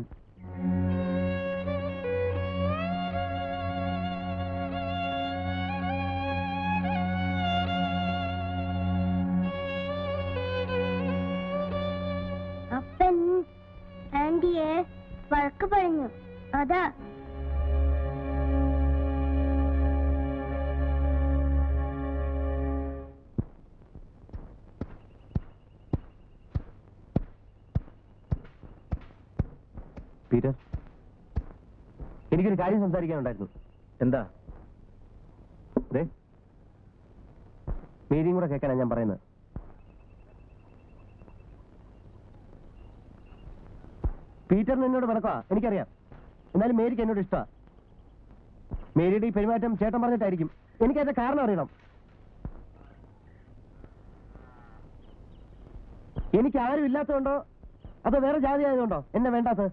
അപ്പൻ ആന്റിയെ വഴക്ക് പറഞ്ഞു അതാ പീറ്റർ എനിക്കൊരു കാര്യം സംസാരിക്കാനുണ്ടായിരുന്നു എന്താ ദേ മേരിയും കൂടെ കേൾക്കാനാ ഞാൻ പറയുന്നത് പീറ്ററിന് എന്നോട് വിളക്കാ എനിക്കറിയാം എന്നാലും മേരിക്ക് എന്നോട് ഇഷ്ടമാ മേരിയുടെ ഈ പെരുമാറ്റം ചേട്ടൻ പറഞ്ഞിട്ടായിരിക്കും എനിക്ക് അതിന്റെ കാരണം അറിയണം എനിക്ക് ആരും ഇല്ലാത്തതുകൊണ്ടോ അതോ വേറെ ജാതി ആയതുകൊണ്ടോ എന്നെ വേണ്ടാത്തത്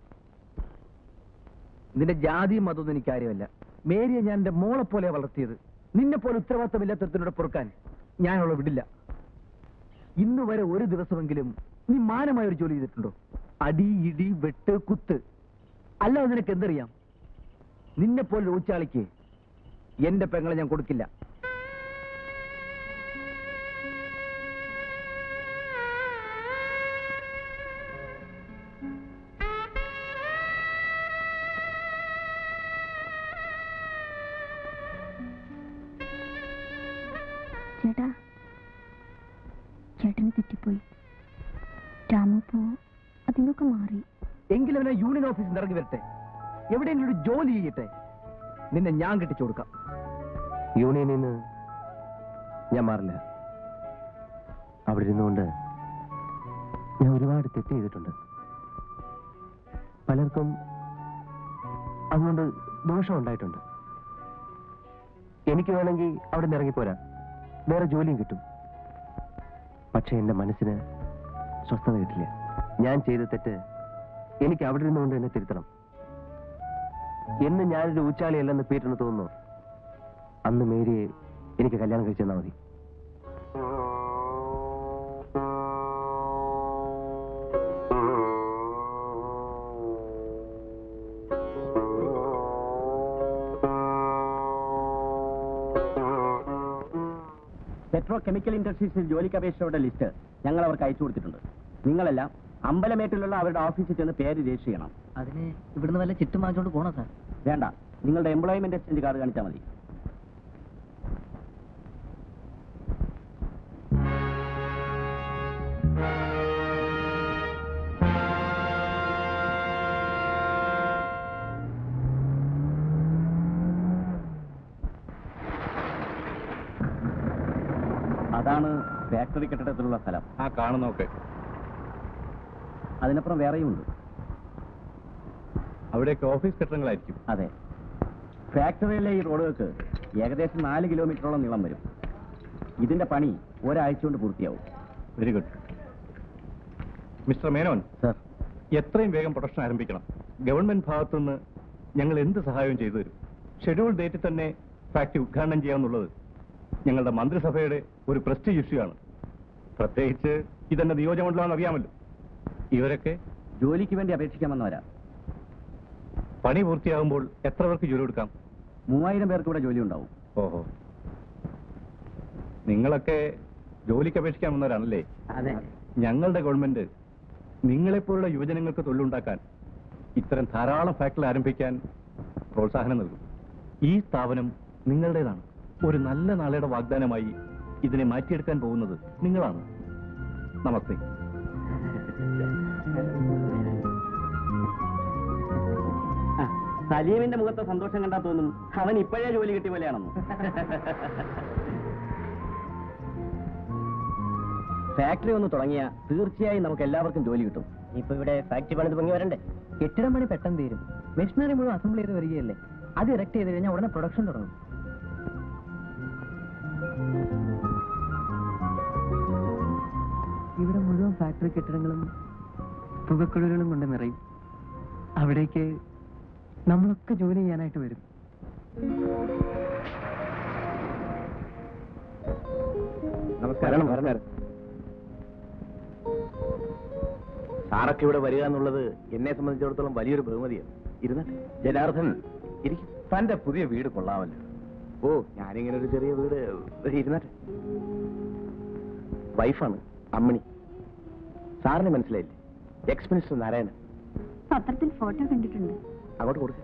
നിന്റെ ജാതിയും മതമൊന്നും എനിക്ക് കാര്യമല്ല മേരിയെ ഞാൻ എന്റെ മോളെ പോലെ വളർത്തിയത് നിന്നെ പോലെ ഉത്തരവാദിത്തമില്ലാത്തതിനോട് പൊറുക്കാൻ ഞാനുള്ള വിടില്ല ഇന്ന് വരെ ഒരു ദിവസമെങ്കിലും നീ മാനമായ ഒരു ജോലി ചെയ്തിട്ടുണ്ടോ അടി ഇടി വെട്ട് കുത്ത് അല്ലാതെ നിനക്ക് എന്തറിയാം നിന്നെ പോലെ ഊച്ചാളിക്ക് എന്റെ പെങ്ങളെ ഞാൻ കൊടുക്കില്ല ചേട്ടാ ചേട്ടന് തെറ്റിപ്പോയി രാമു ഇപ്പോ അതിനൊക്കെ മാറി എങ്കിലും അവനെ യൂണിയൻ ഓഫീസിൽ നിന്ന് ഇറങ്ങി വരട്ടെ എവിടെയെങ്കിലും ഒരു ജോലി ചെയ്യട്ടെ നിന്നെ ഞാൻ കെട്ടിച്ചു കൊടുക്കാം യൂണിയനിൽ നിന്ന് ഞാൻ മാറില്ല അവിടെ ഇരുന്നുകൊണ്ട് ഞാൻ ഒരുപാട് തെറ്റ് ചെയ്തിട്ടുണ്ട് പലർക്കും അതുകൊണ്ട് ദോഷം ഉണ്ടായിട്ടുണ്ട് എനിക്ക് വേണമെങ്കിൽ അവിടെ നിന്ന് ഇറങ്ങിപ്പോരാ വേറെ ജോലിയും കിട്ടും പക്ഷെ എന്റെ മനസ്സിന് സ്വസ്ഥത കിട്ടില്ല ഞാൻ ചെയ്ത തെറ്റ് എനിക്ക് അവിടെ ഇരുന്നുകൊണ്ട് എന്നെ തിരുത്തണം എന്ന് ഞാനൊരു ഊച്ചാളിയല്ലെന്ന് പീറ്ററിന് തോന്നുന്നു അന്ന് മേരിയെ എനിക്ക് കല്യാണം കഴിച്ചു തന്നാൽ മതി പെട്രോ കെമിക്കൽ ഇൻഡസ്ട്രീസിൽ ജോലിക്ക് അപേക്ഷയുടെ ലിസ്റ്റ് ഞങ്ങൾ അവർക്ക് അയച്ചു കൊടുത്തിട്ടുണ്ട് നിങ്ങളെല്ലാം അമ്പലമേട്ടിലുള്ള അവരുടെ ഓഫീസിൽ ചെന്ന് പേര് രജിസ്റ്റർ ചെയ്യണം അതിന് ഇവിടുന്ന് വല്ല ചിട്ടും വാങ്ങിച്ചോണ്ട് പോണോ സാർ വേണ്ട നിങ്ങളുടെ എംപ്ലോയ്മെന്റ് എക്സ്ചേഞ്ച് കാർഡ് കാണിച്ചാൽ മതി അതാണ് ഫാക്ടറി കെട്ടിടത്തിലുള്ള സ്ഥലം ആ കാണുന്നൊക്കെ അതിനപ്പുറം വേറെയും ഉണ്ട് അവിടെയൊക്കെ ഓഫീസ് കെട്ടിടങ്ങളായിരിക്കും അതെ ഫാക്ടറിയിലെ ഈ റോഡുകൾക്ക് ഏകദേശം നാല് കിലോമീറ്ററോളം നീളം വരും ഇതിന്റെ പണി ഒരാഴ്ച കൊണ്ട് പൂർത്തിയാവും very good Mister Menon sir എത്രയും വേഗം പ്രൊഡക്ഷൻ ആരംഭിക്കണം ഗവൺമെന്റ് ഭാഗത്തുനിന്ന് ഞങ്ങൾ എന്ത് സഹായവും ചെയ്തു തരും ഷെഡ്യൂൾ ഡേറ്റിൽ തന്നെ ഫാക്ടറി ഉദ്ഘാടനം ചെയ്യാമെന്നുള്ളത് ഞങ്ങളുടെ മന്ത്രിസഭയുടെ ഒരു പ്രസ്റ്റീജ് ഇഷ്യൂ ആണ് പ്രത്യേകിച്ച് ഇതെന്റെ നിയോജകമണ്ഡലമാണെന്ന് അറിയാമല്ലോ ഇവരൊക്കെ ജോലിക്ക് വേണ്ടി അപേക്ഷിക്കാൻ വന്നവരാ പണി പൂർത്തിയാകുമ്പോൾ എത്ര പേർക്ക് ജോലി കൊടുക്കാം മൂവായിരം പേർക്ക് ഇവിടെ ജോലി ഉണ്ടാവും ഓഹോ നിങ്ങളൊക്കെ ജോലിക്ക് അപേക്ഷിക്കാൻ വന്നവരാണല്ലേ അതെ ഞങ്ങളുടെ ഗവൺമെന്റ് നിങ്ങളെപ്പോലുള്ള യുവജനങ്ങൾക്ക് തൊഴിലുണ്ടാക്കാൻ ഇത്തരം ധാരാളം ഫാക്ടറി ആരംഭിക്കാൻ പ്രോത്സാഹനം നൽകും ഈ സ്ഥാപനം നിങ്ങളുടേതാണ് ഒരു നല്ല നാളെയുടെ വാഗ്ദാനമായി ഇതിനെ മാറ്റിയെടുക്കാൻ പോകുന്നത് നിങ്ങളാണ് നമസ്തേ സലീമിന്റെ മുഖത്തെ സന്തോഷം കണ്ടാൽ തോന്നും അവൻ ഇപ്പോഴേ ജോലി കിട്ടിയ പോലെയാണെന്ന് ഫാക്ടറി ഒന്ന് തുടങ്ങിയ തീർച്ചയായും നമുക്ക് എല്ലാവർക്കും ജോലി കിട്ടും ഇപ്പൊ ഇവിടെ ഫാക്ടറി പണിത് പൊങ്ങി വരണ്ടേ കെട്ടിടം പണി പെട്ടെന്ന് തീരും മെഷീനറി മുഴുവൻ അസംബിൾ ചെയ്ത് വരികയല്ലേ അത് ഇറക്ട് ചെയ്ത് കഴിഞ്ഞാൽ ഉടനെ പ്രൊഡക്ഷൻ തുടങ്ങും ഇവിടെ മുഴുവൻ ഫാക്ടറി കെട്ടിടങ്ങളും പുകക്കുഴലുകളും കൊണ്ട് നിറയും അവിടേക്ക് നമ്മളൊക്കെ ജോലി ചെയ്യാനായിട്ട് വരും നമസ്കാരം പറഞ്ഞാൽ സാറൊക്കെ ഇവിടെ വരിക എന്നുള്ളത് എന്നെ സംബന്ധിച്ചിടത്തോളം വലിയൊരു ബഹുമതിയാണ് ഇരുന്നിട്ട് ജനാർദ്ദൻ ഇരിക്കും തന്റെ പുതിയ വീട് കൊള്ളാമല്ലോ ഓ ഞാനിങ്ങനെ ഒരു ചെറിയ വീട് ഇരുന്നിട്ട് വൈഫാണ് അമ്മിണി സാറിന് മനസ്സിലായില്ലേ എക്സ് മിനിസ്റ്റർ നാരായണൻ പത്രത്തിൽ ഫോട്ടോ കണ്ടിട്ടുണ്ട് അങ്ങോട്ട് കൊടുക്ക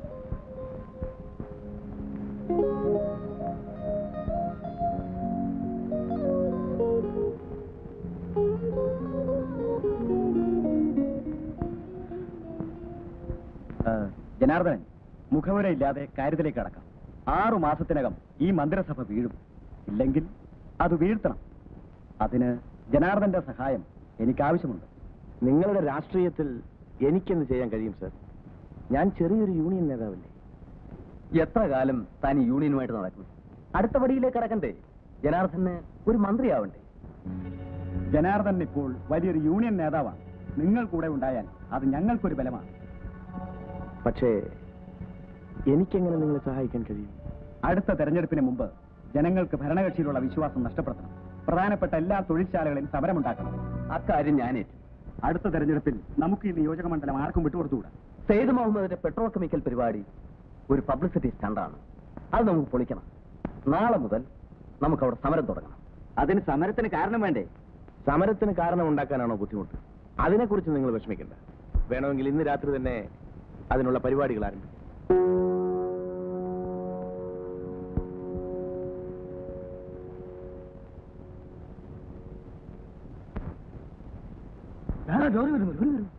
ജനാർദ്ദനൻ മുഖവുരയില്ലാതെ കാര്യത്തിലേക്ക് കടക്കാം ആറു മാസത്തിനകം ഈ മന്ത്രിസഭ വീഴും ഇല്ലെങ്കിൽ അത് വീഴ്ത്തണം അതിന് ജനാർദ്ദന്റെ സഹായം എനിക്ക് ആവശ്യമുണ്ട് നിങ്ങളുടെ രാഷ്ട്രീയത്തിൽ എനിക്കെന്ത് ചെയ്യാൻ കഴിയും സർ ഞാൻ ചെറിയൊരു യൂണിയൻ നേതാവല്ലേ എത്ര കാലം താൻ ഈ യൂണിയനുമായിട്ട് നടക്കും അടുത്ത പടിയിലേക്ക് കടക്കണ്ടേ ജനാർദ്ദന് ഒരു മന്ത്രിയാവണ്ടേ ജനാർദ്ദൻ ഇപ്പോൾ വലിയൊരു യൂണിയൻ നേതാവാണ് നിങ്ങൾ കൂടെ ഉണ്ടായാൽ അത് ഞങ്ങൾക്കൊരു ബലമാണ് പക്ഷേ എനിക്കെങ്ങനെ നിങ്ങളെ സഹായിക്കാൻ കഴിയും അടുത്ത തെരഞ്ഞെടുപ്പിന് മുമ്പ് ജനങ്ങൾക്ക് ഭരണകക്ഷിയിലുള്ള വിശ്വാസം നഷ്ടപ്പെടുത്തണം പ്രധാനപ്പെട്ട എല്ലാ തൊഴിൽശാലകളിലും സമരമുണ്ടാക്കണം അക്കാര്യം ഞാനേറ്റു അടുത്ത തെരഞ്ഞെടുപ്പിൽ നമുക്ക് ഈ നിയോജക മണ്ഡലം ആർക്കും വിട്ടുകൊടുത്തുകൂടാ സെയ്ദ് മുഹമ്മദിന്റെ പെട്രോ കെമിക്കൽ പരിപാടി ഒരു പബ്ലിസിറ്റി സ്റ്റണ്ടാണ് അത് നമുക്ക് പൊളിക്കണം നാളെ മുതൽ നമുക്ക് അവിടെ സമരം തുടങ്ങണം അതിന് സമരത്തിന് കാരണം വേണ്ടേ സമരത്തിന് കാരണം ഉണ്ടാക്കാനാണോ ബുദ്ധിമുട്ട് അതിനെക്കുറിച്ച് നിങ്ങൾ വിഷമിക്കണ്ട വേണമെങ്കിൽ ഇന്ന് രാത്രി തന്നെ അതിനുള്ള പരിപാടികൾ ആരംഭിക്കും ജോലി വരും ജോലി വരും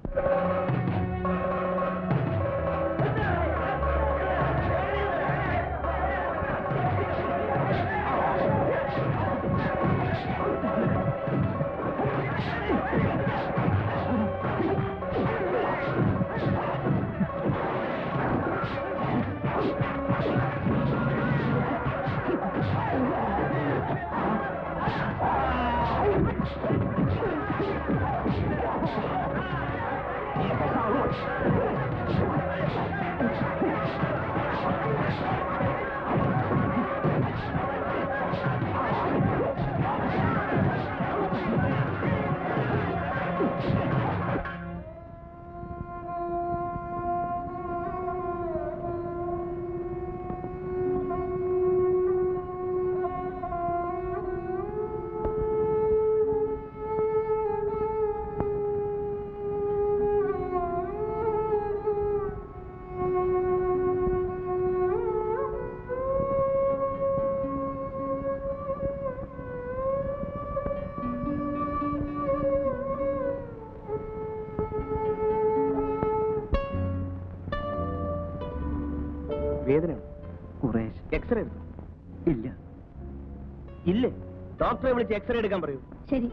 വേദനയാണ് കുറേശ്ശെ എക്സ്റേ എടുത്തു ഇല്ല ഇല്ലേ ഡോക്ടറെ വിളിച്ച് എക്സ്റേ എടുക്കാൻ പറയൂ ശരി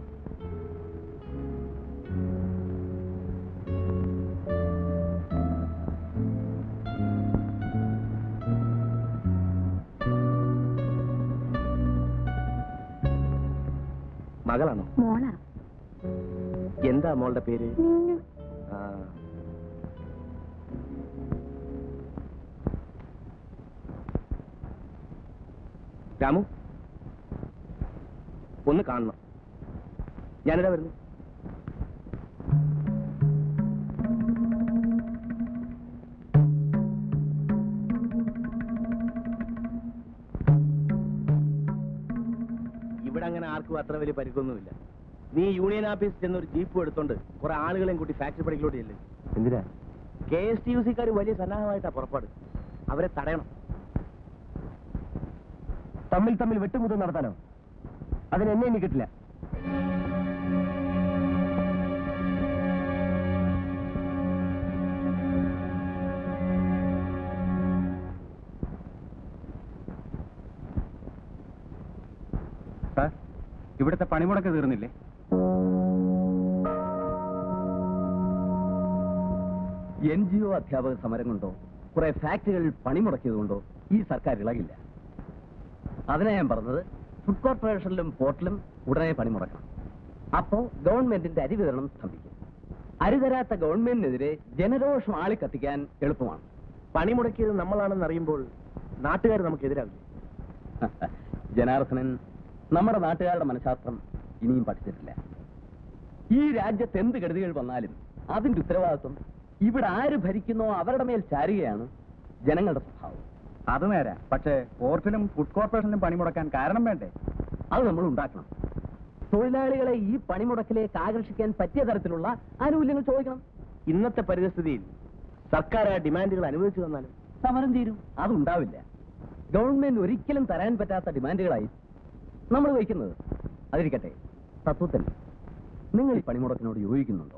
മകളാണോ മോളാ എന്താ മോളുടെ പേര് നീനു ആ. രാമു ഒന്ന് കാണണം ഞാനിതാ വരുന്നു ഇവിടെ അങ്ങനെ ആർക്കും അത്ര വലിയ പരിക്കൊന്നുമില്ല നീ യൂണിയൻ ഓഫീസിൽ ചെന്ന് ഒരു ജീപ്പ് എടുത്തോണ്ട് കുറെ ആളുകളെയും കൂട്ടി ഫാക്ടറി പടിക്കലോട്ട് ചെല്ലും എന്തിനാ കെ എസ് ടി യു സിക്കാർ വലിയ സന്നാഹമായിട്ടാ പുറപ്പാട് അവരെ തടയണം തമ്മിൽ തമ്മിൽ വെട്ടുമുതൽ നടത്താനോ അതിന് എന്നെ ഇനി കിട്ടില്ല സാർ ഇവിടുത്തെ പണിമുടക്ക് തീർന്നില്ലേ എൻ ജി ഒ അധ്യാപക സമരം കൊണ്ടോ കുറെ ഫാക്ടറികൾ പണിമുടക്കിയതുകൊണ്ടോ ഈ സർക്കാർ ഇളകില്ല അതിനാ ഞാൻ പറഞ്ഞത് ഫുഡ് കോർപ്പറേഷനിലും പോർട്ടിലും ഉടനെ പണിമുടക്കണം അപ്പോ ഗവൺമെന്റിന്റെ അരി വിതരണം സ്തംഭിക്കും അരി തരാത്ത ഗവൺമെന്റിനെതിരെ ജനരോഷം ആളിക്കത്തിക്കാൻ എളുപ്പമാണ് പണിമുടക്കിയത് നമ്മളാണെന്ന് അറിയുമ്പോൾ നാട്ടുകാർ നമുക്കെതിരാവില്ല ജനാർദ്ദനൻ നമ്മുടെ നാട്ടുകാരുടെ മനഃശാസ്ത്രം ഇനിയും പഠിച്ചിട്ടില്ല ഈ രാജ്യത്ത് എന്ത് ഗതികൾ വന്നാലും അതിന്റെ ഉത്തരവാദിത്വം ഇവിടെ ആര് ഭരിക്കുന്നോ അവരുടെ മേൽ ചാരുകയാണ് ജനങ്ങളുടെ സ്വഭാവം അത് നേരെ പക്ഷേ പോർട്ടിലും ഫുഡ് കോർപ്പറേഷനിലും പണിമുടക്കാൻ കാരണം വേണ്ടേ അത് നമ്മൾ ഉണ്ടാക്കണം തൊഴിലാളികളെ ഈ പണിമുടക്കിലേക്ക് ആകർഷിക്കാൻ പറ്റിയ തരത്തിലുള്ള ആനുകൂല്യങ്ങൾ ചോദിക്കണം ഇന്നത്തെ പരിസ്ഥിതിയിൽ സർക്കാർ ആ ഡിമാൻഡുകൾ അനുവദിച്ചു തന്നാലും സമരം തീരും അതുണ്ടാവില്ല ഗവൺമെന്റ് ഒരിക്കലും തരാൻ പറ്റാത്ത ഡിമാൻഡുകളായി നമ്മൾ വയ്ക്കുന്നത് അതിരിക്കട്ടെ തത്വത്തിൽ നിങ്ങൾ ഈ പണിമുടക്കിനോട് യോജിക്കുന്നുണ്ടോ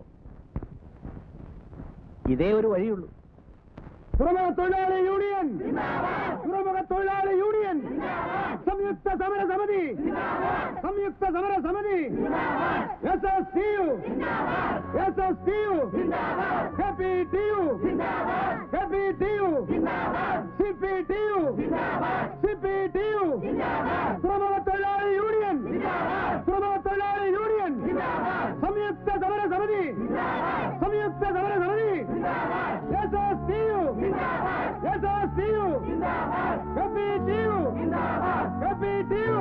ഇതേ ഒരു വഴിയുള്ളൂ തുറമുഖ തൊഴിലാളി യൂണിയൻ തുറമുഖ തൊഴിലാളി യൂണിയൻ സംയുക്ത സമര സമിതി സംയുക്ത സമര സമിതി S S T U S S T U happy T U happy T U C P T U C P T U തുറമുഖ തൊഴിലാളി യൂണിയൻ തുറമുഖ തൊഴിലാളി യൂണിയൻ സംയുക്ത സമര സമിതി സംയുക്ത സമര സമിതി S S T U S S T U happy T U happy T U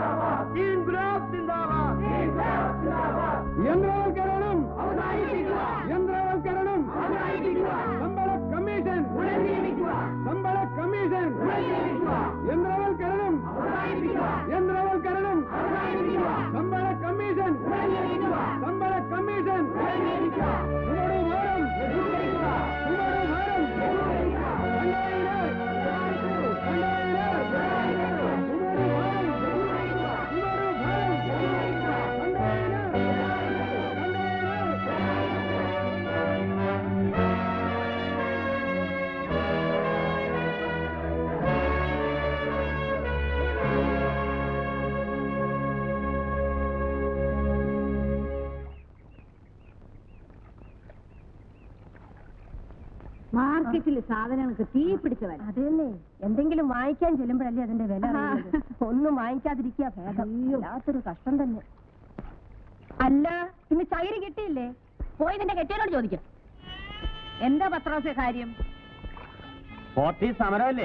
ഇൻഗ്രാബ് സിന്ദാബാദ് ഇൻഗ്രാബ് സിന്ദാബാദ് ഇൻഗ്രാബ് കരണം മാർക്കറ്റിൽ സാധനങ്ങൾക്ക് തീ പിടിച്ച വില അതല്ലേ എന്തെങ്കിലും വാങ്ങിക്കാൻ ചെല്ലുമ്പോഴല്ലേ അതിന്റെ വില അറിയുന്നത്. ഒന്നും വാങ്ങിക്കാതിരിക്കുക ഭേദം വല്ലാത്തൊരു കഷ്ടം തന്നെ അല്ല ഇന്ന് ചൈരി കിട്ടിയില്ലേ പോയി നിന്റെ കെട്ടിയോട് ചോദിക്കാം എന്താ പത്രോസെ കാര്യം ഫോർട്ടി സമരമല്ലേ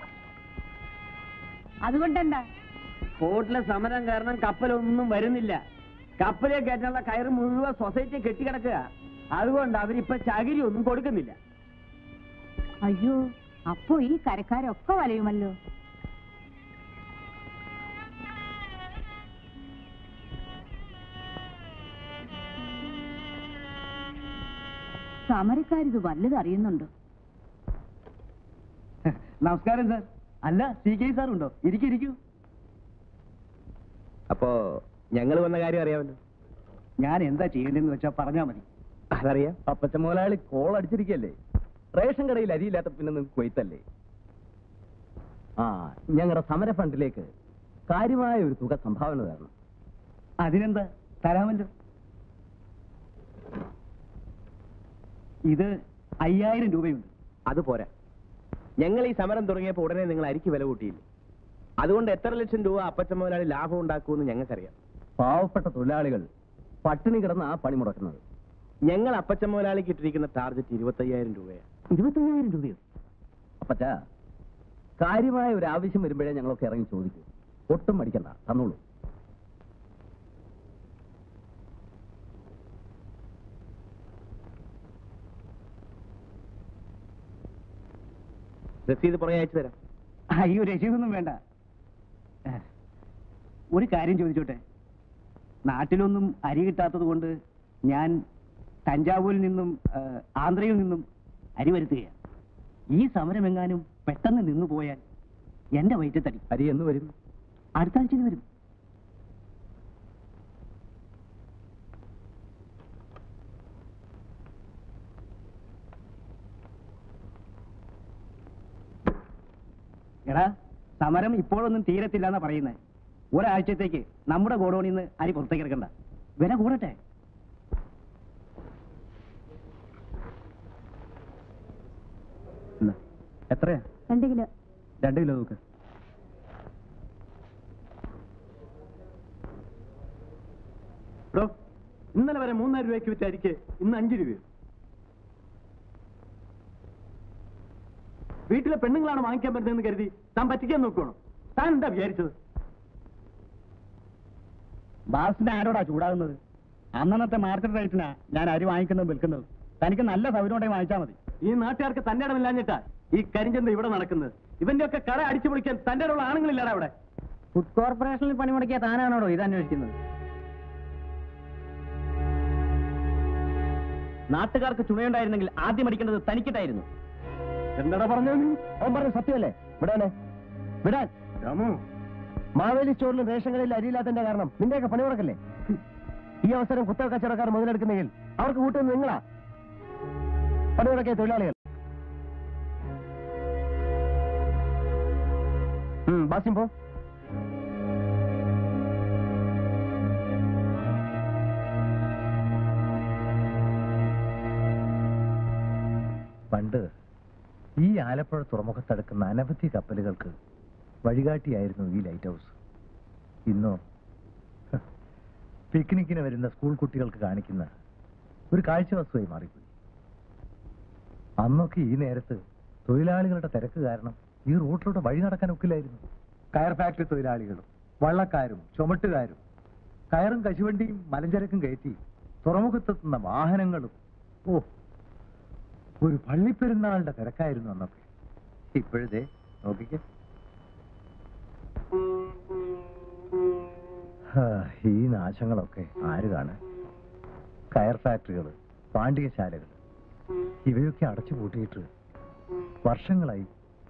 അതുകൊണ്ടെന്താ പോർട്ടിലെ സമരം കാരണം കപ്പലൊന്നും വരുന്നില്ല കപ്പലെ കയറ്റാനുള്ള കയറ് മുഴുവൻ സൊസൈറ്റി കെട്ടിക്കിടക്കുക അതുകൊണ്ട് അവരിപ്പൊ ചകിരി ഒന്നും കൊടുക്കുന്നില്ല അയ്യോ അപ്പോ ഈ കരക്കാരൊക്കെ വലയുമല്ലോ സമരക്കാരിത് വല്ലത് അറിയുന്നുണ്ടോ നമസ്കാരം സാർ അല്ല സി കെ സാർ ഉണ്ടോ ഇരിക്കൂ ഇരിക്കൂ അപ്പോ ഞങ്ങൾ വന്ന കാര്യം അറിയാമല്ലോ ഞാൻ എന്താ ചെയ്യേണ്ടതെന്ന് വെച്ചാൽ പറഞ്ഞാൽ മതി അതറിയാം അപ്പച്ച മുതലാളി കോൾ അടിച്ചിരിക്കല്ലേ റേഷൻ കടയിൽ അരിയില്ലാത്ത പിന്നെ നിങ്ങൾക്ക് കൊയ്ത്തല്ലേ ആ ഞങ്ങളുടെ സമര ഫണ്ടിലേക്ക് കാര്യമായ ഒരു തുക സംഭാവന തരണം അതിനെന്താ തരാമല്ലോ ഇത് അയ്യായിരം രൂപയുണ്ട് അത് പോരാ ഞങ്ങൾ ഈ സമരം തുടങ്ങിയപ്പോൾ ഉടനെ നിങ്ങൾ അരിക്ക് വില കൂട്ടിയില്ലേ അതുകൊണ്ട് എത്ര ലക്ഷം രൂപ അപ്പച്ച മുതലാളി ലാഭം ഉണ്ടാക്കുമെന്ന് ഞങ്ങൾക്കറിയാം പാവപ്പെട്ട തൊഴിലാളികൾ പട്ടിണി കിടന്ന് ആ പണി മുടക്കുന്നത് ഞങ്ങൾ അപ്പച്ച മുതലാളിക്ക് ഇട്ടിരിക്കുന്ന ടാർഗറ്റ് ഇരുപത്തയ്യായിരം രൂപയാണ് ഇരുപത്തയ്യായിരം രൂപയോ അപ്പച്ച കാര്യമായ ഒരു ആവശ്യം വരുമ്പോഴേ ഞങ്ങളൊക്കെ ഇറങ്ങി ചോദിക്കും ഒട്ടും മടിക്കണ്ട തന്നോളൂ രസീത് പുറകെ അയച്ചു തരാം അയ്യോ രസീതൊന്നും വേണ്ട ഏ, ഒരു കാര്യം ചോദിച്ചോട്ടെ നാട്ടിലൊന്നും അരി കിട്ടാത്തത് കൊണ്ട് ഞാൻ തഞ്ചാവൂരിൽ നിന്നും ഏ, ആന്ധ്രയിൽ നിന്നും അരി വരുത്തുകയാണ് ഈ സമരമെങ്ങാനും പെട്ടെന്ന് നിന്നു പോയാൽ എന്റെ വയറ്റത്തടി അരി എന്ന് വരും അടുത്ത ആഴ്ചയിൽ വരും എടാ സമരം ഇപ്പോഴൊന്നും തീരത്തില്ല എന്നാ പറയുന്നത് ഒരാഴ്ചത്തേക്ക് നമ്മുടെ ഗോഡൌണിൽ നിന്ന് അരി പുറത്തേക്ക് എടുക്കണ്ട വില കൂടട്ടെ എത്രയാ രണ്ട് കിലോ രണ്ട് കിലോ നോക്ക് ബ്രോ ഇന്നലെ വരെ മൂന്നായിരം രൂപയ്ക്ക് വിറ്റ അരിക്ക് ഇന്ന് അഞ്ചു രൂപയോ വീട്ടിലെ പെണ്ണുങ്ങളാണ് വാങ്ങിക്കാൻ പറ്റുന്നതെന്ന് കരുതി താൻ പറ്റിക്കാൻ നോക്കണം താൻ എന്താ വിചാരിച്ചത് ബാസിന്റെ ആരോടാ ചൂടാകുന്നത് അന്നന്നത്തെ മാർക്കറ്റ് റേറ്റിനാ ഞാൻ അരി വാങ്ങിക്കുന്നത് വിൽക്കുന്നത് തനിക്ക് നല്ല സൗകര്യം ഉണ്ടെങ്കിൽ വാങ്ങിച്ചാൽ മതി ഈ നാട്ടുകാർക്ക് തന്റെ ഇടമില്ലാഞ്ഞിട്ടാ ഈ കരിഞ്ചന്ത ഇവിടെ നടക്കുന്നത് ഇവന്റെ ഒക്കെ കട അടിച്ചു പൊളിക്കാൻ തന്റെ ഇടമുള്ള ആണുങ്ങളില്ലാടാ അവിടെ ഫുഡ് കോർപ്പറേഷനിൽ പണിമുടക്കിയ താനാണോടോ ഇത് അന്വേഷിക്കുന്നത് നാട്ടുകാർക്ക് ചുണയുണ്ടായിരുന്നെങ്കിൽ ആദ്യം അടിക്കേണ്ടത് തനിക്കിട്ടായിരുന്നു എന്താടാ പറഞ്ഞു അവൻ പറഞ്ഞ സത്യമല്ലേ വിടാനെ വിടാൻ രാമു മാവേലി സ്റ്റോറിലും റേഷൻ കടയിൽ അരിയില്ലാത്തതിന്റെ കാരണം നിന്റെയൊക്കെ പണി മുടക്കല്ലേ ഈ അവസരം കുത്തക കച്ചവടക്കാർ മുതലെടുക്കുന്നെങ്കിൽ അവർക്ക് കൂട്ടുന്നത് നിങ്ങളാ പണി മുടക്കിയ തൊഴിലാളികൾ ഉം, ബാസിം പോ പണ്ട് ഈ ആലപ്പുഴ തുറമുഖത്തടുക്കുന്ന അനവധി കപ്പലുകൾക്ക് വഴികാട്ടിയായിരുന്നു ഈ ലൈറ്റ് ഹൗസ് ഇന്നോ ഹ, പിക്നിക്കിന് വരുന്ന സ്കൂൾ കുട്ടികൾക്ക് കാണിക്കുന്ന ഒരു കാഴ്ച വസ്തുവായി മാറിപ്പോയി അന്നൊക്കെ ഈ നേരത്ത് തൊഴിലാളികളുടെ തിരക്ക് കാരണം ഈ റൂട്ടിലൂടെ വഴി നടക്കാൻ ഒക്കില്ലായിരുന്നു കയർ ഫാക്ടറി തൊഴിലാളികളും വള്ളക്കാരും ചുമട്ടുകാരും കയറും കശുവണ്ടിയും മലഞ്ചരക്കും കയറ്റി തുറമുഖത്തെത്തുന്ന വാഹനങ്ങളും ഓ ഒരു പള്ളിപ്പെരുന്നാളിന്റെ തിരക്കായിരുന്നു അന്നൊക്കെ ഇപ്പോഴത്തെ നോക്കിക്കേ ഹാ, ഈ നാശങ്ങളൊക്കെ ആര് കാണാൻ കയർ ഫാക്ടറികൾ പാണ്ഡികശാലകൾ ഇവയൊക്കെ അടച്ചു പൂട്ടിയിട്ട് വർഷങ്ങളായി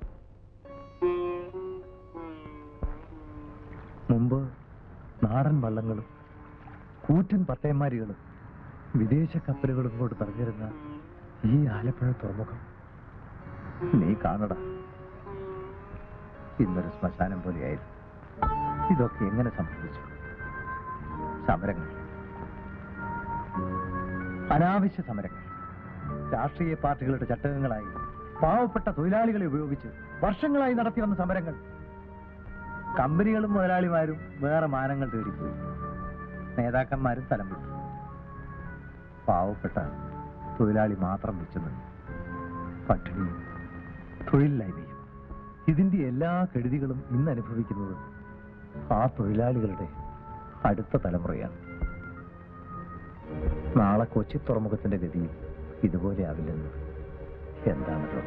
മുമ്പ് നാടൻ വള്ളങ്ങളും കൂറ്റൻ പത്തേമാരികളും വിദേശ കപ്പലുകളും കൊണ്ട് പറഞ്ഞിരുന്ന ഈ ആലപ്പുഴ തുറമുഖം നീ കാണടാ ഇന്നൊരു ശ്മശാനം പോലെയായിരുന്നു ഇതൊക്കെ എങ്ങനെ സംഭവിച്ചു സമരങ്ങൾ അനാവശ്യ സമരങ്ങൾ രാഷ്ട്രീയ പാർട്ടികളുടെ ചട്ടകങ്ങളായി പാവപ്പെട്ട തൊഴിലാളികളെ ഉപയോഗിച്ച് വർഷങ്ങളായി നടത്തി വന്ന സമരങ്ങൾ കമ്പനികളും മുതലാളിമാരും വേറെ മാനങ്ങൾ തേടിപ്പോയി നേതാക്കന്മാരും സ്ഥലം വിട്ടു പാവപ്പെട്ട തൊഴിലാളി മാത്രം വെച്ചത് പട്ടിണിയും തൊഴിലില്ലായ്മയും ഇതിന്റെ എല്ലാ കെടുതികളും ഇന്ന് അനുഭവിക്കുന്നത് ആ തൊഴിലാളികളുടെ അടുത്ത തലമുറയാണ് നാളെ കൊച്ചി തുറമുഖത്തിന്റെ ഗതി ഇതുപോലെ ആവില്ലെന്ന് എന്താണല്ലോ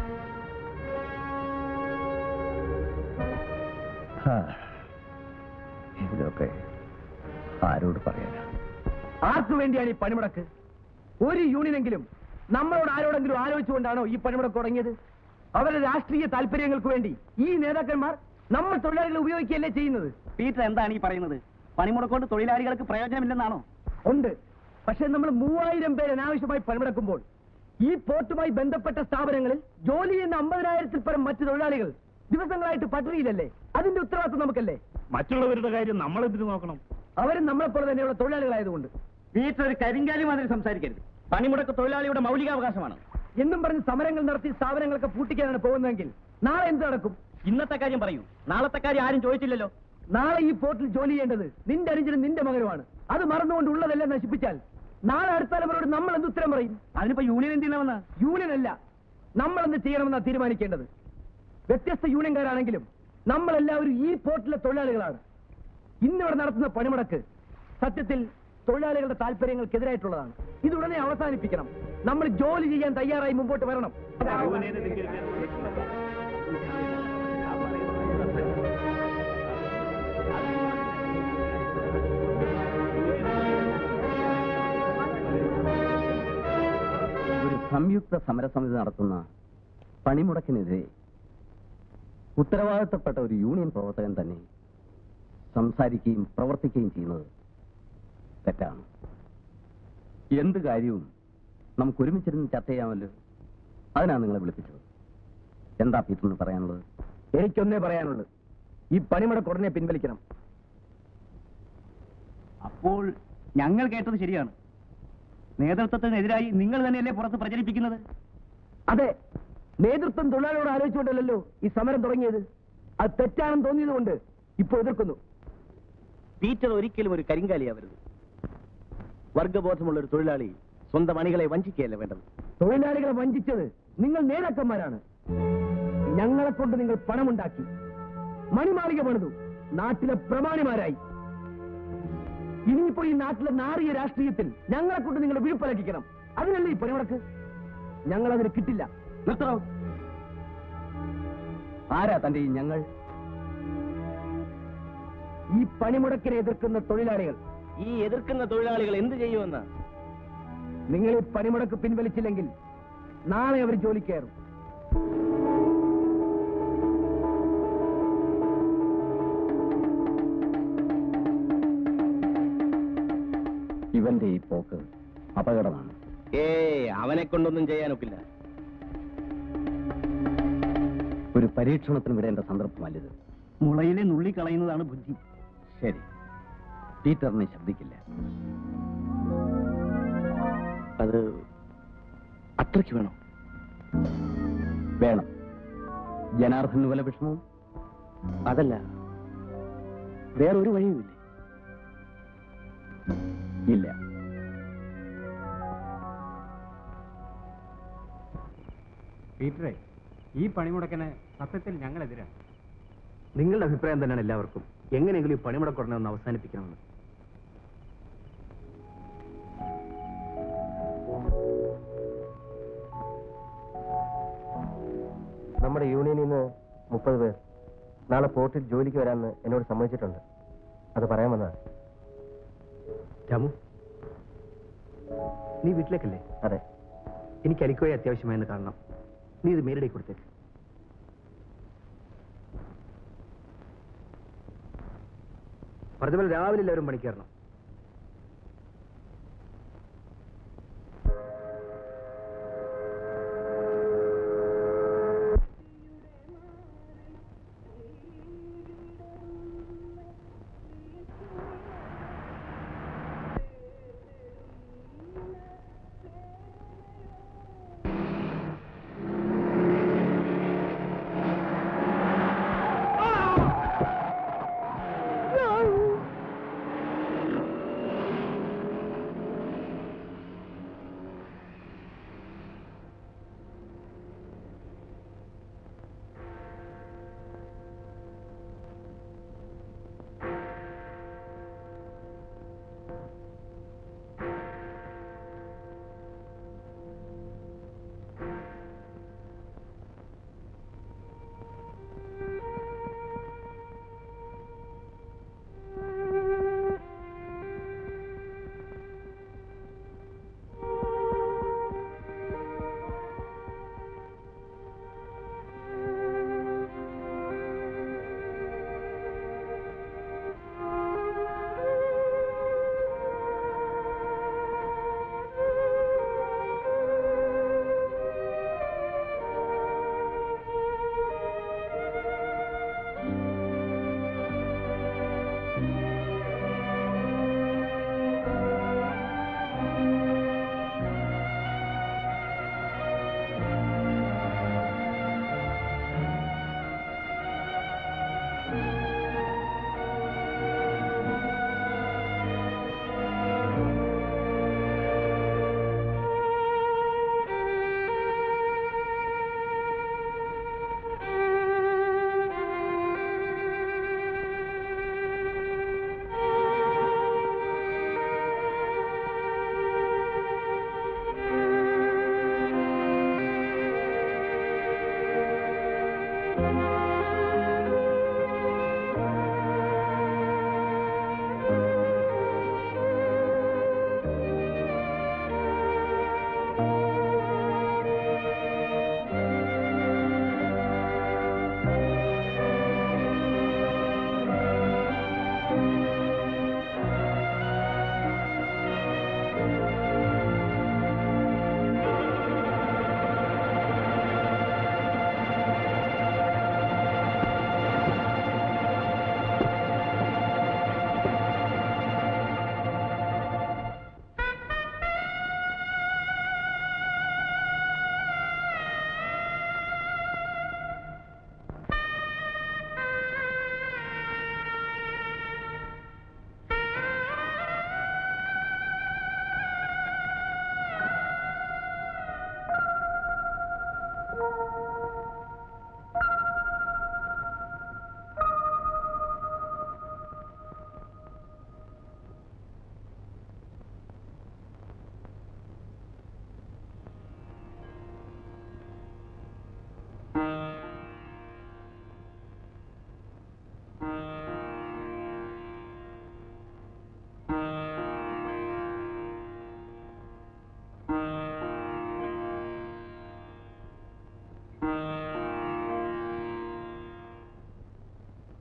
ഹാ, ഇതൊക്കെ ആരോട് പറയാനാ ആർക്കു വേണ്ടിയാണ് ഈ പണിമുടക്ക് ഒരു യൂണിയനെങ്കിലും നമ്മളോട് ആരോടെങ്കിലും ആലോചിച്ചുകൊണ്ടാണോ ഈ പണിമുടക്ക് തുടങ്ങിയത് അവരുടെ രാഷ്ട്രീയ താല്പര്യങ്ങൾക്ക് വേണ്ടി ഈ നേതാക്കന്മാർ നമ്മൾ തൊഴിലാളികളെ ഉപയോഗിക്കുകയല്ലേ ചെയ്യുന്നത് പീറ്റർ എന്താണ് ഈ പറയുന്നത് പണിമുടക്കൊണ്ട് തൊഴിലാളികൾക്ക് പ്രയോജനമില്ലെന്നാണോ ഉണ്ട് പക്ഷെ നമ്മൾ മൂവായിരം പേര് അനാവശ്യമായി പണിമുടക്കുമ്പോൾ ഈ പോർട്ടുമായി ബന്ധപ്പെട്ട സ്ഥാപനങ്ങളിൽ ജോലി ചെയ്യുന്ന അമ്പതിനായിരത്തിൽ പരം മറ്റു തൊഴിലാളികൾ ദിവസങ്ങളായിട്ട് പട്ടിണിയിലല്ലേ അതിന്റെ ഉത്തരവാദിത്വം നമുക്കല്ലേ മറ്റുള്ളവരുടെ കാര്യം നമ്മൾ എന്തിനു നോക്കണം അവരും നമ്മളെപ്പോലെ തന്നെയുള്ള തൊഴിലാളികളായതുകൊണ്ട് പീറ്റർ ഒരു കരിങ്കാലി മാതിരി സംസാരിക്കരുത് പണിമുടക്ക് തൊഴിലാളിയുടെ മൗലികാവകാശമാണ് എന്നും പറഞ്ഞ് സമരങ്ങൾ നടത്തി സ്ഥാപനങ്ങളൊക്കെ പൂട്ടിക്കാനാണ് പോകുന്നതെങ്കിൽ നാളെ എന്ത് നടക്കും ഇന്നത്തെ കാര്യം പറയൂ നാളത്തെ കാര്യം ആരും ചോദിച്ചില്ലല്ലോ നാളെ ഈ പോർട്ടിൽ ജോലി ചെയ്യേണ്ടത് നിന്റെ അനുജനും നിന്റെ മകനുമാണ് അത് മറന്നുകൊണ്ട് ഉള്ളതെല്ലാം നശിപ്പിച്ചാൽ നാളെ അടുത്ത തലമുറയോട് നമ്മൾ എന്ത് ഉത്തരം പറയും അതിനിപ്പോ യൂണിയൻ എന്ത് ചെയ്യണമെന്ന് യൂണിയൻ അല്ല നമ്മൾ എന്ത് ചെയ്യണമെന്നാണ് തീരുമാനിക്കേണ്ടത് വ്യത്യസ്ത യൂണിയൻകാരാണെങ്കിലും നമ്മളെല്ലാവരും ഈ പോർട്ടിലെ തൊഴിലാളികളാണ് ഇന്നിവിടെ നടത്തുന്ന പണിമുടക്ക് സത്യത്തിൽ തൊഴിലാളികളുടെ താല്പര്യങ്ങൾക്കെതിരായിട്ടുള്ളതാണ് ഇത് ഉടനെ അവസാനിപ്പിക്കണം നമ്മൾ ജോലി ചെയ്യാൻ തയ്യാറായി മുമ്പോട്ട് വരണം ഒരു സംയുക്ത സമരസമിതി നടത്തുന്ന പണിമുടക്കിനെതിരെ ഉത്തരവാദിത്തപ്പെട്ട ഒരു യൂണിയൻ പ്രവർത്തകൻ തന്നെ സംസാരിക്കുകയും പ്രവർത്തിക്കുകയും ചെയ്യുന്നത് തെറ്റാണ് എന്ത് കാര്യവും നമുക്ക് ഒരുമിച്ചിരുന്ന് ചർച്ച ചെയ്യാമല്ലോ അതിനാണ് നിങ്ങളെ വിളിപ്പിച്ചത് എന്താ പീറ്ററിന് പറയാനുള്ളത് എനിക്കൊന്നേ പറയാനുള്ളൂ ഈ പണിമുടക്ക് ഉടനെ പിൻവലിക്കണം അപ്പോൾ ഞങ്ങൾ കേട്ടത് ശരിയാണ് നേതൃത്വത്തിനെതിരായി നിങ്ങൾ തന്നെയല്ലേ പുറത്ത് പ്രചരിപ്പിക്കുന്നത് അതെ നേതൃത്വം തൊഴിലാളിയോട് ആലോചിച്ചുകൊണ്ടല്ലോ ഈ സമരം തുടങ്ങിയത് അത് തെറ്റാണെന്ന് തോന്നിയതുകൊണ്ട് ഇപ്പോൾ എതിർക്കുന്നു പീറ്റർ ഒരിക്കലും ഒരു കരിങ്കാലിയാവരുത് വർഗബോധമുള്ള ഒരു തൊഴിലാളി സ്വന്തം അണികളെ വഞ്ചിക്കുകയല്ല വേണ്ടത് തൊഴിലാളികളെ വഞ്ചിച്ചത് നിങ്ങൾ നേതാക്കന്മാരാണ് ഞങ്ങളെ കൊണ്ട് നിങ്ങൾ പണമുണ്ടാക്കി മണിമാളിക പണിതു നാട്ടിലെ പ്രമാണിമാരായി ഇനിയിപ്പോ ഈ നാട്ടിലെ നാറിയ രാഷ്ട്രീയത്തിൽ ഞങ്ങളെ കൊണ്ട് നിങ്ങൾ വിഴുപ്പലക്കിക്കണം അതിനല്ലേ ഈ പണിമുടക്ക് ഞങ്ങൾ അതിന് കിട്ടില്ല നിർത്തണോ ആരാ തന്റെ ഈ ഞങ്ങൾ ഈ പണിമുടക്കിനെ എതിർക്കുന്ന തൊഴിലാളികൾ ഈ എതിർക്കുന്ന തൊഴിലാളികൾ എന്ത് ചെയ്യുമെന്ന് നിങ്ങൾ ഈ പണിമുടക്ക് പിൻവലിച്ചില്ലെങ്കിൽ നാളെ അവർ ജോലി കയറും ഇവന്റെ ഈ പോക്ക് അപകടമാണ് ഏ അവനെ കൊണ്ടൊന്നും ചെയ്യാനൊക്കില്ല ഒരു പരീക്ഷണത്തിന് വിടേണ്ട സന്ദർഭമല്ലിത് മുളയിലെ നുള്ളി കളയുന്നതാണ് ബുദ്ധി ശരി പീറ്ററിനെ ശബ്ദിക്കില്ല അത് അത്രയ്ക്ക് വേണോ വേണം ജനാർദ്ദന് വല്ല വിഷമവും അതല്ല വേറൊരു വഴിയുമില്ലേ ഇല്ല പീറ്ററെ ഈ പണിമുടക്കിന് സത്യത്തിൽ ഞങ്ങളെതിരാണ് നിങ്ങളുടെ അഭിപ്രായം തന്നെയാണ് എല്ലാവർക്കും എങ്ങനെയെങ്കിലും ഈ പണിമുടക്ക് ഉടനെ ഒന്ന് അവസാനിപ്പിക്കണമെന്ന് നമ്മുടെ യൂണിയനിൽ നിന്ന് മുപ്പത് പേർ നാളെ പോർട്ടിൽ ജോലിക്ക് വരാമെന്ന് എന്നോട് സമ്മതിച്ചിട്ടുണ്ട് അത് പറയാൻ വന്നതാ രാമു നീ വീട്ടിലേക്കല്ലേ അതെ എനിക്ക് അലിക്കോയെ അത്യാവശ്യമായെന്ന് കാണണം നീ ഇത് മേരടി കൊടുത്തേക്ക് പറഞ്ഞ പോലെ രാവിലെ എല്ലാവരും പണിക്കയറണം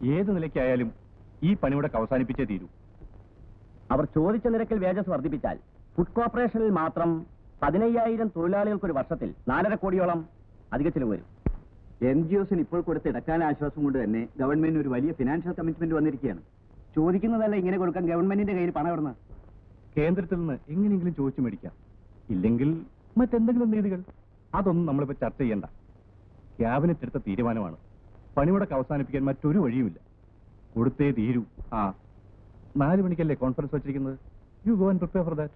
ഏത് നിലയ്ക്കായാലും ഈ പണിമുടക്ക് അവസാനിപ്പിച്ചേ തീരൂ അവർ ചോദിച്ച നിരക്കിൽ വേജസ് വർദ്ധിപ്പിച്ചാൽ ഫുഡ് കോർപ്പറേഷനിൽ മാത്രം പതിനയ്യായിരം തൊഴിലാളികൾക്ക് ഒരു വർഷത്തിൽ നാലര കോടിയോളം അധിക ചിലവ് വരും എൻ ജി ഒസിന് ഇപ്പോൾ കൊടുത്ത ഇടക്കാല ആശ്വാസം കൊണ്ട് തന്നെ ഗവൺമെന്റിന് ഒരു വലിയ ഫിനാൻഷ്യൽ കമ്മിറ്റ്മെന്റ് വന്നിരിക്കുകയാണ് ചോദിക്കുന്നതല്ല ഇങ്ങനെ കൊടുക്കാൻ ഗവൺമെന്റിന്റെ കയ്യിൽ പണം ഇടുന്ന കേന്ദ്രത്തിൽ നിന്ന് എങ്ങനെയെങ്കിലും ചോദിച്ചു മേടിക്കാം ഇല്ലെങ്കിൽ മറ്റെന്തെങ്കിലും നീതികൾ അതൊന്നും നമ്മളിപ്പോ ചർച്ച ചെയ്യണ്ട ക്യാബിനറ്റ് എടുത്ത തീരുമാനമാണ് പണിമുടക്ക് അവസാനിപ്പിക്കാൻ മറ്റൊരു വഴിയുമില്ല കൊടുത്തേ തീരൂ ആ നാല് മണിക്കല്ലേ കോൺഫറൻസ് വെച്ചിരിക്കുന്നത് you go and prepare for that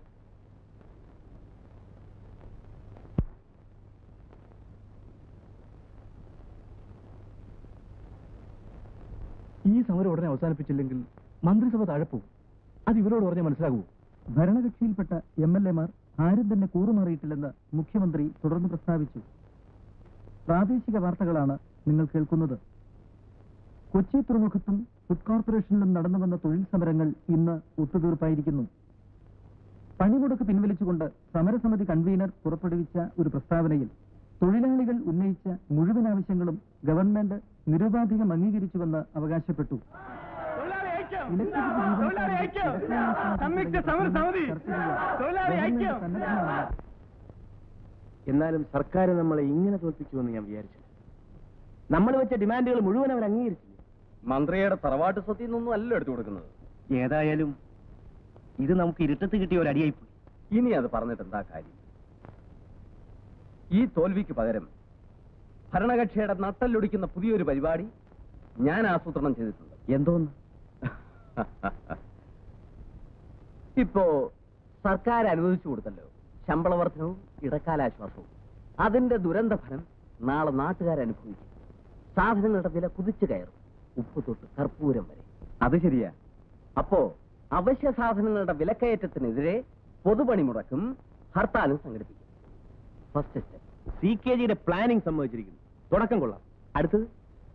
ഈ സമരം ഉടനെ അവസാനിപ്പിച്ചില്ലെങ്കിൽ മന്ത്രിസഭ താഴെ പോകും അത് ഇവരോട് പറഞ്ഞാൽ മനസ്സിലാകുമോ ഭരണകക്ഷിയിൽപ്പെട്ട എം എൽ എമാർ ആരും തന്നെ കൂറുമാറിയിട്ടില്ലെന്ന് മുഖ്യമന്ത്രി തുടർന്ന് പ്രസ്താവിച്ചു പ്രാദേശിക വാർത്തകളാണ് നിങ്ങൾ കേൾക്കുന്നത് കൊച്ചി തുറമുഖത്തും ഫുഡ് കോർപ്പറേഷനിലും നടന്നു വന്ന തൊഴിൽ സമരങ്ങൾ ഇന്ന് ഒത്തുതീർപ്പായിരിക്കുന്നു പണിമുടക്ക് പിൻവലിച്ചുകൊണ്ട് സമരസമിതി കൺവീനർ പുറപ്പെടുവിച്ച ഒരു പ്രസ്താവനയിൽ തൊഴിലാളികൾ ഉന്നയിച്ച മുഴുവൻ ആവശ്യങ്ങളും ഗവൺമെന്റ് നിരുപാധികം അംഗീകരിച്ചുവെന്ന് അവകാശപ്പെട്ടു തൊഴിലാളി ഐക്യം സംയുക്ത സമര സമിതി തൊഴിലാളി ഐക്യം എന്നാലും സർക്കാർ നമ്മളെ ഇങ്ങനെ തോൽപ്പിക്കുമെന്ന് ഞാൻ വിചാരിച്ചു നമ്മൾ വെച്ച ഡിമാൻഡുകൾ മുഴുവൻ അവർ അംഗീകരിച്ചില്ല മന്ത്രിയുടെ തറവാട്ട് സ്വത്തിൽ നിന്നൊന്നും അല്ല എടുത്തു കൊടുക്കുന്നത് ഏതായാലും ഇത് നമുക്ക് ഇരുട്ടത്ത് കിട്ടിയ ഒരു അടിയായിപ്പോയി ഇനി അത് പറഞ്ഞിട്ട് എന്താ കാര്യം ഈ തോൽവിക്ക് പകരം ഭരണകക്ഷിയുടെ നട്ടല്ലൊടിക്കുന്ന പുതിയൊരു പരിപാടി ഞാൻ ആസൂത്രണം ചെയ്തിട്ടുണ്ട് എന്തോന്ന് ഇപ്പോ സർക്കാർ അനുവദിച്ചു കൊടുത്തല്ലോ ശമ്പള വർധനവും ഇടക്കാലാശ്വാസവും അതിന്റെ ദുരന്ത ഫലം നാളെ നാട്ടുകാർ അനുഭവിക്കും സാധനങ്ങളുടെ വില കുതിച്ചു കയറും ഉപ്പ് തൊട്ട് കർപ്പൂരം വരെ അത് ശരിയാ അപ്പോ അവശ്യ സാധനങ്ങളുടെ വിലക്കയറ്റത്തിനെതിരെ പൊതുപണിമുടക്കും ഹർത്താലും സംഘടിപ്പിക്കും ഫസ്റ്റ് സ്റ്റെപ്പ് സി കെ ജിയുടെ പ്ലാനിംഗ് സംഭവിച്ചിരിക്കുന്നു തുടക്കം കൊള്ളാം അടുത്തത്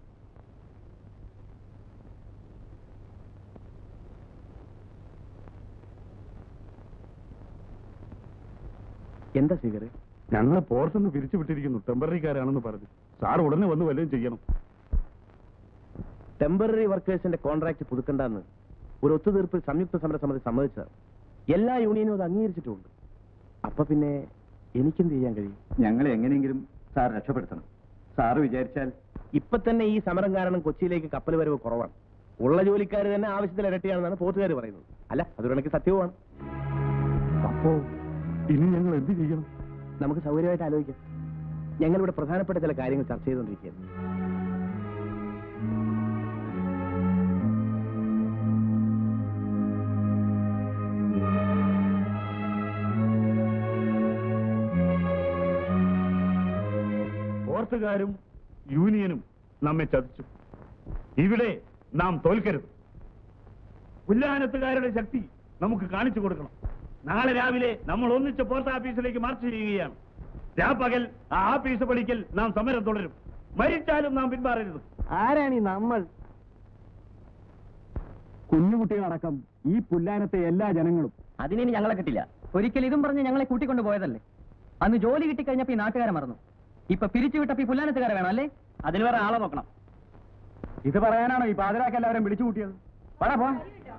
എന്താ സ്വീകർ ഞങ്ങളെ പോർത്തുനിന്ന് പിരിച്ചു വിട്ടിരിക്കുന്നു ടെമ്പററിക്കാരാണെന്ന് പറഞ്ഞു സാർ ഉടനെ വന്ന് വല്ലതും ചെയ്യണം ടെമ്പററി വർക്കേഴ്സിന്റെ കോൺട്രാക്ട് പുതുക്കണ്ടെന്ന് ഒരു ഒത്തുതീർപ്പിൽ സംയുക്ത സമരസമിതി സമ്മതിച്ചതാണ് എല്ലാ യൂണിയനും അത് അംഗീകരിച്ചിട്ടുമുണ്ട് അപ്പൊ പിന്നെ എനിക്കെന്ത് ചെയ്യാൻ കഴിയും ഞങ്ങളെ എങ്ങനെയെങ്കിലും സാർ രക്ഷപ്പെടുത്തണം സാറ് വിചാരിച്ചാൽ ഇപ്പൊ തന്നെ ഈ സമരം കാരണം കൊച്ചിയിലേക്ക് കപ്പൽ വരവ് കുറവാണ് ഉള്ള ജോലിക്കാർ തന്നെ ആവശ്യത്തിൽ ഇരട്ടിയാണെന്നാണ് പോത്തുകാർ പറയുന്നത് അല്ല അത് കണക്ക് സത്യവുമാണ് അപ്പോ ഇനി ഞങ്ങൾ എന്ത് ചെയ്യണം നമുക്ക് സൗകര്യമായിട്ട് ആലോചിക്കാം ഞങ്ങളിവിടെ പ്രധാനപ്പെട്ട ചില കാര്യങ്ങൾ ചർച്ച ചെയ്തുകൊണ്ടിരിക്കുകയാണ് പോർട്ടുകാരും യൂണിയനും നമ്മെ ചതിച്ചു ഇവിടെ നാം തോൽക്കരുത് ഉല്ലാനത്തുകാരുടെ ശക്തി നമുക്ക് കാണിച്ചു കൊടുക്കണം നാളെ രാവിലെ നമ്മൾ ഒന്നിച്ച് പോസ്റ്റ് ഓഫീസിലേക്ക് മാർച്ച് ചെയ്യുകയാണ് രാപ്പകൽ ആ ആഫീസ് പഠിക്കൽ നാം സമരം തുടരും മരിച്ചാലും നാം പിന്മാറരുത് ആരാണ് നമ്മൾ കുഞ്ഞുകുട്ടികളടക്കം ഈ പുല്ലാനത്തെ എല്ലാ ജനങ്ങളും അതിനി ഞങ്ങളെ കിട്ടില്ല ഒരിക്കൽ ഇതും പറഞ്ഞ് ഞങ്ങളെ കൂട്ടിക്കൊണ്ട് പോയതല്ലേ അന്ന് ജോലി കിട്ടിക്കഴിഞ്ഞപ്പോ ഈ നാട്ടുകാരെ മറന്നു ഇപ്പൊ പിരിച്ചുവിട്ടപ്പോ ഈ പുല്ലാനത്തുകാരെ വേണം അല്ലേ അതിന് വേറെ ആളെ നോക്കണം ഇത് പറയാനാണോ ഈ പാതിരാക്ക് എല്ലാവരും വിളിച്ചു കൂട്ടിയത് പറ പോ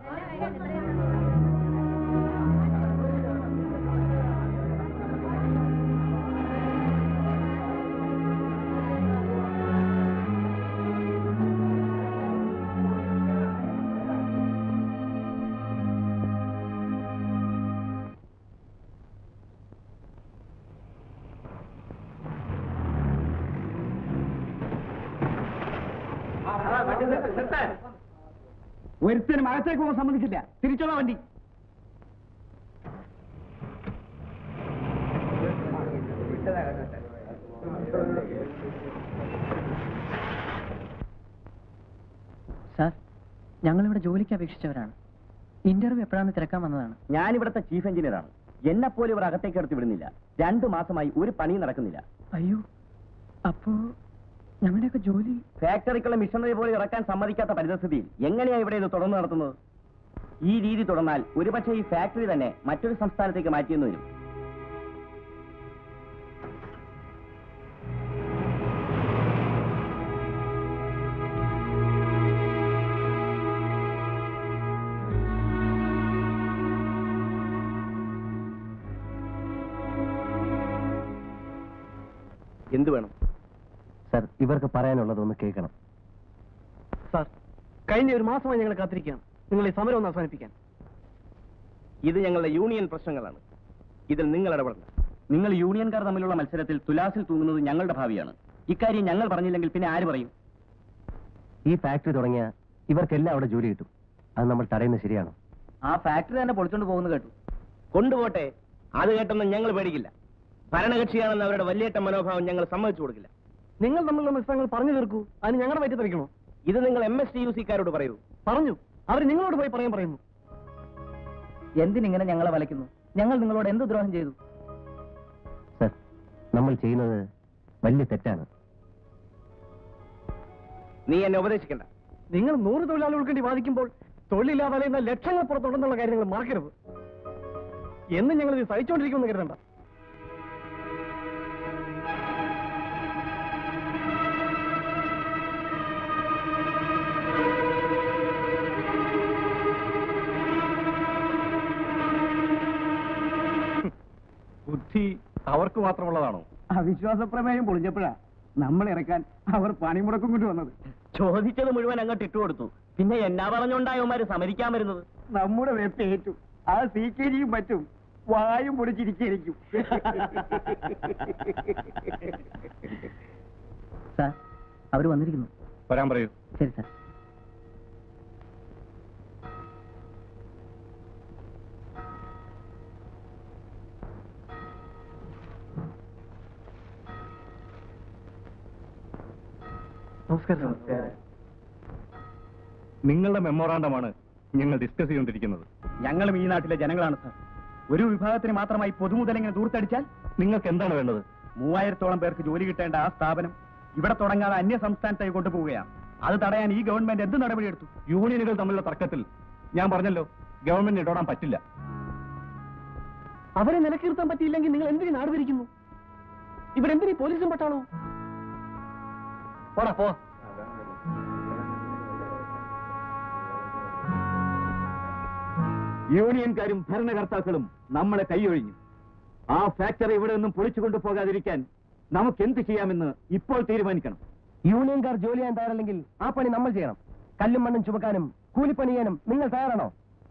ഒരുത്തിനും അകത്തേക്ക് പോകാൻ സമ്മതിക്കില്ല തിരിച്ചോളാം വണ്ടി സാർ ഞങ്ങളിവിടെ ജോലിക്ക് അപേക്ഷിച്ചവരാണ് ഇന്റർവ്യൂ എപ്പോഴാണ് തിരക്കാൻ വന്നതാണ് ഞാൻ ഇവിടുത്തെ ചീഫ് എഞ്ചിനീയറാണ് എന്നെ പോലെ ഇവർ അകത്തേക്ക് എടുത്ത് വിടുന്നില്ല രണ്ടു മാസമായി ഒരു പണിയും നടക്കുന്നില്ല അയ്യോ അപ്പോ ഞങ്ങളുടെയൊക്കെ ജോലി ഫാക്ടറിക്കുള്ള മിഷനറി പോലും ഇറക്കാൻ സമ്മതിക്കാത്ത പരിതസ്ഥിതിയിൽ എങ്ങനെയാ ഇവിടെ ഇത് തുടർന്ന് നടത്തുന്നത് ഈ രീതി തുടർന്നാൽ ഒരുപക്ഷെ ഈ ഫാക്ടറി തന്നെ മറ്റൊരു സംസ്ഥാനത്തേക്ക് മാറ്റിയെന്ന് വരും എന്ത് വേണം സർ ഇവർക്ക് പറയാനുള്ളത് ഒന്ന് കേൾക്കണം സാർ കഴിഞ്ഞ ഒരു മാസമായി ഞങ്ങൾ കാത്തിരിക്കുകയാണ് നിങ്ങൾ ഈ സമരം ഒന്ന് അവസാനിപ്പിക്കാൻ ഇത് ഞങ്ങളുടെ യൂണിയൻ പ്രശ്നങ്ങളാണ് ഇതിൽ നിങ്ങൾ ഇടപെടണം നിങ്ങൾ യൂണിയൻകാർ തമ്മിലുള്ള മത്സരത്തിൽ തുലാസിൽ തൂങ്ങുന്നത് ഞങ്ങളുടെ ഭാവിയാണ് ഇക്കാര്യം ഞങ്ങൾ പറഞ്ഞില്ലെങ്കിൽ പിന്നെ ആര് പറയും ഈ ഫാക്ടറി തുടങ്ങിയ ഇവർക്കെല്ലാം അവിടെ ജോലി കിട്ടും അത് നമ്മൾ തടയുന്നത് ശരിയാണോ ആ ഫാക്ടറി തന്നെ പൊളിച്ചോണ്ട് പോകുന്നു കേട്ടു കൊണ്ടുപോട്ടെ അത് കേട്ടൊന്നും ഞങ്ങൾ പേടിക്കില്ല ഭരണകക്ഷിയാണെന്ന് അവരുടെ വലിയേറ്റ മനോഭാവം ഞങ്ങൾ സമ്മതിച്ചു കൊടുക്കില്ല നിങ്ങൾ തമ്മിലുള്ള മത്സരങ്ങൾ പറഞ്ഞു തീർക്കൂ അതിന് ഞങ്ങളുടെ വയറ്റി തെറിക്കണോ ഇത് നിങ്ങൾ എം എസ് ടി യു സിക്കാരോട് പറയൂ പറഞ്ഞു അവർ നിങ്ങളോട് പോയി പറയാൻ പറയുന്നു എന്തിനിങ്ങനെ ഞങ്ങളെ വലയ്ക്കുന്നു ഞങ്ങൾ നിങ്ങളോട് എന്ത് ദ്രോഹം ചെയ്തു സർ നമ്മൾ ചെയ്യുന്നത് വലിയ തെറ്റാണ് നീ എന്നെ ഉപദേശിക്കണ്ട നിങ്ങൾ നൂറ് തൊഴിലാളികൾക്ക് വേണ്ടി വാദിക്കുമ്പോൾ തൊഴിലില്ലാതെ അലയുന്ന ലക്ഷങ്ങൾ പുറത്തുണ്ടെന്നുള്ള കാര്യം നിങ്ങൾ മറക്കരുത് എന്നും ഞങ്ങൾ ഇത് സഹിച്ചുകൊണ്ടിരിക്കുമെന്ന് കരുതണ്ട ബുദ്ധി അവർക്ക് മാത്രമുള്ളതാണോ അവിശ്വാസ പ്രമേയം പൊളിഞ്ഞപ്പോഴാ നമ്മൾ ഇറക്കാൻ അവർ പണിമുടക്കം കൊണ്ട് വന്നത് ചോദിച്ചത് മുഴുവൻ അങ്ങോട്ട് ഇട്ടുകൊടുത്തു പിന്നെ എന്നാ പറഞ്ഞുണ്ടായവന്മാര് സമരിക്കാൻ വരുന്നത് നമ്മുടെ വെപ്പ് ഏറ്റു ആ സി കെ ജിയും പറ്റും വായും പൊടിച്ചിരിക്കും സാർ അവർ വന്നിരിക്കുന്നു വരാൻ പറയൂ ശരി സാർ നമസ്കാരം നിങ്ങളുടെ മെമ്മോറാണ്ടമാണ് ഞങ്ങൾ ഡിസ്കസ് ചെയ്തുകൊണ്ടിരിക്കുന്നത് ഞങ്ങളും ഈ നാട്ടിലെ ജനങ്ങളാണ് സാർ ഒരു വിഭാഗത്തിന് മാത്രമായി പൊതുമുതലിങ്ങനെ ദൂർത്തടിച്ചാൽ നിങ്ങൾക്ക് എന്താണ് വേണ്ടത് മൂവായിരത്തോളം പേർക്ക് ജോലി കിട്ടേണ്ട ആ സ്ഥാപനം ഇവിടെ തുടങ്ങാതെ അന്യ സംസ്ഥാനത്തേക്ക് കൊണ്ടുപോവുകയാണ് അത് തടയാൻ ഈ ഗവൺമെന്റ് എന്ത് നടപടിയെടുത്തു യൂണിയനുകൾ തമ്മിലുള്ള തർക്കത്തിൽ ഞാൻ പറഞ്ഞല്ലോ ഗവൺമെന്റ് ഇടപെടാൻ പറ്റില്ല അവരെ നിലക്കിർത്താൻ പറ്റിയില്ലെങ്കിൽ നിങ്ങൾ എന്തിനു നാട് ഭരിക്കുന്നു ഇവിടെ എന്തിനീ പോലീസും പട്ടാളവും പോടാ പോ യൂണിയൻകാരും ഭരണകർത്താക്കളും നമ്മളെ കൈയൊഴിഞ്ഞു ആ ഫാക്ടറി ഇവിടെ നിന്നും പൊളിച്ചു കൊണ്ടുപോകാതിരിക്കാൻ നമുക്ക് എന്ത് ചെയ്യാമെന്ന് ഇപ്പോൾ തീരുമാനിക്കണം യൂണിയൻകാർ ജോലി ചെയ്യാൻ തയ്യാറല്ലെങ്കിൽ ആ പണി നമ്മൾ ചെയ്യണം കല്ലും മണ്ണും ചുമക്കാനും കൂലിപ്പണി ചെയ്യാനും നിങ്ങൾ തയ്യാറാണോ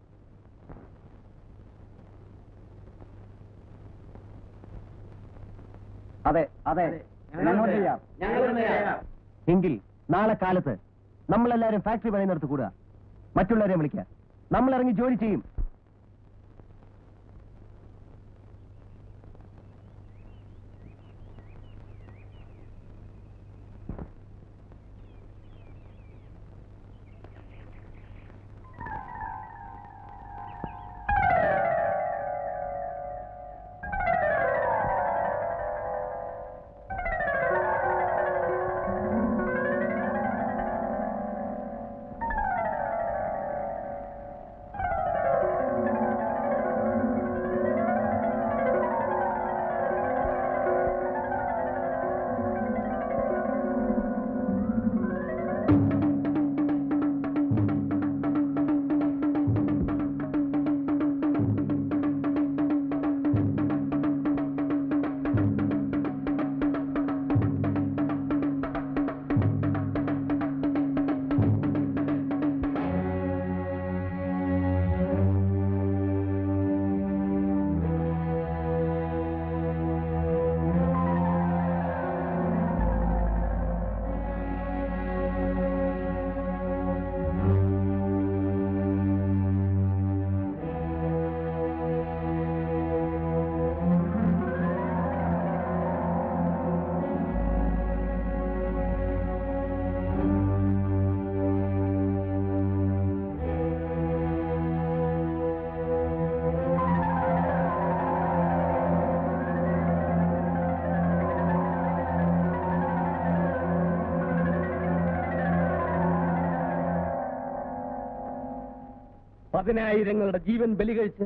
അതെ അതെ ചെയ്യാം എങ്കിൽ നാളെ കാലത്ത് നമ്മളെല്ലാരും ഫാക്ടറി പണിയുന്നിടത്ത് കൂടുക മറ്റുള്ളവരെ വിളിക്കുക നമ്മൾ ഇറങ്ങി ജോലി ചെയ്യും പതിനായിരങ്ങളുടെ ജീവൻ ബലികഴിച്ച്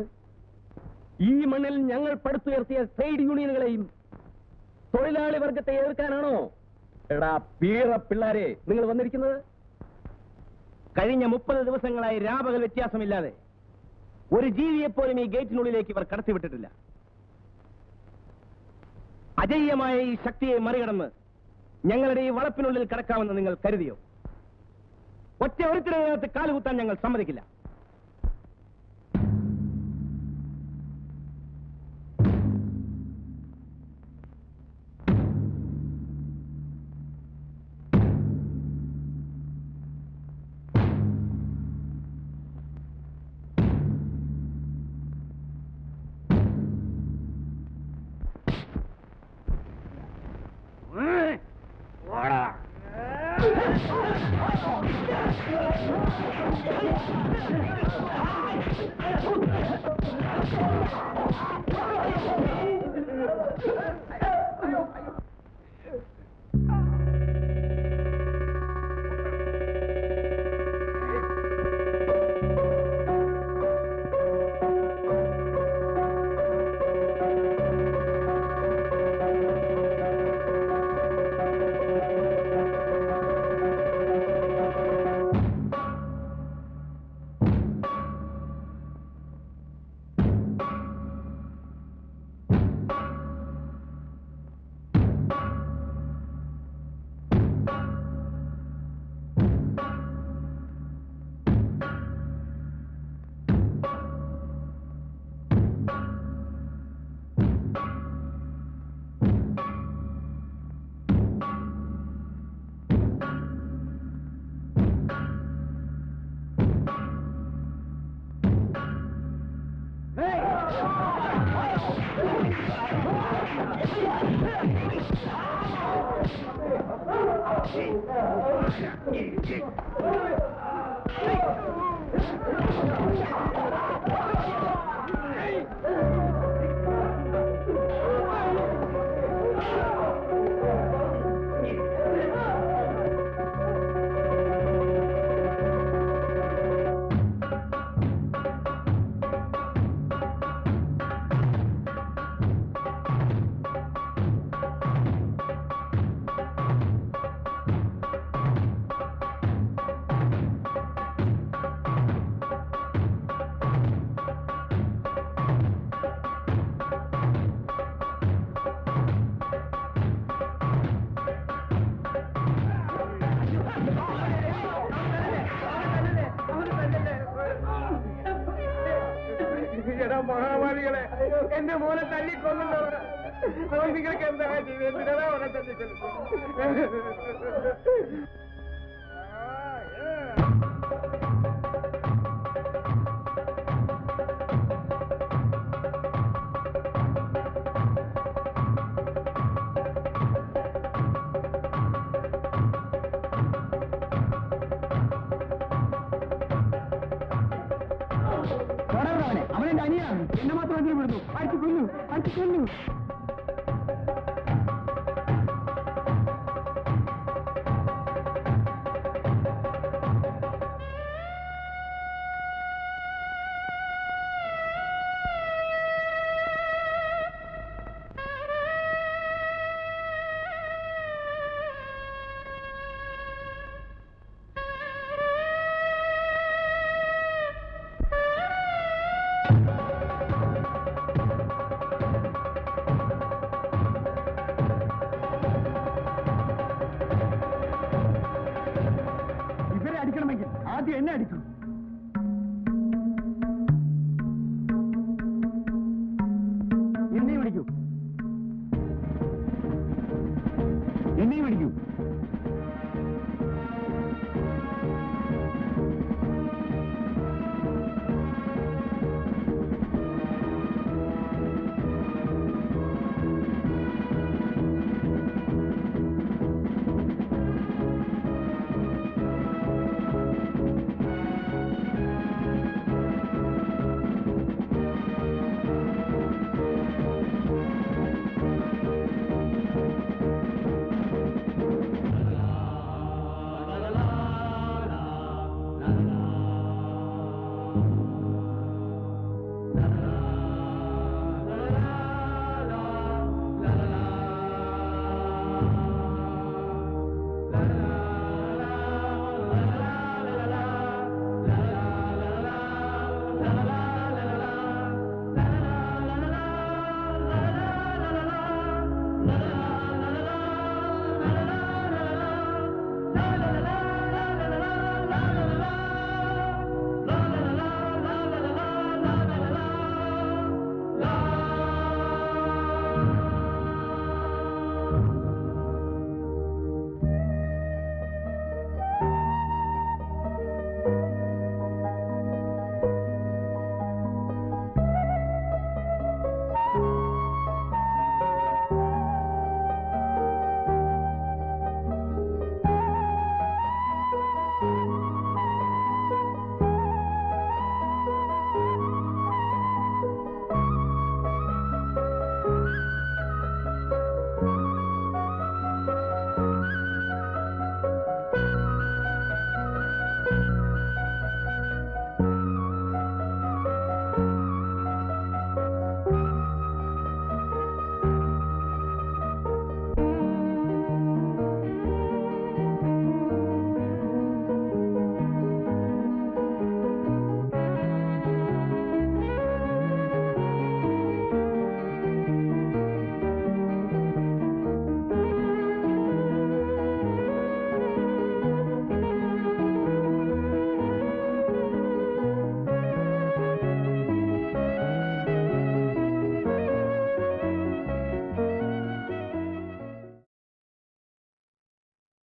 ഈ മണ്ണിൽ ഞങ്ങൾ പടുത്തുയർത്തിയ ട്രേഡ് യൂണിയനുകളെയും തൊഴിലാളി വർഗത്തെ എതിർക്കാനാണോ എടാ പീറ പിള്ളാരെ നിങ്ങൾ വന്നിരിക്കുന്നത് കഴിഞ്ഞ മുപ്പത് ദിവസങ്ങളായി രാപകൽ വ്യത്യാസമില്ലാതെ ഒരു ജീവിയെപ്പോലും ഈ ഗേറ്റിനുള്ളിലേക്ക് ഇവർ കടത്തിവിട്ടിട്ടില്ല അജയ്യമായ ഈ ശക്തിയെ മറികടന്ന് ഞങ്ങളുടെ ഈ വളപ്പിനുള്ളിൽ കടക്കാമെന്ന് നിങ്ങൾ കരുതിയോ ഒറ്റ ഒരുത്തിനകത്ത് കാലുകുത്താൻ ഞങ്ങൾ സമ്മതിക്കില്ല എടാ മഹാമാരികളെ എന്റെ മോനെ തല്ലിക്കൊന്നല്ലോ അവൻ നിങ്ങൾക്ക് എന്താ ചെയ്തത് എന്തിനാ അവനെ തല്ലിക്കൊല്ലുന്നത് അവനെ അവനെ അനിയാണ് എന്നെ മാത്രം അതിൽ വിടുന്നു അടിച്ചു കൊല്ലു അടിച്ചു കൊല്ലു